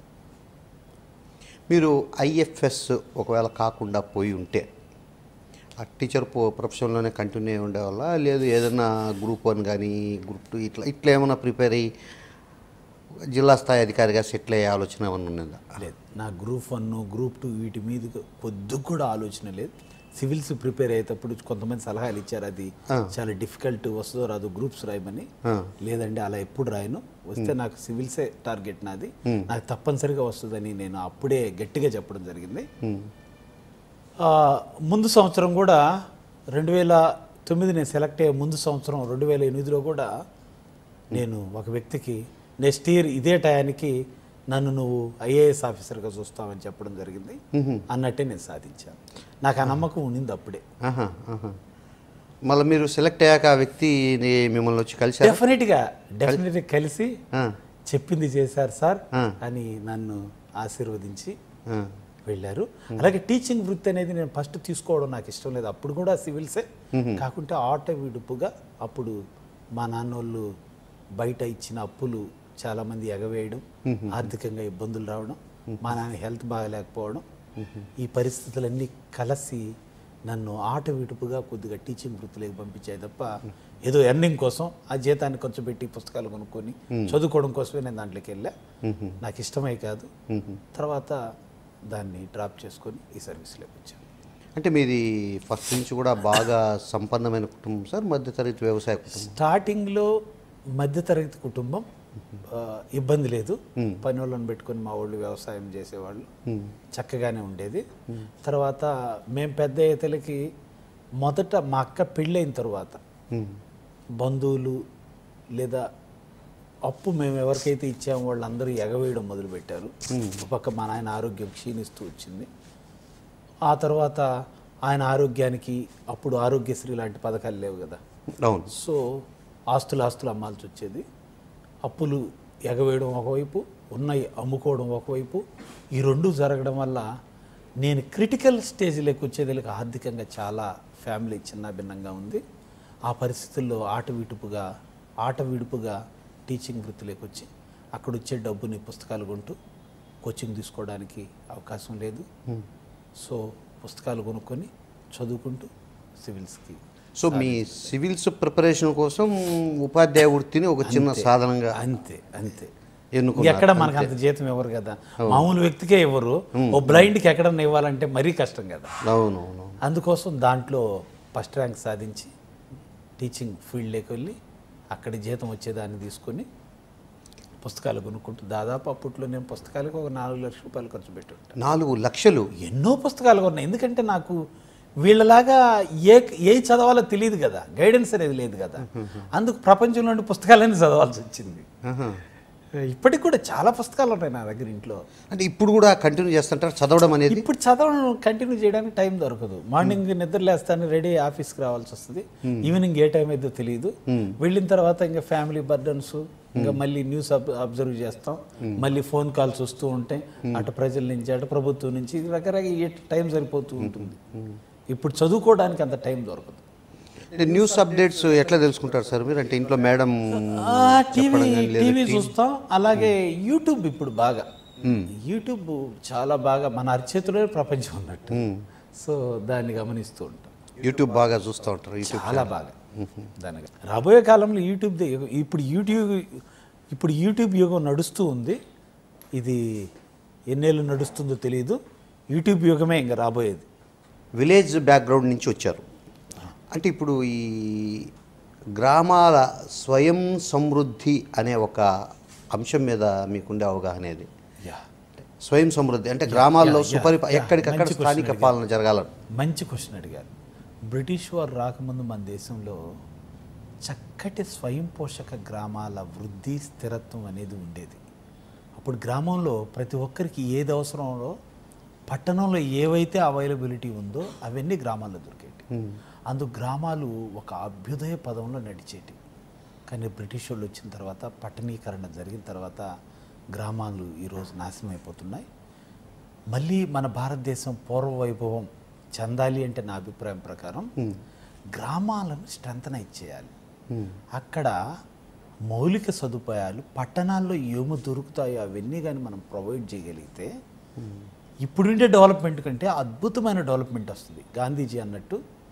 మీరు ఐఎఫ్ఎస్ ఒకవేళ కాకుండా పోయి ఉంటే ఆ టీచర్ పో- ప్రొఫెషన్లోనే కంటిన్యూ అయి ఉండేవాళ్ళ లేదు ఏదైనా గ్రూప్ వన్ కానీ గ్రూప్ టూ ఇట్లా ఇట్లా ఏమైనా ప్రిపేర్ అయ్యి జిల్లా స్థాయి అధికారిగా సెటిల్ అయ్యే ఆలోచన ఏమైనా ఉన్నదా లేదు నా గ్రూప్ వన్ గ్రూప్ టూ వీటి మీద కొద్ది కూడా ఆలోచన లేదు సివిల్స్ ప్రిపేర్ అయ్యేటప్పుడు కొంతమంది సలహాలు ఇచ్చారు అది చాలా డిఫికల్ట్ వస్తుందో రాదు గ్రూప్స్ రాయమని ఆ. లేదండి అలా ఎప్పుడు రాయను వస్తే నాకు సివిల్సే టార్గెట్ నాది నాకు తప్పనిసరిగా వస్తుందని నేను అప్పుడే గట్టిగా చెప్పడం జరిగింది ఉమ్. ఆ, ముందు సంవత్సరం కూడా రెండు వేల తొమ్మిది నేను సెలెక్ట్ అయ్యే ముందు సంవత్సరం రెండు వేల ఎనిమిదిలో కూడా నేను ఒక వ్యక్తికి నెక్స్ట్ ఇయర్ ఇదే టయానికి నన్ను నువ్వు ఐఏఎస్ ఆఫీసర్గా చూస్తావని చెప్పడం జరిగింది అన్నట్టే నేను సాధించాను నాకు ఆ నమ్మకం ఉండింది అప్పుడే ఆహా, ఆహా. మళ్ళీ మీరు సెలెక్ట్ అయ్యాక ఆ వ్యక్తి మిమ్మల్ని వచ్చి కలిసారు డెఫినెట్గా డెఫినెట్గా కలిసి ఆ, చెప్పింది చేశారు సార్ ఆ. అని నన్ను ఆశీర్వదించి ఆ, వెళ్ళారు అలాగే టీచింగ్ వృత్తి అనేది నేను ఫస్ట్ తీసుకోవడం నాకు ఇష్టం లేదు అప్పుడు కూడా సివిల్సే కాకుంటే ఆట విడుపుగా అప్పుడు మా నాన్నోళ్ళు బయట ఇచ్చిన అప్పులు చాలామంది ఎగవేయడం ఆర్థికంగా ఇబ్బందులు రావడం మా నాన్న హెల్త్ బాగలేకపోవడం ఈ పరిస్థితులన్నీ కలిసి నన్ను ఆట విడుపుగా కొద్దిగా టీచింగ్ వృత్తిలోకి పంపించాయి తప్ప ఏదో ఎర్నింగ్ కోసం ఆ జీతాన్ని ఖర్చు పెట్టి పుస్తకాలు కొనుక్కొని చదువుకోవడం కోసమే నేను దాంట్లోకి వెళ్ళా నాకు ఇష్టమే కాదు తర్వాత దాన్ని డ్రాప్ చేసుకొని ఈ సర్వీస్లోకి వచ్చాను అంటే మీది ఫస్ట్ నుంచి కూడా బాగా సంపన్నమైన కుటుంబం సార్ మధ్యతరగతి వ్యవసాయ కుటుంబం స్టార్టింగ్లో మధ్యతరగతి కుటుంబం ఆ, ఇబ్బంది లేదు పని వాళ్ళని పెట్టుకొని మా వాళ్ళు వ్యవసాయం చేసేవాళ్ళు చక్కగానే ఉండేది తర్వాత మేము పెద్ద ఈతలకి మొదట మా అక్క పెళ్ళైన తర్వాత ఉమ్. బంధువులు లేదా అప్పు మేము ఎవరికైతే ఇచ్చామో వాళ్ళందరూ ఎగవేయడం మొదలుపెట్టారు ఒక పక్క మా నాయన ఆరోగ్యం క్షీణిస్తూ వచ్చింది ఆ తర్వాత ఆయన ఆరోగ్యానికి అప్పుడు ఆరోగ్యశ్రీ లాంటి పథకాలు లేవు కదా అవును సో ఆస్తులు ఆస్తులు అమ్మాల్సి వచ్చేది అప్పులు ఎగవేయడం ఒకవైపు ఉన్నాయి అమ్ముకోవడం ఒకవైపు ఈ రెండు జరగడం వల్ల నేను క్రిటికల్ స్టేజ్లోకి వచ్చేదానికి ఆర్థికంగా చాలా ఫ్యామిలీ చిన్న భిన్నంగా ఉంది ఆ పరిస్థితుల్లో ఆట విడుపుగా ఆట విడుపుగా టీచింగ్ వృత్తిలోకి వచ్చి అక్కడ వచ్చే డబ్బుని పుస్తకాలు కొంటూ కోచింగ్ తీసుకోవడానికి అవకాశం లేదు సో పుస్తకాలు కొనుక్కొని చదువుకుంటూ సివిల్స్కి సో మీ సివిల్స్ ప్రిపరేషన్ కోసం ఉపాధ్యాయ వృత్తిని ఒక చిన్న సాధనంగా అంతే అంతే ఎన్నుకున్నారు ఎక్కడ మనకు అంత జీతం ఇవ్వరు కదా మామూలు వ్యక్తికే ఇవ్వరు ఓ బ్లైండ్కి ఎక్కడన్నా ఇవ్వాలంటే మరీ కష్టం కదా అవును అవును అందుకోసం దాంట్లో ఫస్ట్ ర్యాంక్ సాధించి టీచింగ్ ఫీల్డ్లోకి వెళ్ళి అక్కడి జీతం వచ్చేదాన్ని తీసుకొని పుస్తకాలు కొనుక్కుంటూ దాదాపు అప్పట్లో నేను పుస్తకాలకు ఒక నాలుగు లక్షల రూపాయలు ఖర్చు పెట్టి ఉంటాను నాలుగు లక్షలు ఎన్నో పుస్తకాలు కొన్నాయి ఎందుకంటే నాకు వీళ్ళలాగా ఏ ఏ చదవాలో తెలియదు కదా గైడెన్స్ అనేది లేదు కదా అందుకు ప్రపంచంలోని పుస్తకాలన్నీ చదవాల్సి వచ్చింది ఆహా. ఇప్పటికి కూడా చాలా పుస్తకాలు ఉన్నాయి నా దగ్గర ఇంట్లో అంటే ఇప్పుడు కూడా కంటిన్యూ చేస్తుంటారు చదవడం అనేది ఇప్పుడు చదవడం కంటిన్యూ చేయడానికి టైం దొరకదు మార్నింగ్ నిద్ర లేస్తాను రెడీ ఆఫీస్కి రావాల్సి వస్తుంది ఈవినింగ్ ఏ టైం అయితే తెలియదు వెళ్ళిన తర్వాత ఇంకా ఫ్యామిలీ బర్డన్స్ ఇంకా మళ్ళీ న్యూస్ అబ్జర్వ్ చేస్తాం మళ్ళీ ఫోన్ కాల్స్ వస్తూ ఉంటాయి అటు ప్రజల నుంచి అటు ప్రభుత్వం నుంచి ఇది రకరకాల ఏ టైం సరిపోతూ ఉంటుంది ఇప్పుడు చదువుకోవడానికి అంత టైం దొరకదు అంటే న్యూస్ అప్డేట్స్ ఎట్లా తెలుసుకుంటారు సార్ మీరు అంటే ఇంట్లో మేడం టీవీ టీవీ చూస్తాం అలాగే యూట్యూబ్ ఇప్పుడు బాగా యూట్యూబ్ చాలా బాగా మన అరచేతిలో ప్రపంచం ఉన్నట్టు సో దాన్ని గమనిస్తూ ఉంటాం యూట్యూబ్ బాగా చూస్తూ ఉంటారు యూట్యూబ్ చాలా బాగా దానిగా రాబోయే కాలంలో యూట్యూబ్ దే- ఇప్పుడు యూట్యూబ్ ఇప్పుడు యూట్యూబ్ యుగం నడుస్తూ ఉంది ఇది ఎన్నేళ్ళు నడుస్తుందో తెలియదు యూట్యూబ్ యుగమే ఇంకా రాబోయేది విలేజ్ బ్యాక్గ్రౌండ్ నుంచి వచ్చారు అంటే ఇప్పుడు ఈ గ్రామాల స్వయం సమృద్ధి అనే ఒక అంశం మీద మీకుండే అవగాహన ఏది యా స్వయం సమృద్ధి అంటే గ్రామాల్లో yeah, సుపరిప yeah. ఎక్కడికక్కడ మంచి స్థానిక question పాలన జరగాలని మంచి క్వశ్చన్ అడిగారు బ్రిటిష్ వారు రాకముందు మన దేశంలో చక్కటి స్వయం పోషక గ్రామాల వృద్ధి స్థిరత్వం అనేది ఉండేది అప్పుడు గ్రామంలో ప్రతి ఒక్కరికి ఏది అవసరమో పట్టణంలో ఏవైతే అవైలబిలిటీ ఉందో అవన్నీ గ్రామాల్లో దొరికేటి అందుకు గ్రామాలు ఒక అభ్యుదయ పదంలో నడిచేటి కానీ బ్రిటిష్ వాళ్ళు వచ్చిన తర్వాత పట్టణీకరణ జరిగిన తర్వాత గ్రామాలు ఈరోజు నాశనం అయిపోతున్నాయి మళ్ళీ మన భారతదేశం పూర్వ వైభవం చెందాలి అంటే నా అభిప్రాయం ప్రకారం గ్రామాలను స్ట్రెంతన ఇచ్చేయాలి అక్కడ మౌలిక సదుపాయాలు పట్టణాల్లో ఏమి దొరుకుతాయో అవన్నీ కానీ మనం ప్రొవైడ్ చేయగలిగితే ఇప్పుడుండే డెవలప్మెంట్ కంటే అద్భుతమైన డెవలప్మెంట్ వస్తుంది గాంధీజీ అన్నట్టు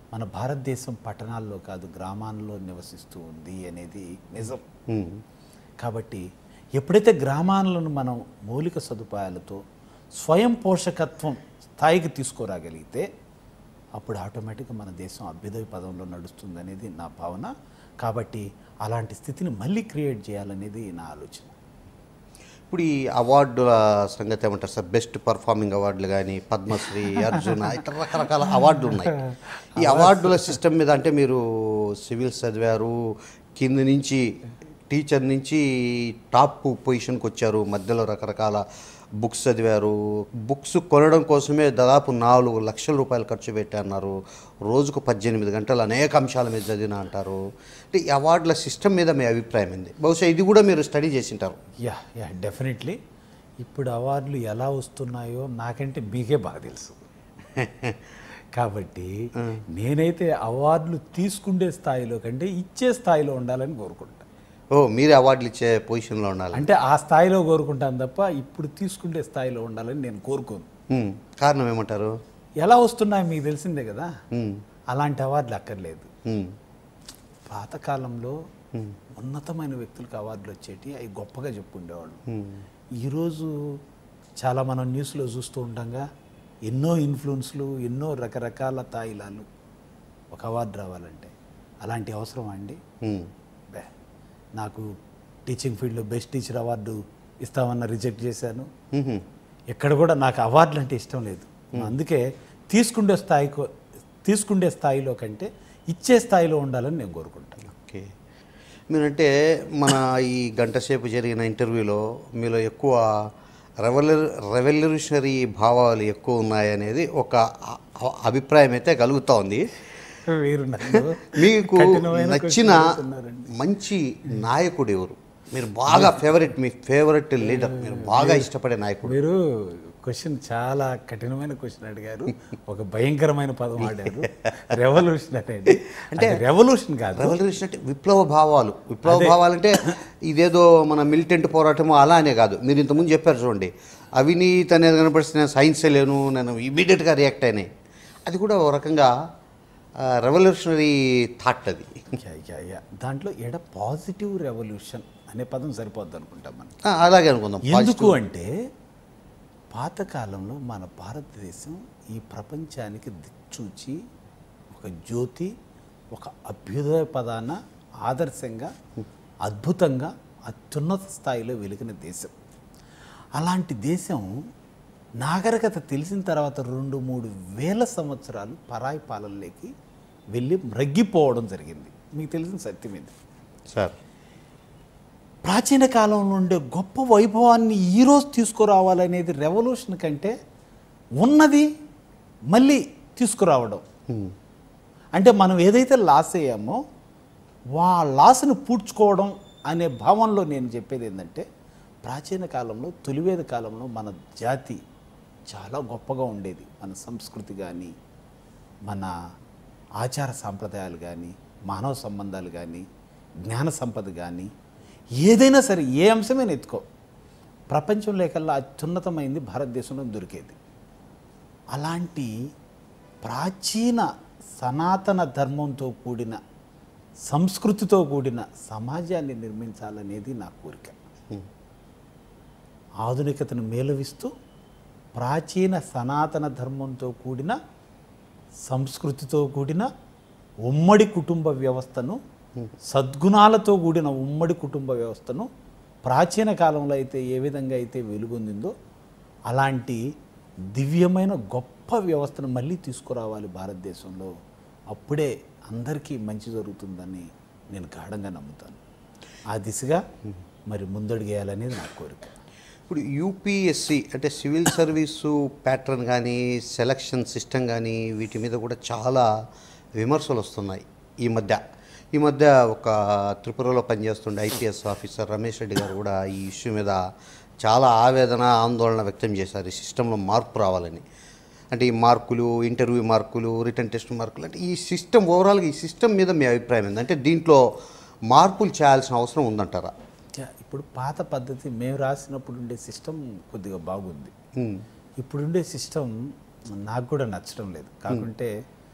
మన భారతదేశం పట్టణాల్లో కాదు గ్రామాల్లో నివసిస్తూ ఉంది అనేది నిజం ఉమ్. కాబట్టి ఎప్పుడైతే గ్రామాలను మనం మౌలిక సదుపాయాలతో స్వయం పోషకత్వం స్థాయికి తీసుకురాగలిగితే అప్పుడు ఆటోమేటిక్గా మన దేశం అభ్యుదయ పదంలో నడుస్తుంది అనేది నా భావన కాబట్టి అలాంటి స్థితిని మళ్ళీ క్రియేట్ చేయాలనేది నా ఆలోచన ఇప్పుడు ఈ అవార్డుల సంగతి ఏమంటారు సార్ బెస్ట్ పర్ఫార్మింగ్ అవార్డులు కానీ పద్మశ్రీ అర్జున ఇట్లా రకరకాల అవార్డులు ఉన్నాయి ఈ అవార్డుల సిస్టమ్ మీద అంటే మీరు సివిల్స్ చదివారు కింద నుంచి టీచర్ నుంచి టాప్ పొజిషన్కి వచ్చారు మధ్యలో రకరకాల బుక్స్ చదివారు బుక్స్ కొనడం కోసమే దాదాపు నాలుగు లక్షల రూపాయలు ఖర్చు పెట్టన్నారు రోజుకు పద్దెనిమిది గంటలు అనేక అంశాల మీద చదివిన అంటారు అంటే ఈ అవార్డుల సిస్టమ్ మీద మీ అభిప్రాయం ఏంది బహుశా ఇది కూడా మీరు స్టడీ చేసింటారు యా యా డెఫినెట్లీ ఇప్పుడు అవార్డులు ఎలా వస్తున్నాయో నాకంటే మీకే బాగా తెలుసు కాబట్టి నేనైతే అవార్డులు తీసుకుండే స్థాయిలో కంటే ఇచ్చే స్థాయిలో ఉండాలని కోరుకుంటా ఓ మీరే అవార్డులు ఇచ్చే పొజిషన్లో ఉండాలి అంటే ఆ స్థాయిలో కోరుకుంటాను తప్ప ఇప్పుడు తీసుకుండే స్థాయిలో ఉండాలని నేను కోరుకోను ఉమ్, కారణం ఏమంటారు ఎలా వస్తున్నాయో మీకు తెలిసిందే కదా ఉమ్, అలాంటి అవార్డులు అక్కర్లేదు ఉమ్, పాతకాలంలో ఉన్నతమైన వ్యక్తులకు అవార్డులు వచ్చేటి అవి గొప్పగా చెప్పుండేవాళ్ళు ఉమ్, ఈరోజు చాలా మనం న్యూస్లో చూస్తూ ఉంటాంగా ఎన్నో ఇన్ఫ్లుయెన్స్లు ఎన్నో రకరకాల తాయిలాలు ఒక అవార్డు రావాలంటే అలాంటి అవసరమా అండి ఉమ్, బే నాకు టీచింగ్ ఫీల్డ్లో బెస్ట్ టీచర్ అవార్డు ఇస్తామన్న రిజెక్ట్ చేశాను ఉహు, ఎక్కడ కూడా నాకు అవార్డులు అంటే ఇష్టం లేదు అందుకే తీసుకుండే స్థాయికో తీసుకుండే స్థాయిలో కంటే ఇచ్చే స్థాయిలో ఉండాలని నేను కోరుకుంటాను ఓకే మీరంటే మన ఈ గంట సేపు జరిగిన ఇంటర్వ్యూలో మీలో ఎక్కువ రెవల్యూ రెవల్యూషనరీ భావాలు ఎక్కువ ఉన్నాయనేది ఒక అ- అ- అభిప్రాయం అయితే కలుగుతూ ఉంది వీరు నన్ను మీకు కఠినమైన నచ్చిన question అడుగుతున్నారండి. మంచి నాయకుడు ఎవరు మీరు బాగా ఫేవరెట్ మీ ఫేవరెట్ లీడర్ మీరు బాగా ఇష్టపడే నాయకుడు మీరు క్వశ్చన్ చాలా కఠినమైన క్వశ్చన్ అడిగారు ఒక భయంకరమైన పదం ఆడారు రెవల్యూషన్ అనేది అంటే రెవల్యూషన్ కాదు రెవల్యూషన్ అంటే విప్లవ భావాలు విప్లవ భావాలు అంటే ఇదేదో మన మిలిటెంట్ పోరాటము అలా అనే కాదు మీరు ఇంతకుముందు చెప్పారు చూడండి అవినీతి అనేది కనపడిస్తే నేను సైన్సే లేను నేను ఇమీడియట్గా రియాక్ట్ అయినాయి అది కూడా ఒక రకంగా రెవల్యూషనరీ థాట్ అది యా, యా, యా. దాంట్లో ఎడ పాజిటివ్ రెవల్యూషన్ అనే పదం సరిపోద్ది అనుకుంటాం మనం ఆ, అలాగే అనుకుందాం ఎందుకు అంటే పాతకాలంలో మన భారతదేశం ఈ ప్రపంచానికి దిక్చూచి ఒక జ్యోతి ఒక అభ్యుదయ పదాన ఆదర్శంగా అద్భుతంగా అత్యున్నత స్థాయిలో వెలిగిన దేశం అలాంటి దేశం నాగరికత తెలిసిన తర్వాత రెండు మూడు వేల సంవత్సరాలు పరాయి పాలనలోకి వెళ్ళి మ్రగ్గిపోవడం జరిగింది మీకు తెలిసిన సత్యం ఇది సార్ ప్రాచీన కాలంలో ఉండే గొప్ప వైభవాన్ని ఈరోజు తీసుకురావాలనేది రెవల్యూషన్ కంటే ఉన్నది మళ్ళీ తీసుకురావడం ఉమ్, అంటే మనం ఏదైతే లాస్ అయ్యామో వా లాస్ని పూడ్చుకోవడం అనే భావంలో నేను చెప్పేది ఏంటంటే ప్రాచీన కాలంలో తొలివేద కాలంలో మన జాతి చాలా గొప్పగా ఉండేది మన సంస్కృతి కానీ మన ఆచార సాంప్రదాయాలు కానీ మానవ సంబంధాలు కానీ జ్ఞాన సంపద కానీ ఏదైనా సరే ఏ అంశమైనా ఎత్తుకో ప్రపంచంలో కల్లా అత్యున్నతమైంది భారతదేశంలో దొరికేది అలాంటి ప్రాచీన సనాతన ధర్మంతో కూడిన సంస్కృతితో కూడిన సమాజాన్ని నిర్మించాలనేది నా కోరిక ఆధునికతను మేలవిస్తూ ప్రాచీన సనాతన ధర్మంతో కూడిన సంస్కృతితో కూడిన ఉమ్మడి కుటుంబ వ్యవస్థను సద్గుణాలతో కూడిన ఉమ్మడి కుటుంబ వ్యవస్థను ప్రాచీన కాలంలో అయితే ఏ విధంగా అయితే వెలుగొందిందో అలాంటి దివ్యమైన గొప్ప వ్యవస్థను మళ్ళీ తీసుకురావాలి భారతదేశంలో అప్పుడే అందరికీ మంచి జరుగుతుందని నేను గాఢంగా నమ్ముతాను ఆ దిశగా మరి ముందడుగేయాలనేది నా కోరిక ఇప్పుడు యూపీఎస్సి అంటే సివిల్ సర్వీసు ప్యాటర్న్ కానీ సెలక్షన్ సిస్టమ్ కానీ వీటి మీద కూడా చాలా విమర్శలు వస్తున్నాయి ఈ మధ్య ఈ మధ్య ఒక త్రిపురలో పనిచేస్తుండే ఐపీఎస్ ఆఫీసర్ రమేష్ రెడ్డి గారు కూడా ఈ ఇష్యూ మీద చాలా ఆవేదన ఆందోళన వ్యక్తం చేశారు ఈ సిస్టంలో మార్పు రావాలని అంటే ఈ మార్కులు ఇంటర్వ్యూ మార్కులు రిటర్న్ టెస్ట్ మార్కులు అంటే ఈ సిస్టమ్ ఓవరాల్గా ఈ సిస్టమ్ మీద మీ అభిప్రాయం ఏంది అంటే దీంట్లో మార్పులు చేయాల్సిన అవసరం ఉందంటారా యా, ఇప్పుడు పాత పద్ధతి మేము రాసినప్పుడు ఉండే సిస్టమ్ కొద్దిగా బాగుంది ఉమ్, ఇప్పుడుండే సిస్టమ్ నాకు కూడా నచ్చడం లేదు కాకుంటే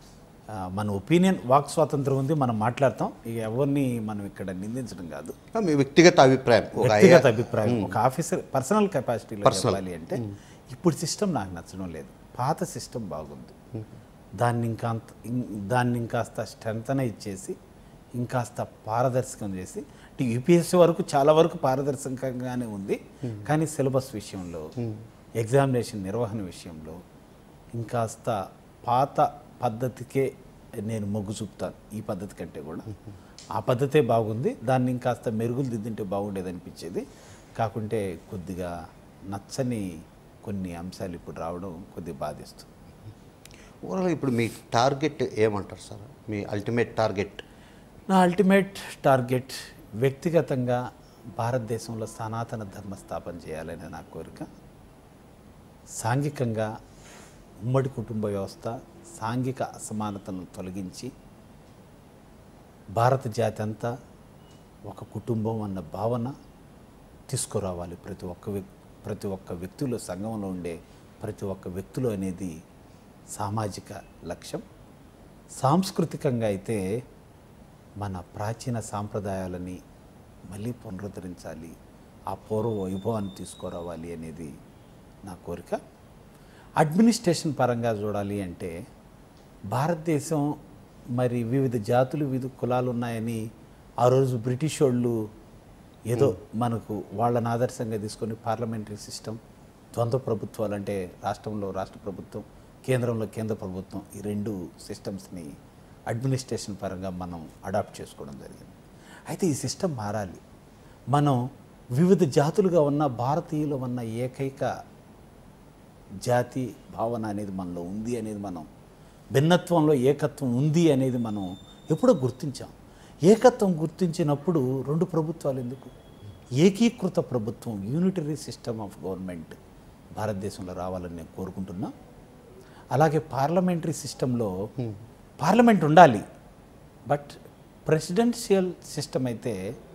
ఆ, మన ఒపీనియన్ వాక్ స్వాతంత్రం ఉంది మనం మాట్లాడతాం ఇక ఎవరిని మనం ఇక్కడ నిందించడం కాదు మీ వ్యక్తిగత అభిప్రాయం ఒక వ్యక్తిగత అభిప్రాయం ఒక ఆఫీసర్ పర్సనల్ కెపాసిటీలో చెప్పాలి అంటే ఇప్పుడు సిస్టమ్ నాకు నచ్చడం లేదు పాత సిస్టమ్ బాగుంది దాన్ని ఇంకా అంత ఇం- దాన్ని ఇంకాస్త స్ట్రెంతన ఇచ్చేసి ఇంకాస్త పారదర్శకం చేసి అంటే యూపీఎస్సీ వరకు చాలా వరకు పారదర్శకంగానే ఉంది కానీ సిలబస్ విషయంలో ఎగ్జామినేషన్ నిర్వహణ విషయంలో ఇంకాస్త పాత పద్ధతికే నేను మొగ్గు చూపుతాను ఈ పద్ధతి కంటే కూడా ఆ పద్ధతే బాగుంది దాన్ని ఇంకాస్త మెరుగులు దిద్దింటే బాగుండేది అనిపించేది కాకుంటే కొద్దిగా నచ్చని కొన్ని అంశాలు ఇప్పుడు రావడం కొద్దిగా బాధిస్తుంది ఓవరాల్ ఇప్పుడు మీ టార్గెట్ ఏమంటారు సార్ మీ అల్టిమేట్ టార్గెట్ నా అల్టిమేట్ టార్గెట్ వ్యక్తిగతంగా భారతదేశంలో సనాతన ధర్మ స్థాపన చేయాలనే నా కోరిక సాంఘికంగా ఉమ్మడి కుటుంబ వ్యవస్థ సాంఘిక అసమానతలను తొలగించి భారత జాతి అంతా ఒక కుటుంబం అన్న భావన తీసుకురావాలి ప్రతి ఒక్క వ్యక్ ప్రతి ఒక్క వ్యక్తిలో సంఘంలో ఉండే ప్రతి ఒక్క వ్యక్తిలో అనేది సామాజిక లక్ష్యం సాంస్కృతికంగా అయితే మన ప్రాచీన సాంప్రదాయాలని మళ్ళీ పునరుద్ధరించాలి ఆ పూర్వ వైభవాన్ని తీసుకురావాలి అనేది నా కోరిక అడ్మినిస్ట్రేషన్ పరంగా చూడాలి అంటే భారతదేశం మరి వివిధ జాతులు వివిధ కులాలు ఉన్నాయని ఆ రోజు బ్రిటిష్ వాళ్ళు ఏదో మనకు వాళ్ళని ఆదర్శంగా తీసుకొని పార్లమెంటరీ సిస్టమ్ ద్వంద్వ ప్రభుత్వాలు అంటే రాష్ట్రంలో రాష్ట్ర ప్రభుత్వం కేంద్రంలో కేంద్ర ప్రభుత్వం ఈ రెండు సిస్టమ్స్ని అడ్మినిస్ట్రేషన్ పరంగా మనం అడాప్ట్ చేసుకోవడం జరిగింది అయితే ఈ సిస్టమ్ మారాలి మనం వివిధ జాతులుగా ఉన్న భారతీయులు ఉన్న ఏకైక జాతి భావన అనేది మనలో ఉంది అనేది మనం భిన్నత్వంలో ఏకత్వం ఉంది అనేది మనం ఎప్పుడో గుర్తించాం ఏకత్వం గుర్తించినప్పుడు రెండు ప్రభుత్వాలు ఎందుకు ఏకీకృత ప్రభుత్వం యూనిటరీ సిస్టమ్ ఆఫ్ గవర్నమెంట్ భారతదేశంలో రావాలని నేను కోరుకుంటున్నా అలాగే పార్లమెంటరీ సిస్టంలో పార్లమెంట్ ఉండాలి బట్ ప్రెసిడెన్షియల్ సిస్టమ్ అయితే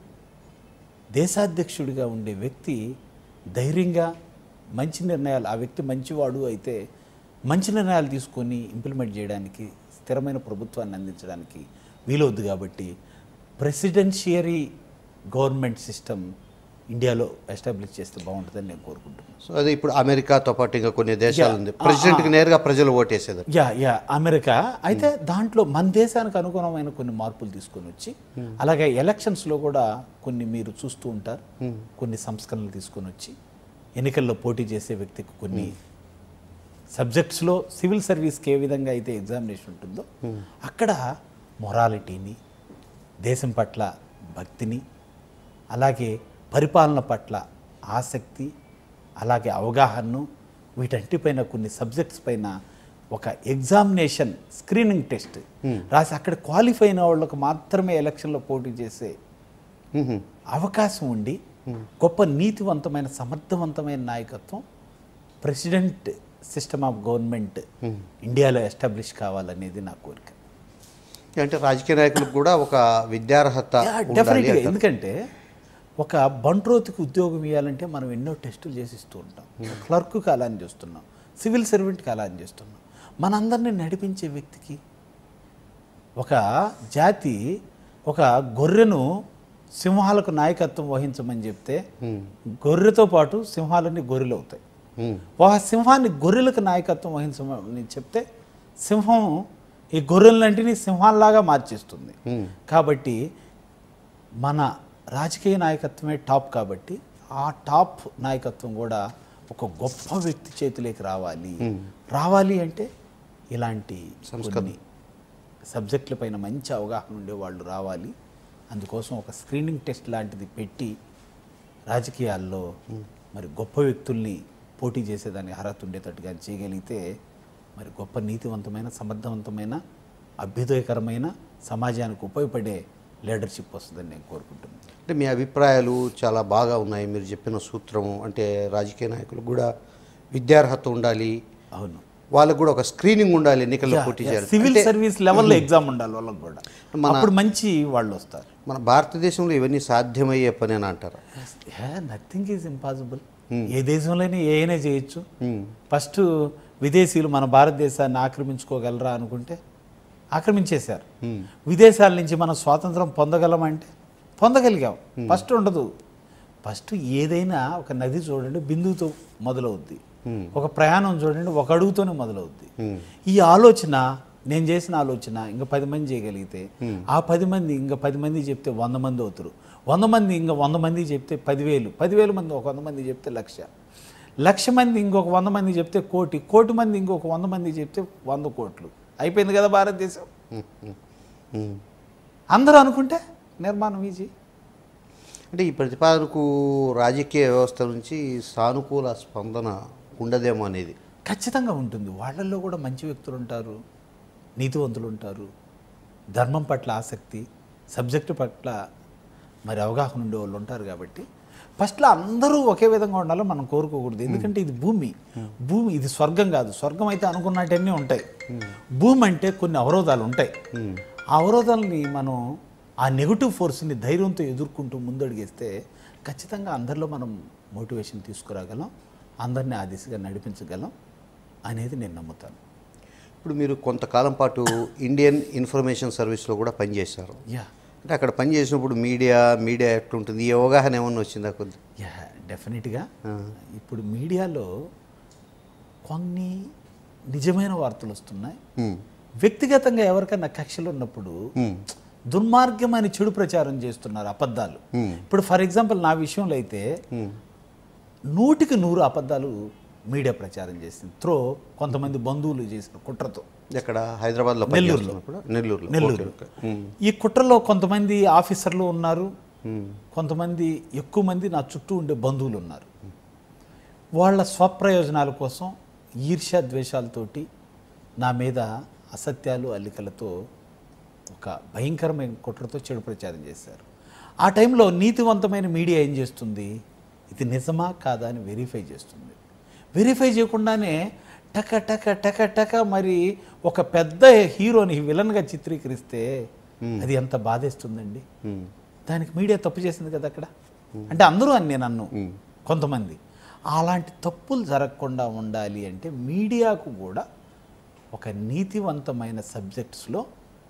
దేశాధ్యక్షుడిగా ఉండే వ్యక్తి ధైర్యంగా మంచి నిర్ణయాలు ఆ వ్యక్తి మంచివాడు అయితే మంచి నిర్ణయాలు తీసుకొని ఇంప్లిమెంట్ చేయడానికి స్థిరమైన ప్రభుత్వాన్ని అందించడానికి వీలవుద్ది కాబట్టి ప్రెసిడెన్షియరీ గవర్నమెంట్ సిస్టమ్ ఇండియాలో ఎస్టాబ్లిష్ చేస్తే బాగుంటుందని నేను కోరుకుంటున్నాను సో అది ఇప్పుడు అమెరికాతో పాటు ఇంకా కొన్ని దేశాలు ఉంది ప్రెసిడెంట్కి నేరుగా ప్రజలు ఓటేసేది యా యా అమెరికా అయితే దాంట్లో మన దేశానికి అనుగుణమైన కొన్ని మార్పులు తీసుకొని వచ్చి అలాగే ఎలక్షన్స్లో కూడా కొన్ని మీరు చూస్తూ ఉంటారు కొన్ని సంస్కరణలు తీసుకొని వచ్చి ఎన్నికల్లో పోటీ చేసే వ్యక్తికి కొన్ని సబ్జెక్ట్స్లో సివిల్ సర్వీస్కి ఏ విధంగా అయితే ఎగ్జామినేషన్ ఉంటుందో అక్కడ మొరాలిటీని దేశం పట్ల భక్తిని అలాగే పరిపాలన పట్ల ఆసక్తి అలాగే అవగాహనను వీటన్నిటిపైన కొన్ని సబ్జెక్ట్స్ పైన ఒక ఎగ్జామినేషన్ స్క్రీనింగ్ టెస్ట్ రాసి అక్కడ క్వాలిఫై అయిన వాళ్ళకు మాత్రమే ఎలక్షన్లో పోటీ చేసే మ్మ్. అవకాశం ఉండి గొప్ప నీతివంతమైన సమర్థవంతమైన నాయకత్వం ప్రెసిడెంట్ సిస్టమ్ ఆఫ్ గవర్నమెంట్ ఇండియాలో ఎస్టాబ్లిష్ కావాలనేది నా కోరిక అంటే రాజకీయ నాయకులకు కూడా ఒక విద్యార్హత ఉండాలి డెఫినెట్గా అంటారు. ఎందుకంటే ఒక బంట్రోతికి ఉద్యోగం ఇవ్వాలంటే మనం ఎన్నో టెస్టులు చేసిస్తూ ఉంటాం క్లర్క్కి అలాని చేస్తున్నాం సివిల్ సర్వెంట్కి అలాని చేస్తున్నాం మనందరినీ నడిపించే వ్యక్తికి ఒక జాతి ఒక గొర్రెను సింహాలకు నాయకత్వం వహించమని చెప్తే గొర్రెతో పాటు సింహాలన్నీ గొర్రెలు అవుతాయి మ్మ్. ఒక సింహాన్ని గొర్రెలకు నాయకత్వం వహించమని చెప్తే సింహం ఈ గొర్రెలంటిని సింహాల్లాగా మార్చేస్తుంది కాబట్టి మన రాజకీయ నాయకత్వమే టాప్ కాబట్టి ఆ టాప్ నాయకత్వం కూడా ఒక గొప్ప వ్యక్తి చేతిలోకి రావాలి రావాలి అంటే ఇలాంటి కొన్ని సబ్జెక్టుల పైన మంచి అవగాహన ఉండే వాళ్ళు రావాలి అందుకోసం ఒక స్క్రీనింగ్ టెస్ట్ లాంటిది పెట్టి రాజకీయాల్లో మరి గొప్ప వ్యక్తుల్ని పోటీ చేసేదానికి అర్హత ఉండేటట్టుగా చేయగలిగితే మరి గొప్ప నీతివంతమైన సమర్థవంతమైన అభ్యుదయకరమైన సమాజానికి ఉపయోగపడే లీడర్షిప్ వస్తుందని నేను కోరుకుంటున్నాను అంటే మీ అభిప్రాయాలు చాలా బాగా ఉన్నాయి మీరు చెప్పిన సూత్రము అంటే రాజకీయ నాయకులకు కూడా విద్యార్హత ఉండాలి అవును వాళ్ళకు కూడా ఒక స్క్రీనింగ్ ఉండాలి ఎన్నికల్లో పోటీ చేయాలి సివిల్ సర్వీస్ లెవెల్లో ఎగ్జామ్ ఉండాలి వాళ్ళకి కూడా అప్పుడు మంచి వాళ్ళు వస్తారు మన భారతదేశంలో ఇవన్నీ సాధ్యమయ్యే పని అని అంటారు నథింగ్ ఈజ్ ఇంపాసిబుల్ ఏ దేశంలోనే ఏమైనా చేయొచ్చు ఫస్ట్ విదేశీయులు మన భారతదేశాన్ని ఆక్రమించుకోగలరా అనుకుంటే ఆక్రమించేశారు విదేశాల నుంచి మనం స్వాతంత్రం పొందగలమంటే పొందగలిగాం ఫస్ట్ ఉండదు ఫస్ట్ ఏదైనా ఒక నది చూడండి బిందువుతో మొదలవుద్ది ఒక ప్రయాణం చూడండి ఒక అడుగుతోనే మొదలవుద్ది ఈ ఆలోచన నేను చేసిన ఆలోచన ఇంకా పది మంది చేయగలిగితే ఆ పది మంది ఇంకా పది మంది చెప్తే వంద మంది అవుతారు వంద మంది ఇంకా వంద మంది చెప్తే పదివేలు పదివేల మంది ఒక వంద మంది చెప్తే లక్ష లక్ష మంది ఇంకొక వంద మంది చెప్తే కోటి కోటి మంది ఇంకొక వంద మంది చెప్తే వంద కోట్లు అయిపోయింది కదా భారతదేశం అందరూ అనుకుంటే నిర్మాణం ఈజీ అంటే ఈ ప్రతిపాదనకు రాజకీయ వ్యవస్థ నుంచి సానుకూల స్పందన ఉండదేమో అనేది ఖచ్చితంగా ఉంటుంది వాళ్ళల్లో కూడా మంచి వ్యక్తులు ఉంటారు నీతివంతులు ఉంటారు ధర్మం పట్ల ఆసక్తి సబ్జెక్టు పట్ల మరి అవగాహన ఉండే వాళ్ళు ఉంటారు కాబట్టి ఫస్ట్లో అందరూ ఒకే విధంగా ఉండాలో మనం కోరుకోకూడదు ఎందుకంటే ఇది భూమి భూమి ఇది స్వర్గం కాదు స్వర్గం అయితే అనుకున్నట్టన్నీ ఉంటాయి భూమి అంటే కొన్ని అవరోధాలు ఉంటాయి ఆ అవరోధాలని మనం ఆ నెగిటివ్ ఫోర్స్ని ధైర్యంతో ఎదుర్కొంటూ ముందడుగేస్తే ఖచ్చితంగా అందరిలో మనం మోటివేషన్ తీసుకురాగలం అందరినీ ఆ దిశగా నడిపించగలం అనేది నేను నమ్ముతాను ఇప్పుడు మీరు కొంతకాలం పాటు ఇండియన్ ఇన్ఫర్మేషన్ సర్వీస్లో కూడా పనిచేశారు యా అంటే అక్కడ పనిచేసినప్పుడు మీడియా మీడియా ఎట్లుంటుంది ఈ అవగాహన ఏమన్నా వచ్చిందా కొద్ది యా డెఫినెట్గా ఇప్పుడు మీడియాలో కొన్ని నిజమైన వార్తలు వస్తున్నాయి వ్యక్తిగతంగా ఎవరికైనా కక్షలు ఉన్నప్పుడు దుర్మార్గమైన చెడు ప్రచారం చేస్తున్నారు అబద్ధాలు ఇప్పుడు ఫర్ ఎగ్జాంపుల్ నా విషయంలో అయితే నూటికి నూరు అబద్ధాలు మీడియా ప్రచారం చేసింది త్రో కొంతమంది బంధువులు చేసిన కుట్రతో ఎక్కడ హైదరాబాద్లో నెల్లూరులో. పనిచేస్తున్నప్పుడు నెల్లూరులో నెల్లూరు ఓకే, ఓకే. ఉమ్, ఈ కుట్రలో కొంతమంది ఆఫీసర్లు ఉన్నారు ఉమ్, కొంతమంది ఎక్కువ మంది నా చుట్టూ ఉండే బంధువులు ఉన్నారు వాళ్ళ స్వప్రయోజనాల కోసం ఈర్ష్య ద్వేషాలతోటి నా మీద అసత్యాలు అల్లికలతో ఒక భయంకరమైన కుట్రతో చెడు ప్రచారం చేశారు ఆ టైంలో నీతివంతమైన మీడియా ఏం చేస్తుంది ఇది నిజమా కాదా అని వెరిఫై చేస్తుంది వెరిఫై చేయకుండానే టక టక టక టక మరి ఒక పెద్ద హీరోని విలన్గా చిత్రీకరిస్తే అది ఎంత బాధేస్తుందండి ఉమ్, దానికి మీడియా తప్పు చేసింది కదా అక్కడ అంటే అందరూ అని నేను అన్ను కొంతమంది అలాంటి తప్పులు జరగకుండా ఉండాలి అంటే మీడియాకు కూడా ఒక నీతివంతమైన సబ్జెక్ట్స్లో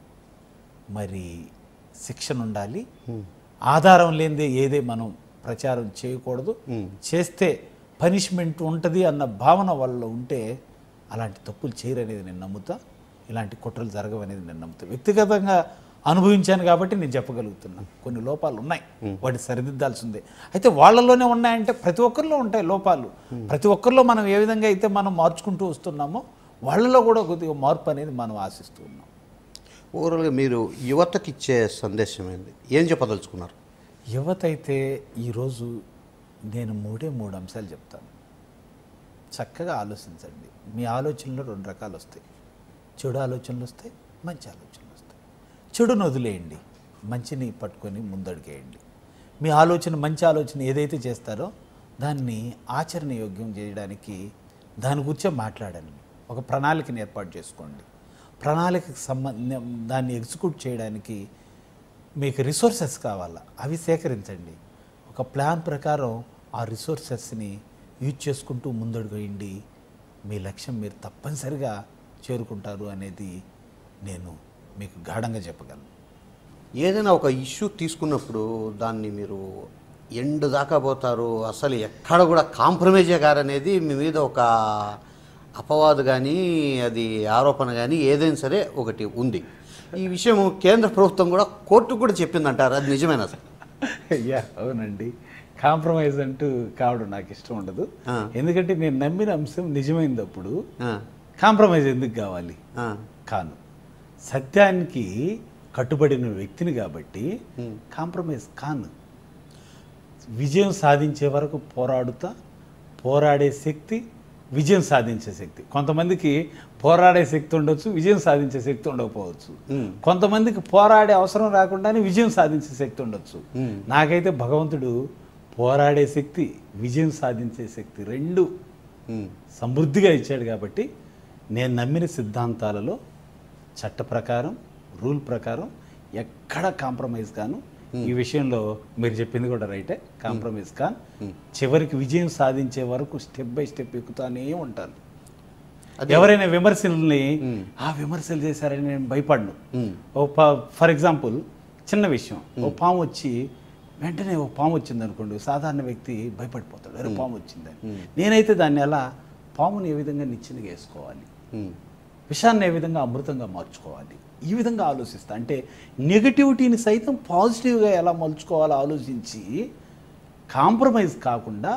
మరి శిక్షణ ఉండాలి ఆధారం లేనిదే ఏదే మనం ప్రచారం చేయకూడదు చేస్తే పనిష్మెంట్ ఉంటుంది అన్న భావన వాళ్ళలో ఉంటే అలాంటి తప్పులు చేయరనేది నేను నమ్ముతా ఇలాంటి కుట్రలు జరగవనేది నేను నమ్ముతా వ్యక్తిగతంగా అనుభవించాను కాబట్టి నేను చెప్పగలుగుతున్నా కొన్ని లోపాలు ఉన్నాయి వాటిని సరిదిద్దాల్సిందే అయితే వాళ్ళలోనే ఉన్నాయంటే ప్రతి ఒక్కరిలో ఉంటాయి లోపాలు ప్రతి ఒక్కరిలో మనం ఏ విధంగా అయితే మనం మార్చుకుంటూ వస్తున్నామో వాళ్ళలో కూడా కొద్దిగా మార్పు అనేది మనం ఆశిస్తూ ఉన్నాం ఓవరాల్గా మీరు యువతకి ఇచ్చే సందేశం ఏంది ఏం చెప్పదలుచుకున్నారు యువత అయితే ఈరోజు నేను మూడే మూడు అంశాలు చెప్తాను చక్కగా ఆలోచించండి మీ ఆలోచనలు రెండు రకాలు వస్తాయి చెడు ఆలోచనలు వస్తాయి మంచి ఆలోచనలు వస్తాయి చెడును వదిలేయండి మంచిని పట్టుకొని ముందడుగేయండి మీ ఆలోచన మంచి ఆలోచన ఏదైతే చేస్తారో దాన్ని ఆచరణ యోగ్యం చేయడానికి దాని గురించే మాట్లాడండి ఒక ప్రణాళికని ఏర్పాటు చేసుకోండి ప్రణాళికకు సంబంధ దాన్ని ఎగ్జిక్యూట్ చేయడానికి మీకు రిసోర్సెస్ కావాలా అవి సేకరించండి ఒక ప్లాన్ ప్రకారం ఆ రిసోర్సెస్ని యూజ్ చేసుకుంటూ ముందడుగేయండి మీ లక్ష్యం మీరు తప్పనిసరిగా చేరుకుంటారు అనేది నేను మీకు గాఢంగా చెప్పగలను ఏదైనా ఒక ఇష్యూ తీసుకున్నప్పుడు దాన్ని మీరు ఎండ్ దాకా పోతారు అసలు ఎక్కడ కూడా కాంప్రమైజే కారనేది మీ మీద ఒక అపవాదు కానీ అది ఆరోపణ కానీ ఏదైనా సరే ఒకటి ఉంది ఈ విషయం కేంద్ర ప్రభుత్వం కూడా కోర్టు కూడా చెప్పిందంటారు అది నిజమేనా సార్ అయ్యా అవునండి కాంప్రమైజ్ అంటూ కావడం నాకు ఇష్టం ఉండదు ఆ. ఎందుకంటే నేను నమ్మిన అంశం నిజమైనప్పుడు ఆ, కాంప్రమైజ్ ఎందుకు కావాలి ఆ, కాను సత్యానికి కట్టుబడిన వ్యక్తిని కాబట్టి కాంప్రమైజ్ కాను విజయం సాధించే వరకు పోరాడుతా పోరాడే శక్తి విజయం సాధించే శక్తి కొంతమందికి పోరాడే శక్తి ఉండొచ్చు విజయం సాధించే శక్తి ఉండకపోవచ్చు కొంతమందికి పోరాడే అవసరం రాకుండానే విజయం సాధించే శక్తి ఉండొచ్చు నాకైతే భగవంతుడు పోరాడే శక్తి విజయం సాధించే శక్తి రెండు ఉమ్, సమృద్ధిగా ఇచ్చాడు కాబట్టి నేను నమ్మిన సిద్ధాంతాలలో చట్ట ప్రకారం రూల్ ప్రకారం ఎక్కడ కాంప్రమైజ్ కాను ఈ విషయంలో మీరు చెప్పింది కూడా రైటే కాంప్రమైజ్ కాన్ చివరికి విజయం సాధించే వరకు స్టెప్ బై స్టెప్ ఎక్కుతానే ఉంటాను ఎవరైనా విమర్శల్ని ఆ విమర్శలు చేశారని నేను భయపడను ఓ ఫర్ ఎగ్జాంపుల్ చిన్న విషయం ఓ పాము వచ్చి వెంటనే ఓ పాము వచ్చింది అనుకోండి సాధారణ వ్యక్తి భయపడిపోతాడు అరే పాము వచ్చిందని నేనైతే దాన్ని ఎలా పాముని ఏ విధంగా నిచ్చెనగా వేసుకోవాలి ఉమ్. విషాన్ని ఏ విధంగా అమృతంగా మార్చుకోవాలి ఈ విధంగా ఆలోచిస్తా అంటే నెగటివిటీని సైతం పాజిటివ్గా ఎలా మలుచుకోవాలో ఆలోచించి కాంప్రమైజ్ కాకుండా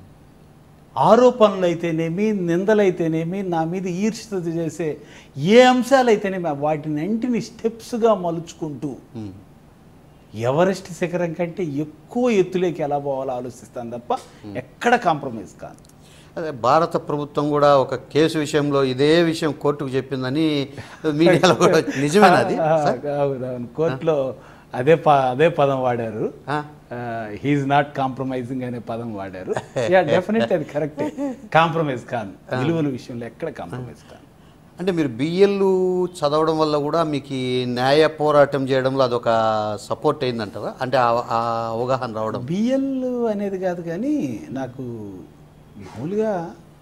ఆరోపణలు అయితేనేమి నిందలైతేనేమి నా మీద ఈర్ష్యత చేసే ఏ అంశాలు అయితేనేమి వాటిని అంటిని స్టెప్స్గా మలుచుకుంటూ ఉమ్. ఎవరెస్ట్ శిఖరం కంటే ఎక్కువ ఎత్తులోకి ఎలా పోవాలో ఆలోచిస్తాను తప్ప ఎక్కడ కాంప్రమైజ్ కాను అదే భారత ప్రభుత్వం కూడా ఒక కేసు విషయంలో ఇదే విషయం కోర్టుకు చెప్పిందని మీడియాలో కూడా నిజమేనా అది సార్? అవునవును కోర్టులో అదే ప అదే పదం వాడారు ఆ? హీఈస్ నాట్ కాంప్రమైజింగ్ అనే పదం వాడారు యా డెఫినెట్ అది కరెక్ట్ కాంప్రమైజ్ కాను విలువల విషయంలో ఎక్కడ కాంప్రమైజ్ కాను అంటే మీరు బిఎల్ చదవడం వల్ల కూడా మీకు ఈ న్యాయ పోరాటం చేయడంలో అదొక సపోర్ట్ అయిందంటారా అంటే ఆ- ఆ అవగాహన రావడం బిఎల్ అనేది కాదు కానీ నాకు మామూలుగా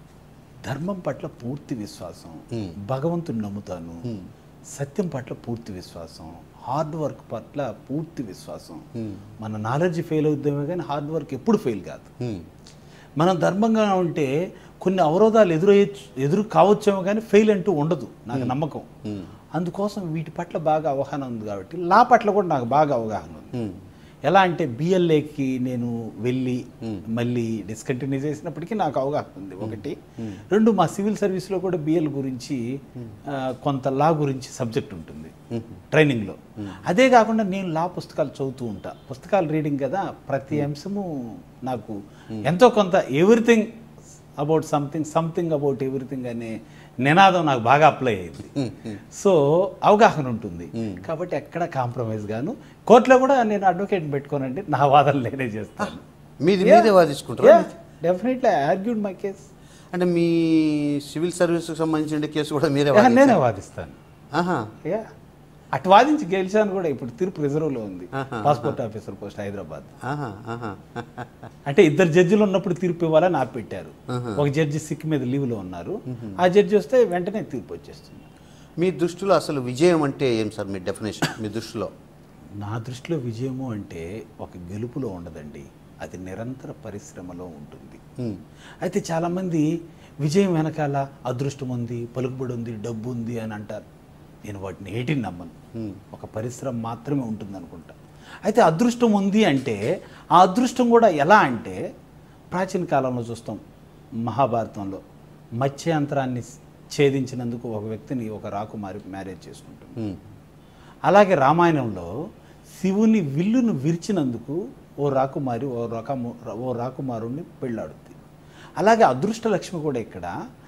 ధర్మం పట్ల పూర్తి విశ్వాసం Hmm. భగవంతుని నమ్ముతాను సత్యం పట్ల పూర్తి విశ్వాసం హార్డ్ వర్క్ పట్ల పూర్తి విశ్వాసం Hmm. మన నాలెడ్జ్ ఫెయిల్ అవుద్దామే కానీ హార్డ్ వర్క్ ఎప్పుడు ఫెయిల్ కాదు ఉమ్. మనం ధర్మంగా ఉంటే కొన్ని అవరోధాలు ఎదురయ్యచ్చు ఎదురు కావచ్చేమో కానీ ఫెయిల్ అంటూ ఉండదు నాకు నమ్మకం ఉమ్. అందుకోసం వీటి పట్ల బాగా అవగాహన ఉంది కాబట్టి లా పట్ల కూడా నాకు బాగా అవగాహన ఉంది ఉమ్. ఎలా అంటే బిఎల్ఏకి నేను వెళ్ళి మళ్ళీ డిస్కంటిన్యూ చేసినప్పటికీ నాకు అవగాహన ఉంది ఒకటి రెండు మా సివిల్ సర్వీస్లో కూడా బిఎల్ గురించి ఆ, కొంత లా గురించి సబ్జెక్ట్ ఉంటుంది ట్రైనింగ్లో అదే కాకుండా నేను లా పుస్తకాలు చదువుతూ ఉంటా పుస్తకాలు రీడింగ్ కదా ప్రతి అంశము నాకు ఎంతో కొంత everything about something something about everything అనే నినాదం నాకు బాగా అప్లై అయింది సో అవగాహన ఉంటుంది కాబట్టి ఎక్కడ కాంప్రమైజ్ గాను కోర్టులో కూడా నేను అడ్వకేట్ పెట్టుకోనండి నా వాదన నేనే చేస్తాను మీది మీదే వాదించుకుంటారా డెఫినెట్లీ ఆర్గ్యూడ్ మై కేస్ అంటే మీ సివిల్ సర్వీస్కి సంబంధించిన కేసు కూడా మీరే వాదించారా? నేనే వాదిస్తాను ఆహా యా అటు వాదించి గెలిచాను కూడా ఇప్పుడు తీర్పు రిజర్వ్లో ఉంది ఆహా. పాస్పోర్ట్ ఆఫీసర్ పోస్ట్ హైదరాబాద్ ఆహా ఆహా అంటే ఇద్దరు జడ్జిలు ఉన్నప్పుడు తీర్పు ఇవ్వాలని ఆపెట్టారు ఒక జడ్జి సిక్ మీద లీవ్లో ఉన్నారు ఆ జడ్జి వస్తే వెంటనే తీర్పు వచ్చేస్తుంది మీ దృష్టిలో అసలు విజయం అంటే ఏం సార్ మీ డెఫినేషన్ మీ దృష్టిలో నా దృష్టిలో విజయము అంటే ఒక గెలుపులో ఉండదండి అది నిరంతర పరిశ్రమలో ఉంటుంది ఉమ్. అయితే చాలామంది విజయం వెనకాల అదృష్టం ఉంది పలుకుబడి ఉంది డబ్బు ఉంది అని అంటారు నేను వాటిని ఏటిని నమ్మను ఉమ్. ఒక పరిశ్రమ మాత్రమే ఉంటుంది అనుకుంటా అయితే అదృష్టం ఉంది అంటే ఆ అదృష్టం కూడా ఎలా అంటే ప్రాచీన కాలంలో చూస్తాం మహాభారతంలో మత్స్యాంతరాన్ని ఛేదించినందుకు ఒక వ్యక్తిని ఒక రాకుమారి మ్యారేజ్ చేసుకుంటుంది ఉమ్. అలాగే రామాయణంలో శివుని విల్లును విరిచినందుకు ఓ రాకుమారి ఓ రకము ఓ రాకుమారుణ్ణి పెళ్ళాడుద్ది అలాగే అదృష్ట లక్ష్మి కూడా ఇక్కడ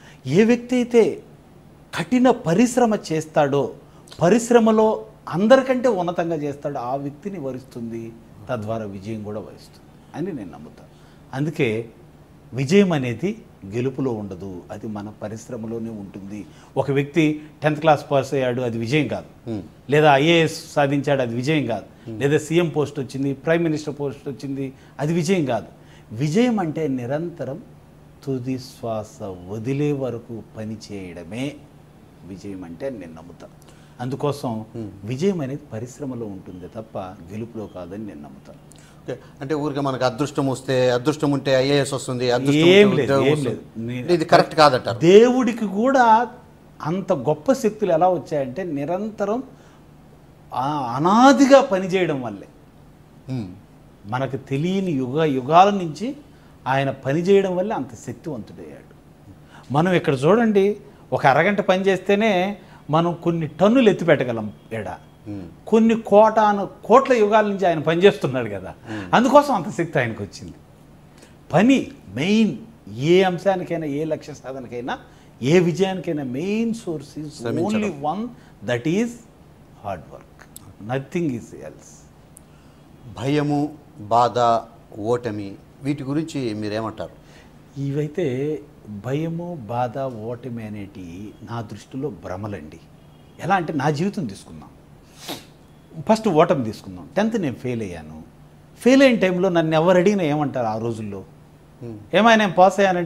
ఏ వ్యక్తి అయితే కఠిన పరిశ్రమ చేస్తాడో పరిశ్రమలో అందరికంటే ఉన్నతంగా చేస్తాడో ఆ వ్యక్తిని వరిస్తుంది తద్వారా విజయం కూడా వరిస్తుంది అని నేను నమ్ముతాను అందుకే విజయం అనేది గెలుపులో ఉండదు అది మన పరిశ్రమలోనే ఉంటుంది ఒక వ్యక్తి టెన్త్ క్లాస్ పాస్ అయ్యాడు అది విజయం కాదు లేదా ఐఏఎస్ సాధించాడు అది విజయం కాదు లేదా సీఎం పోస్ట్ వచ్చింది ప్రైమ్ మినిస్టర్ పోస్ట్ వచ్చింది అది విజయం కాదు విజయం అంటే నిరంతరం తుది శ్వాస వదిలే వరకు పని చేయడమే విజయం అంటే అని నేను నమ్ముతాను అందుకోసం విజయం అనేది పరిశ్రమలో ఉంటుంది తప్ప గెలుపులో కాదని నేను నమ్ముతాను ఓకే. అంటే ఊరికే మనకు అదృష్టం వస్తే అదృష్టం ఉంటే ఐఏఎస్ వస్తుంది అదృష్టం ఏం ఉంటే లేదు, ఉద్యోగం ఏం వస్తుంది. లేదు. నేను- ఇది కరెక్ట్ కాదంటారు దేవుడికి కూడా అంత గొప్ప శక్తులు ఎలా వచ్చాయంటే నిరంతరం ఆ అనాదిగా పనిచేయడం వల్లే ఉమ్. మనకు తెలియని యుగ యుగాల నుంచి ఆయన పనిచేయడం వల్లే అంత శక్తివంతుడయ్యాడు మనం ఇక్కడ చూడండి ఒక అరగంట పని చేస్తేనే మనం కొన్ని టన్నులు ఎత్తి పెట్టగలం ఎడ ఉమ్. కొన్ని కోటాను కోట్ల యుగాల నుంచి ఆయన పనిచేస్తున్నాడు కదా అందుకోసం అంత శక్తి ఆయనకు వచ్చింది పని మెయిన్ ఏ అంశానికైనా ఏ లక్ష్య సాధనకైనా ఏ విజయానికైనా మెయిన్ సోర్స్ ఈజ్ శ్రమించడం. Only one that is hard work nothing is else భయము బాధ ఓటమి వీటి గురించి మీరేమంటారు ఇవైతే భయము బాధ ఓటమి అనేటి నా దృష్టిలో భ్రమలండి ఎలా అంటే నా జీవితం తీసుకుందాం ఫస్ట్ ఓటమి తీసుకుందాం టెన్త్ నేను ఫెయిల్ అయ్యాను ఫెయిల్ అయిన టైంలో నన్ను ఎవరు అడిగినా ఏమంటారు ఆ రోజుల్లో ఉమ్. ఏమైనా నేను పాస్ అయ్యానంటే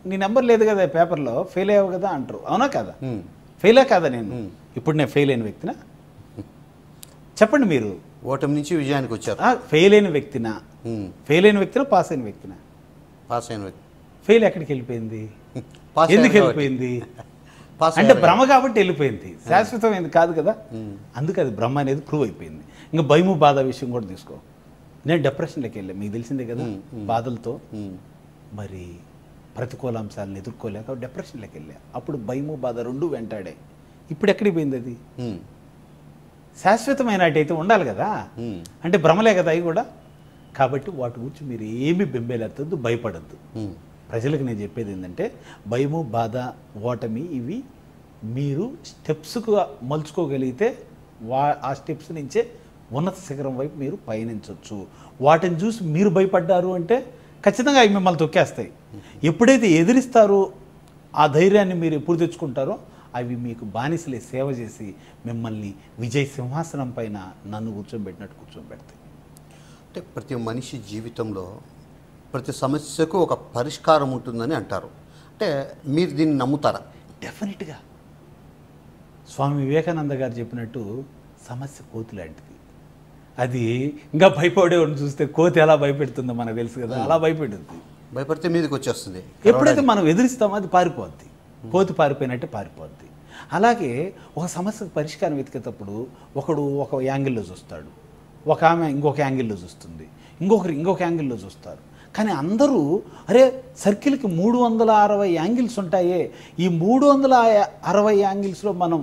నీ నెంబర్ లేదు కదా పేపర్లో ఫెయిల్ అయ్యావు కదా అంటారు అవునా కదా ఉమ్. ఫెయిలే కాదా నేను ఇప్పుడు నేను ఫెయిల్ అయిన వ్యక్తినా చెప్పండి మీరు ఓటమి నుంచి విజయానికి వచ్చారు ఆ, ఫెయిల్ అయిన వ్యక్తినా ఉమ్. ఫెయిల్ అయిన వ్యక్తినా పాస్ అయిన వ్యక్తినా పాస్ అయిన వ్యక్తి ఫెయిల్ ఎక్కడికి వెళ్ళిపోయింది పాస్ ఎందుకు అయ్యారు కాబట్టి. వెళ్ళిపోయింది పాస్ అంటే అయ్యారు భ్రమ కాబట్టి వెళ్ళిపోయింది శాశ్వతమైనది కాదు కదా అందుకే అది భ్రమ అనేది ప్రూవ్ అయిపోయింది ఇంకా భయము బాధ విషయం కూడా తీసుకో నేను డిప్రెషన్లోకి వెళ్ళాను మీకు తెలిసిందే కదా బాధలతో ఉమ్. మరి ప్రతికూల అంశాలను ఎదుర్కోలేక డిప్రెషన్లోకి వెళ్ళా అప్పుడు భయము బాధ రెండు వెంటాడే ఇప్పుడు ఎక్కడికి పోయింది అది ఉమ్. శాశ్వతమైన అయితే ఉండాలి కదా ఉమ్. అంటే భ్రమలే కదా అవి కూడా కాబట్టి వాటి గురించి మీరు ఏమి బెంబేలెత్తద్దు భయపడద్దు ఉమ్. ప్రజలకు నేను చెప్పేది ఏంటంటే భయము బాధ ఓటమి ఇవి మీరు స్టెప్స్కు మలుచుకోగలిగితే వా ఆ స్టెప్స్ నుంచే ఉన్నత శిఖరం వైపు మీరు పయనించవచ్చు వాటిని చూసి మీరు భయపడ్డారు అంటే ఖచ్చితంగా అవి మిమ్మల్ని తొక్కేస్తాయి ఎప్పుడైతే ఎదిరిస్తారో ఆ ధైర్యాన్ని మీరు ఎప్పుడు తెచ్చుకుంటారో అవి మీకు బానిసలే సేవ చేసి మిమ్మల్ని విజయ సింహాసనం పైన నన్ను కూర్చోబెట్టినట్టు కూర్చోబెడతాయి అంటే ప్రతి మనిషి జీవితంలో ప్రతి సమస్యకు ఒక పరిష్కారం ఉంటుందని అంటారు అంటే మీరు దీన్ని నమ్ముతారా డెఫినెట్గా స్వామి వివేకానంద గారు చెప్పినట్టు సమస్య కోతి లాంటిది అది ఇంకా భయపడేవాడిని చూస్తే కోతి ఎలా భయపెడుతుందో మనకు తెలుసు కదా అలా భయపెడుతుంది భయపడితే మీదకి వచ్చేస్తుంది ఎప్పుడైతే మనం ఎదిరిస్తామో అది పారిపోద్ది కోతి పారిపోయినట్టే పారిపోద్ది అలాగే ఒక సమస్యకు పరిష్కారం వెతికేటప్పుడు ఒకడు ఒక యాంగిల్లో చూస్తాడు ఒక ఆమె ఇంకొక యాంగిల్లో చూస్తుంది ఇంకొకరు ఇంకొక యాంగిల్లో చూస్తారు కానీ అందరూ అరే సర్కిల్కి మూడు వందల అరవై యాంగిల్స్ ఉంటాయే ఈ మూడు వందల అరవై యాంగిల్స్లో మనం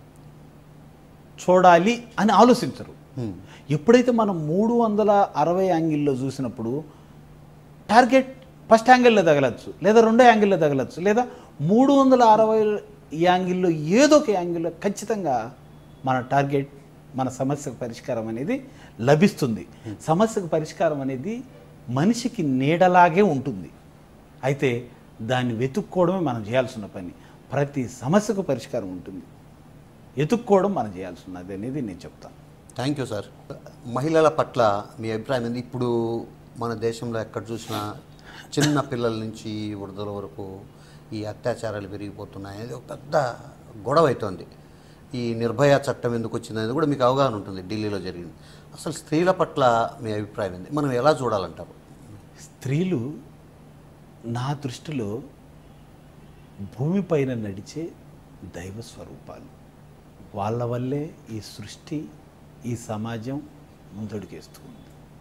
చూడాలి అని ఆలోచించరు ఉమ్. ఎప్పుడైతే మనం మూడు వందల అరవై యాంగిల్లో చూసినప్పుడు టార్గెట్ ఫస్ట్ యాంగిల్లో తగలచ్చు లేదా రెండో యాంగిల్లో తగలచ్చు లేదా మూడు వందల అరవై యాంగిల్లో ఏదో ఒక యాంగిల్లో ఖచ్చితంగా మన టార్గెట్ మన సమస్యకు పరిష్కారం అనేది లభిస్తుంది సమస్యకు పరిష్కారం అనేది మనిషికి నీడలాగే ఉంటుంది అయితే దాన్ని వెతుక్కోవడమే మనం చేయాల్సిన పని ప్రతి సమస్యకు పరిష్కారం ఉంటుంది ఎతుక్కోవడం మనం చేయాల్సి ఉన్నది అనేది నేను చెప్తాను థ్యాంక్ యూ సార్ మహిళల పట్ల మీ అభిప్రాయం ఏంది ఇప్పుడు మన దేశంలో ఎక్కడ చూసినా చిన్న పిల్లల నుంచి వృద్ధుల వరకు ఈ అత్యాచారాలు పెరిగిపోతున్నాయి అనేది ఒక పెద్ద గొడవ అవుతోంది ఈ నిర్భయ చట్టం ఎందుకు వచ్చిందనేది కూడా మీకు అవగాహన ఉంటుంది ఢిల్లీలో జరిగింది అసలు స్త్రీల పట్ల మీ అభిప్రాయం ఏంది మనం ఎలా చూడాలంటారు స్త్రీలు నా దృష్టిలో భూమిపైన నడిచే దైవ స్వరూపాలు వాళ్ళ వల్లే ఈ సృష్టి ఈ సమాజం ముందడుగేస్తుంది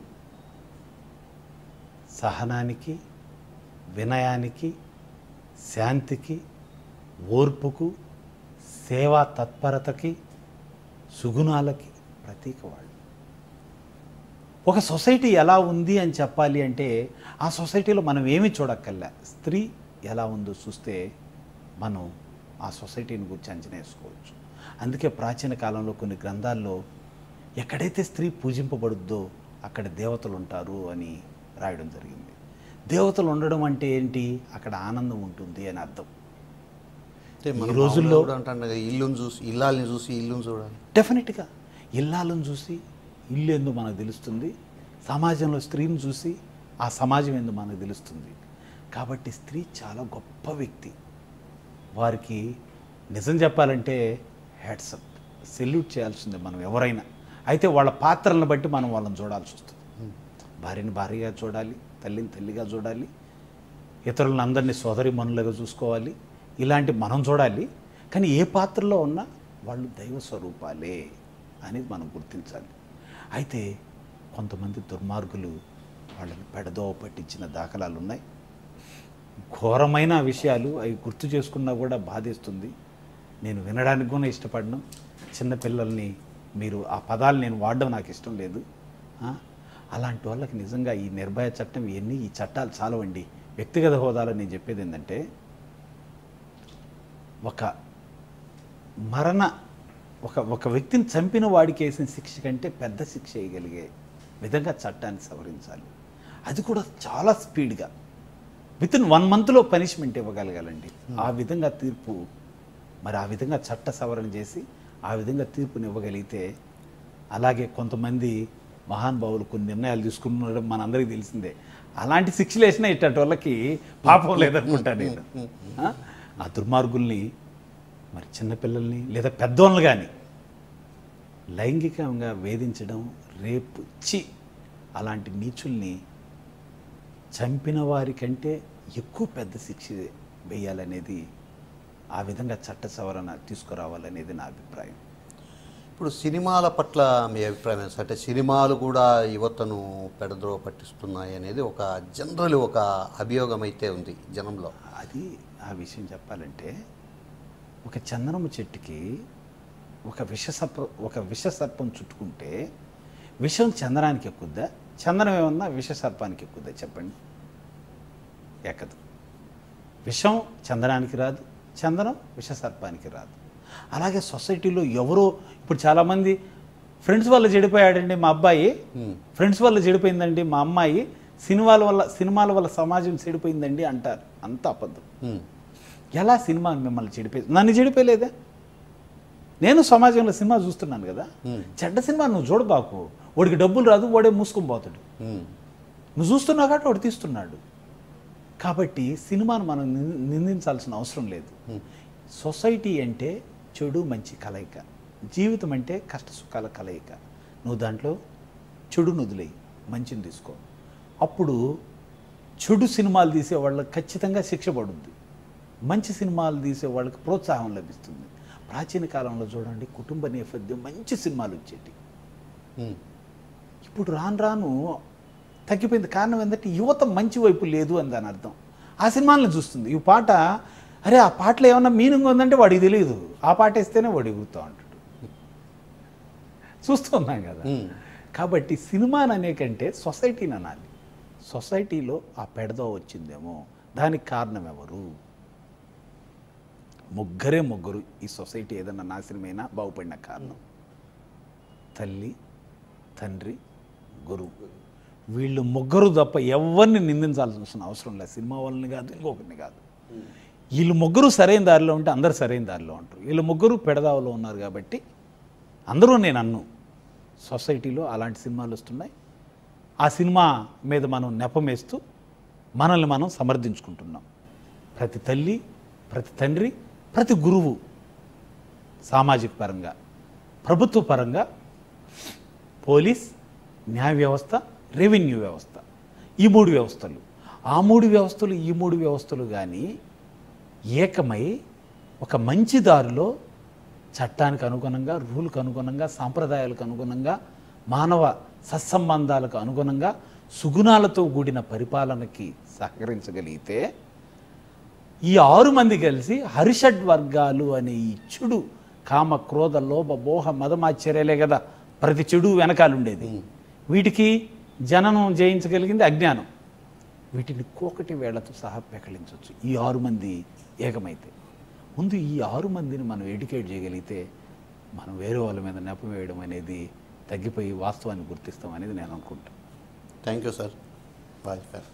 సహనానికి వినయానికి శాంతికి ఓర్పుకు సేవా తత్పరతకి సుగుణాలకి ప్రతీక వాళ్ళు ఒక సొసైటీ ఎలా ఉంది అని చెప్పాలి అంటే ఆ సొసైటీలో మనం ఏమి చూడక్కర్లే స్త్రీ ఎలా ఉందో చూస్తే మనం ఆ సొసైటీని గురించి అంచనా వేసుకోవచ్చు అందుకే ప్రాచీన కాలంలో కొన్ని గ్రంథాల్లో ఎక్కడైతే స్త్రీ పూజింపబడుద్దో అక్కడ దేవతలు ఉంటారు అని రాయడం జరిగింది దేవతలు ఉండడం అంటే ఏంటి అక్కడ ఆనందం ఉంటుంది అని అర్థం అంటే ఈ మన రోజుల్లో- కూడా అంటాం కదా ఇల్లుని చూసి ఇల్లాలని చూసి ఇల్లుని చూడాలి డెఫినెట్గా ఇల్లాలను చూసి ఇల్లు ఎందు మనకు తెలుస్తుంది సమాజంలో స్త్రీని చూసి ఆ సమాజం ఎందు మనకు తెలుస్తుంది కాబట్టి స్త్రీ చాలా గొప్ప వ్యక్తి వారికి నిజం చెప్పాలంటే హ్యాట్సప్ సెల్యూట్ చేయాల్సిందే మనం ఎవరైనా అయితే వాళ్ళ పాత్రలను బట్టి మనం వాళ్ళని చూడాల్సి వస్తుంది భార్యని భార్యగా చూడాలి తల్లిని తల్లిగా చూడాలి ఇతరులను అందరినీ సోదరి మనులుగా చూసుకోవాలి ఇలాంటి మనం చూడాలి కానీ ఏ పాత్రలో ఉన్నా వాళ్ళు దైవ స్వరూపాలే అనేది మనం గుర్తించాలి అయితే కొంతమంది దుర్మార్గులు వాళ్ళని పెడదోవ పట్టించిన దాఖలాలు ఉన్నాయి ఘోరమైన విషయాలు అవి గుర్తు చేసుకున్నా కూడా బాధేస్తుంది నేను వినడానికి కూడా ఇష్టపడను చిన్నపిల్లల్ని మీరు ఆ పదాలు నేను వాడడం నాకు ఇష్టం లేదు ఆ? అలాంటి వాళ్ళకి నిజంగా ఈ నిర్భయ చట్టం ఇవన్నీ ఈ చట్టాలు చాలవండి వ్యక్తిగత హోదాలో నేను చెప్పేది ఏంటంటే ఒక మరణ ఒక ఒక వ్యక్తిని చంపిన వాడికి వేసిన శిక్ష కంటే పెద్ద శిక్ష వేయగలిగే విధంగా చట్టాన్ని సవరించాలి అది కూడా చాలా స్పీడ్గా విత్ ఇన్ వన్ మంత్లో పనిష్మెంట్ ఇవ్వగలగాలండి ఆ విధంగా తీర్పు మరి ఆ విధంగా చట్ట సవరణ చేసి ఆ విధంగా తీర్పుని ఇవ్వగలిగితే అలాగే కొంతమంది మహానుభావులు కొన్ని నిర్ణయాలు తీసుకున్నడం మనందరికీ తెలిసిందే అలాంటి శిక్షలు వేసినా ఇట్టటి వాళ్ళకి పాపం లేదనుకుంటా నేను ఆ? ఆ దుర్మార్గుల్ని మరి చిన్నపిల్లల్ని లేదా పెద్దోళ్ళని కానీ లైంగికంగా వేధించడం రేపు చి అలాంటి నీచుల్ని చంపిన వారి కంటే ఎక్కువ పెద్ద శిక్ష వేయాలనేది ఆ విధంగా చట్ట సవరణ తీసుకురావాలనేది నా అభిప్రాయం ఇప్పుడు సినిమాల పట్ల మీ అభిప్రాయం ఏంటి? అంటే సినిమాలు కూడా యువతను పెడద్రో పట్టిస్తున్నాయి అనేది ఒక జనరల్ ఒక అభియోగం అయితే ఉంది జనంలో అది ఆ విషయం చెప్పాలంటే ఒక చందనము చెట్టుకి ఒక విషసర్ప ఒక విషసర్పం చుట్టుకుంటే విషం చందనానికి ఎక్కుద్దా చందనం ఏమన్నా విషసర్పానికి ఎక్కుద్దా చెప్పండి ఎక్కదు విషం చందనానికి రాదు చందనం విషసర్పానికి రాదు అలాగే సొసైటీలో ఎవరో ఇప్పుడు చాలామంది ఫ్రెండ్స్ వల్ల చెడిపోయాడండి మా అబ్బాయి ఫ్రెండ్స్ వల్ల చెడిపోయిందండి మా అమ్మాయి సినిమాల వల్ల సినిమాల వల్ల సమాజం చెడిపోయిందండి అంటారు అంత అబద్ధం ఉమ్, ఎలా సినిమా మిమ్మల్ని చెడిపోయి నన్ను చెడిపోయలేదా నేను సమాజంలో సినిమా చూస్తున్నాను కదా చెడ్డ సినిమా నువ్వు చూడబాకు వాడికి డబ్బులు రాదు వాడే మూసుకొని పోతాడు ఉమ్, నువ్వు చూస్తున్నావు కాబట్టి వాడు తీస్తున్నాడు కాబట్టి సినిమాను మనం నిం- నిందించాల్సిన అవసరం లేదు సొసైటీ అంటే చెడు మంచి కలయిక జీవితం అంటే కష్ట సుఖాల కలయిక నువ్వు దాంట్లో చెడు నుదిలేయి మంచిని తీసుకో అప్పుడు చెడు సినిమాలు తీసే వాళ్ళకి ఖచ్చితంగా శిక్ష పడుద్ది మంచి సినిమాలు తీసే వాళ్ళకి ప్రోత్సాహం లభిస్తుంది ప్రాచీన కాలంలో చూడండి కుటుంబ నేపథ్యం మంచి సినిమాలు వచ్చేటి ఉమ్, ఇప్పుడు రాను రాను తగ్గిపోయింది కారణం ఏంటంటే యువత మంచి వైపు లేదు అని దాని అర్థం ఆ సినిమాలను చూస్తుంది ఈ పాట అరే ఆ పాటలో ఏమన్నా మీనింగ్ ఉందంటే వాడికి తెలియదు ఆ పాట వేస్తేనే వాడు ఎగురుతూ ఉంటాడు చూస్తున్నాం కదా ఉమ్. కాబట్టి సినిమాని అనే కంటే సొసైటీని అనాలి సొసైటీలో ఆ పెడదో వచ్చిందేమో దానికి కారణం ఎవరు ముగ్గురే ముగ్గురు ఈ సొసైటీ ఏదన్నా నాశనమైనా బాగుపడిన కారణం తల్లి తండ్రి గురువు వీళ్ళు ముగ్గురు తప్ప ఎవరిని నిందించాల్సిన అవసరం లేదు సినిమా వాళ్ళని కాదు ఇంకొకరిని కాదు వీళ్ళు ముగ్గురు సరైన దారిలో ఉంటే అందరు సరైన దారిలో ఉంటారు వీళ్ళు ముగ్గురు పెడదావలో ఉన్నారు కాబట్టి అందరూ నేను అన్ను సొసైటీలో అలాంటి సినిమాలు వస్తున్నాయి ఆ సినిమా మీద మనం నెపమేస్తూ మనల్ని మనం సమర్థించుకుంటున్నాం ప్రతి తల్లి ప్రతి తండ్రి ప్రతి గురువు సామాజిక పరంగా ప్రభుత్వ పరంగా పోలీస్ న్యాయ వ్యవస్థ రెవెన్యూ వ్యవస్థ ఈ మూడు వ్యవస్థలు ఆ మూడు వ్యవస్థలు ఈ మూడు వ్యవస్థలు కానీ ఏకమై ఒక మంచి దారిలో చట్టానికి అనుగుణంగా రూల్కి అనుగుణంగా సాంప్రదాయాలకు అనుగుణంగా మానవ సత్సంబంధాలకు అనుగుణంగా సుగుణాలతో కూడిన పరిపాలనకి సహకరించగలిగితే ఈ ఆరు మంది కలిసి హరిషడ్ వర్గాలు అనే ఈ చెడు కామ క్రోధ లోభ మోహ మదమాశ్చర్యాలే కదా ప్రతి చెడు వెనకాల ఉండేది వీటికి జననం జయించగలిగింది అజ్ఞానం వీటిని కోకటి వేళ్లతో సహా పెకలించవచ్చు ఈ ఆరు మంది ఏకమైతే ముందు ఈ ఆరు మందిని మనం ఎడ్యుకేట్ చేయగలిగితే మనం వేరే వాళ్ళ మీద నెపం వేయడం అనేది తగ్గిపోయి వాస్తవాన్ని గుర్తిస్తాం అనేది నేను అనుకుంటాను thank you sir bye sir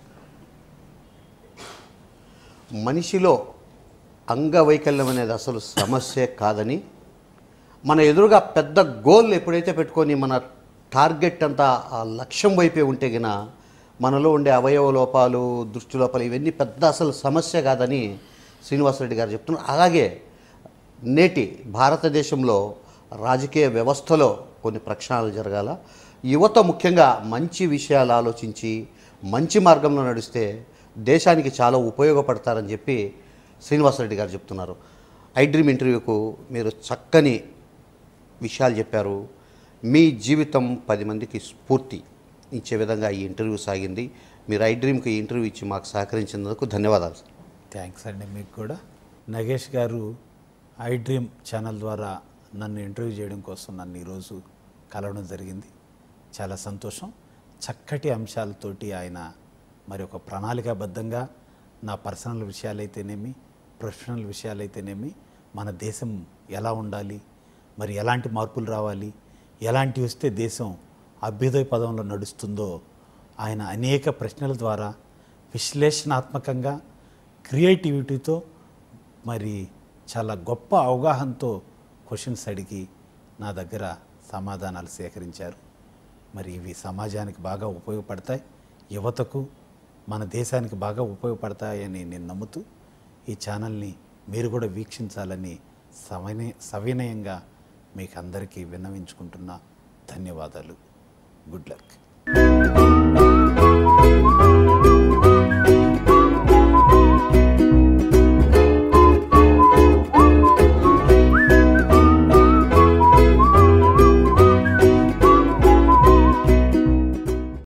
మనిషిలో అంగవైకల్యం అనేది అసలు సమస్యే కాదని మన ఎదురుగా పెద్ద గోల్ ఎప్పుడైతే పెట్టుకొని మన టార్గెట్ అంతా ఆ లక్ష్యం వైపే ఉంటే గిన మనలో ఉండే అవయవ లోపాలు దృష్టి లోపాలు ఇవన్నీ పెద్ద అసలు సమస్య కాదని శ్రీనివాసరెడ్డి గారు చెప్తున్నారు అలాగే నేటి భారతదేశంలో రాజకీయ వ్యవస్థలో కొన్ని ప్రక్షాళనలు జరగాల యువత ముఖ్యంగా మంచి విషయాలు ఆలోచించి మంచి మార్గంలో నడిస్తే దేశానికి చాలా ఉపయోగపడతారని చెప్పి శ్రీనివాసరెడ్డి గారు చెప్తున్నారు ఐ డ్రీమ్ ఇంటర్వ్యూకు మీరు చక్కని విషయాలు చెప్పారు మీ జీవితం పది మందికి స్ఫూర్తి ఇచ్చే విధంగా ఈ ఇంటర్వ్యూ సాగింది మీరు ఐ డ్రీమ్కి ఈ ఇంటర్వ్యూ ఇచ్చి మాకు సహకరించినందుకు ధన్యవాదాలు సార్ థ్యాంక్స్ అండి మీకు కూడా నగేష్ గారు ఐ డ్రీమ్ ఛానల్ ద్వారా నన్ను ఇంటర్వ్యూ చేయడం కోసం నన్ను ఈరోజు కలవడం జరిగింది చాలా సంతోషం చక్కటి అంశాలతోటి ఆయన మరి ఒక ప్రణాళికాబద్ధంగా నా పర్సనల్ విషయాలైతేనేమి ప్రొఫెషనల్ విషయాలైతేనేమి మన దేశం ఎలా ఉండాలి మరి ఎలాంటి మార్పులు రావాలి ఎలాంటి వస్తే దేశం అభ్యుదయ పదంలో నడుస్తుందో ఆయన అనేక ప్రశ్నల ద్వారా విశ్లేషణాత్మకంగా క్రియేటివిటీతో మరి చాలా గొప్ప అవగాహనతో క్వశ్చన్స్ అడిగి నా దగ్గర సమాధానాలు సేకరించారు మరి ఇవి సమాజానికి బాగా ఉపయోగపడతాయి యువతకు మన దేశానికి బాగా ఉపయోగపడతాయని నేను నమ్ముతూ ఈ ఛానల్ని మీరు కూడా వీక్షించాలని సవినయ సవినయంగా మీకు అందరికీ విన్నవించుకుంటున్నా ధన్యవాదాలు గుడ్ లక్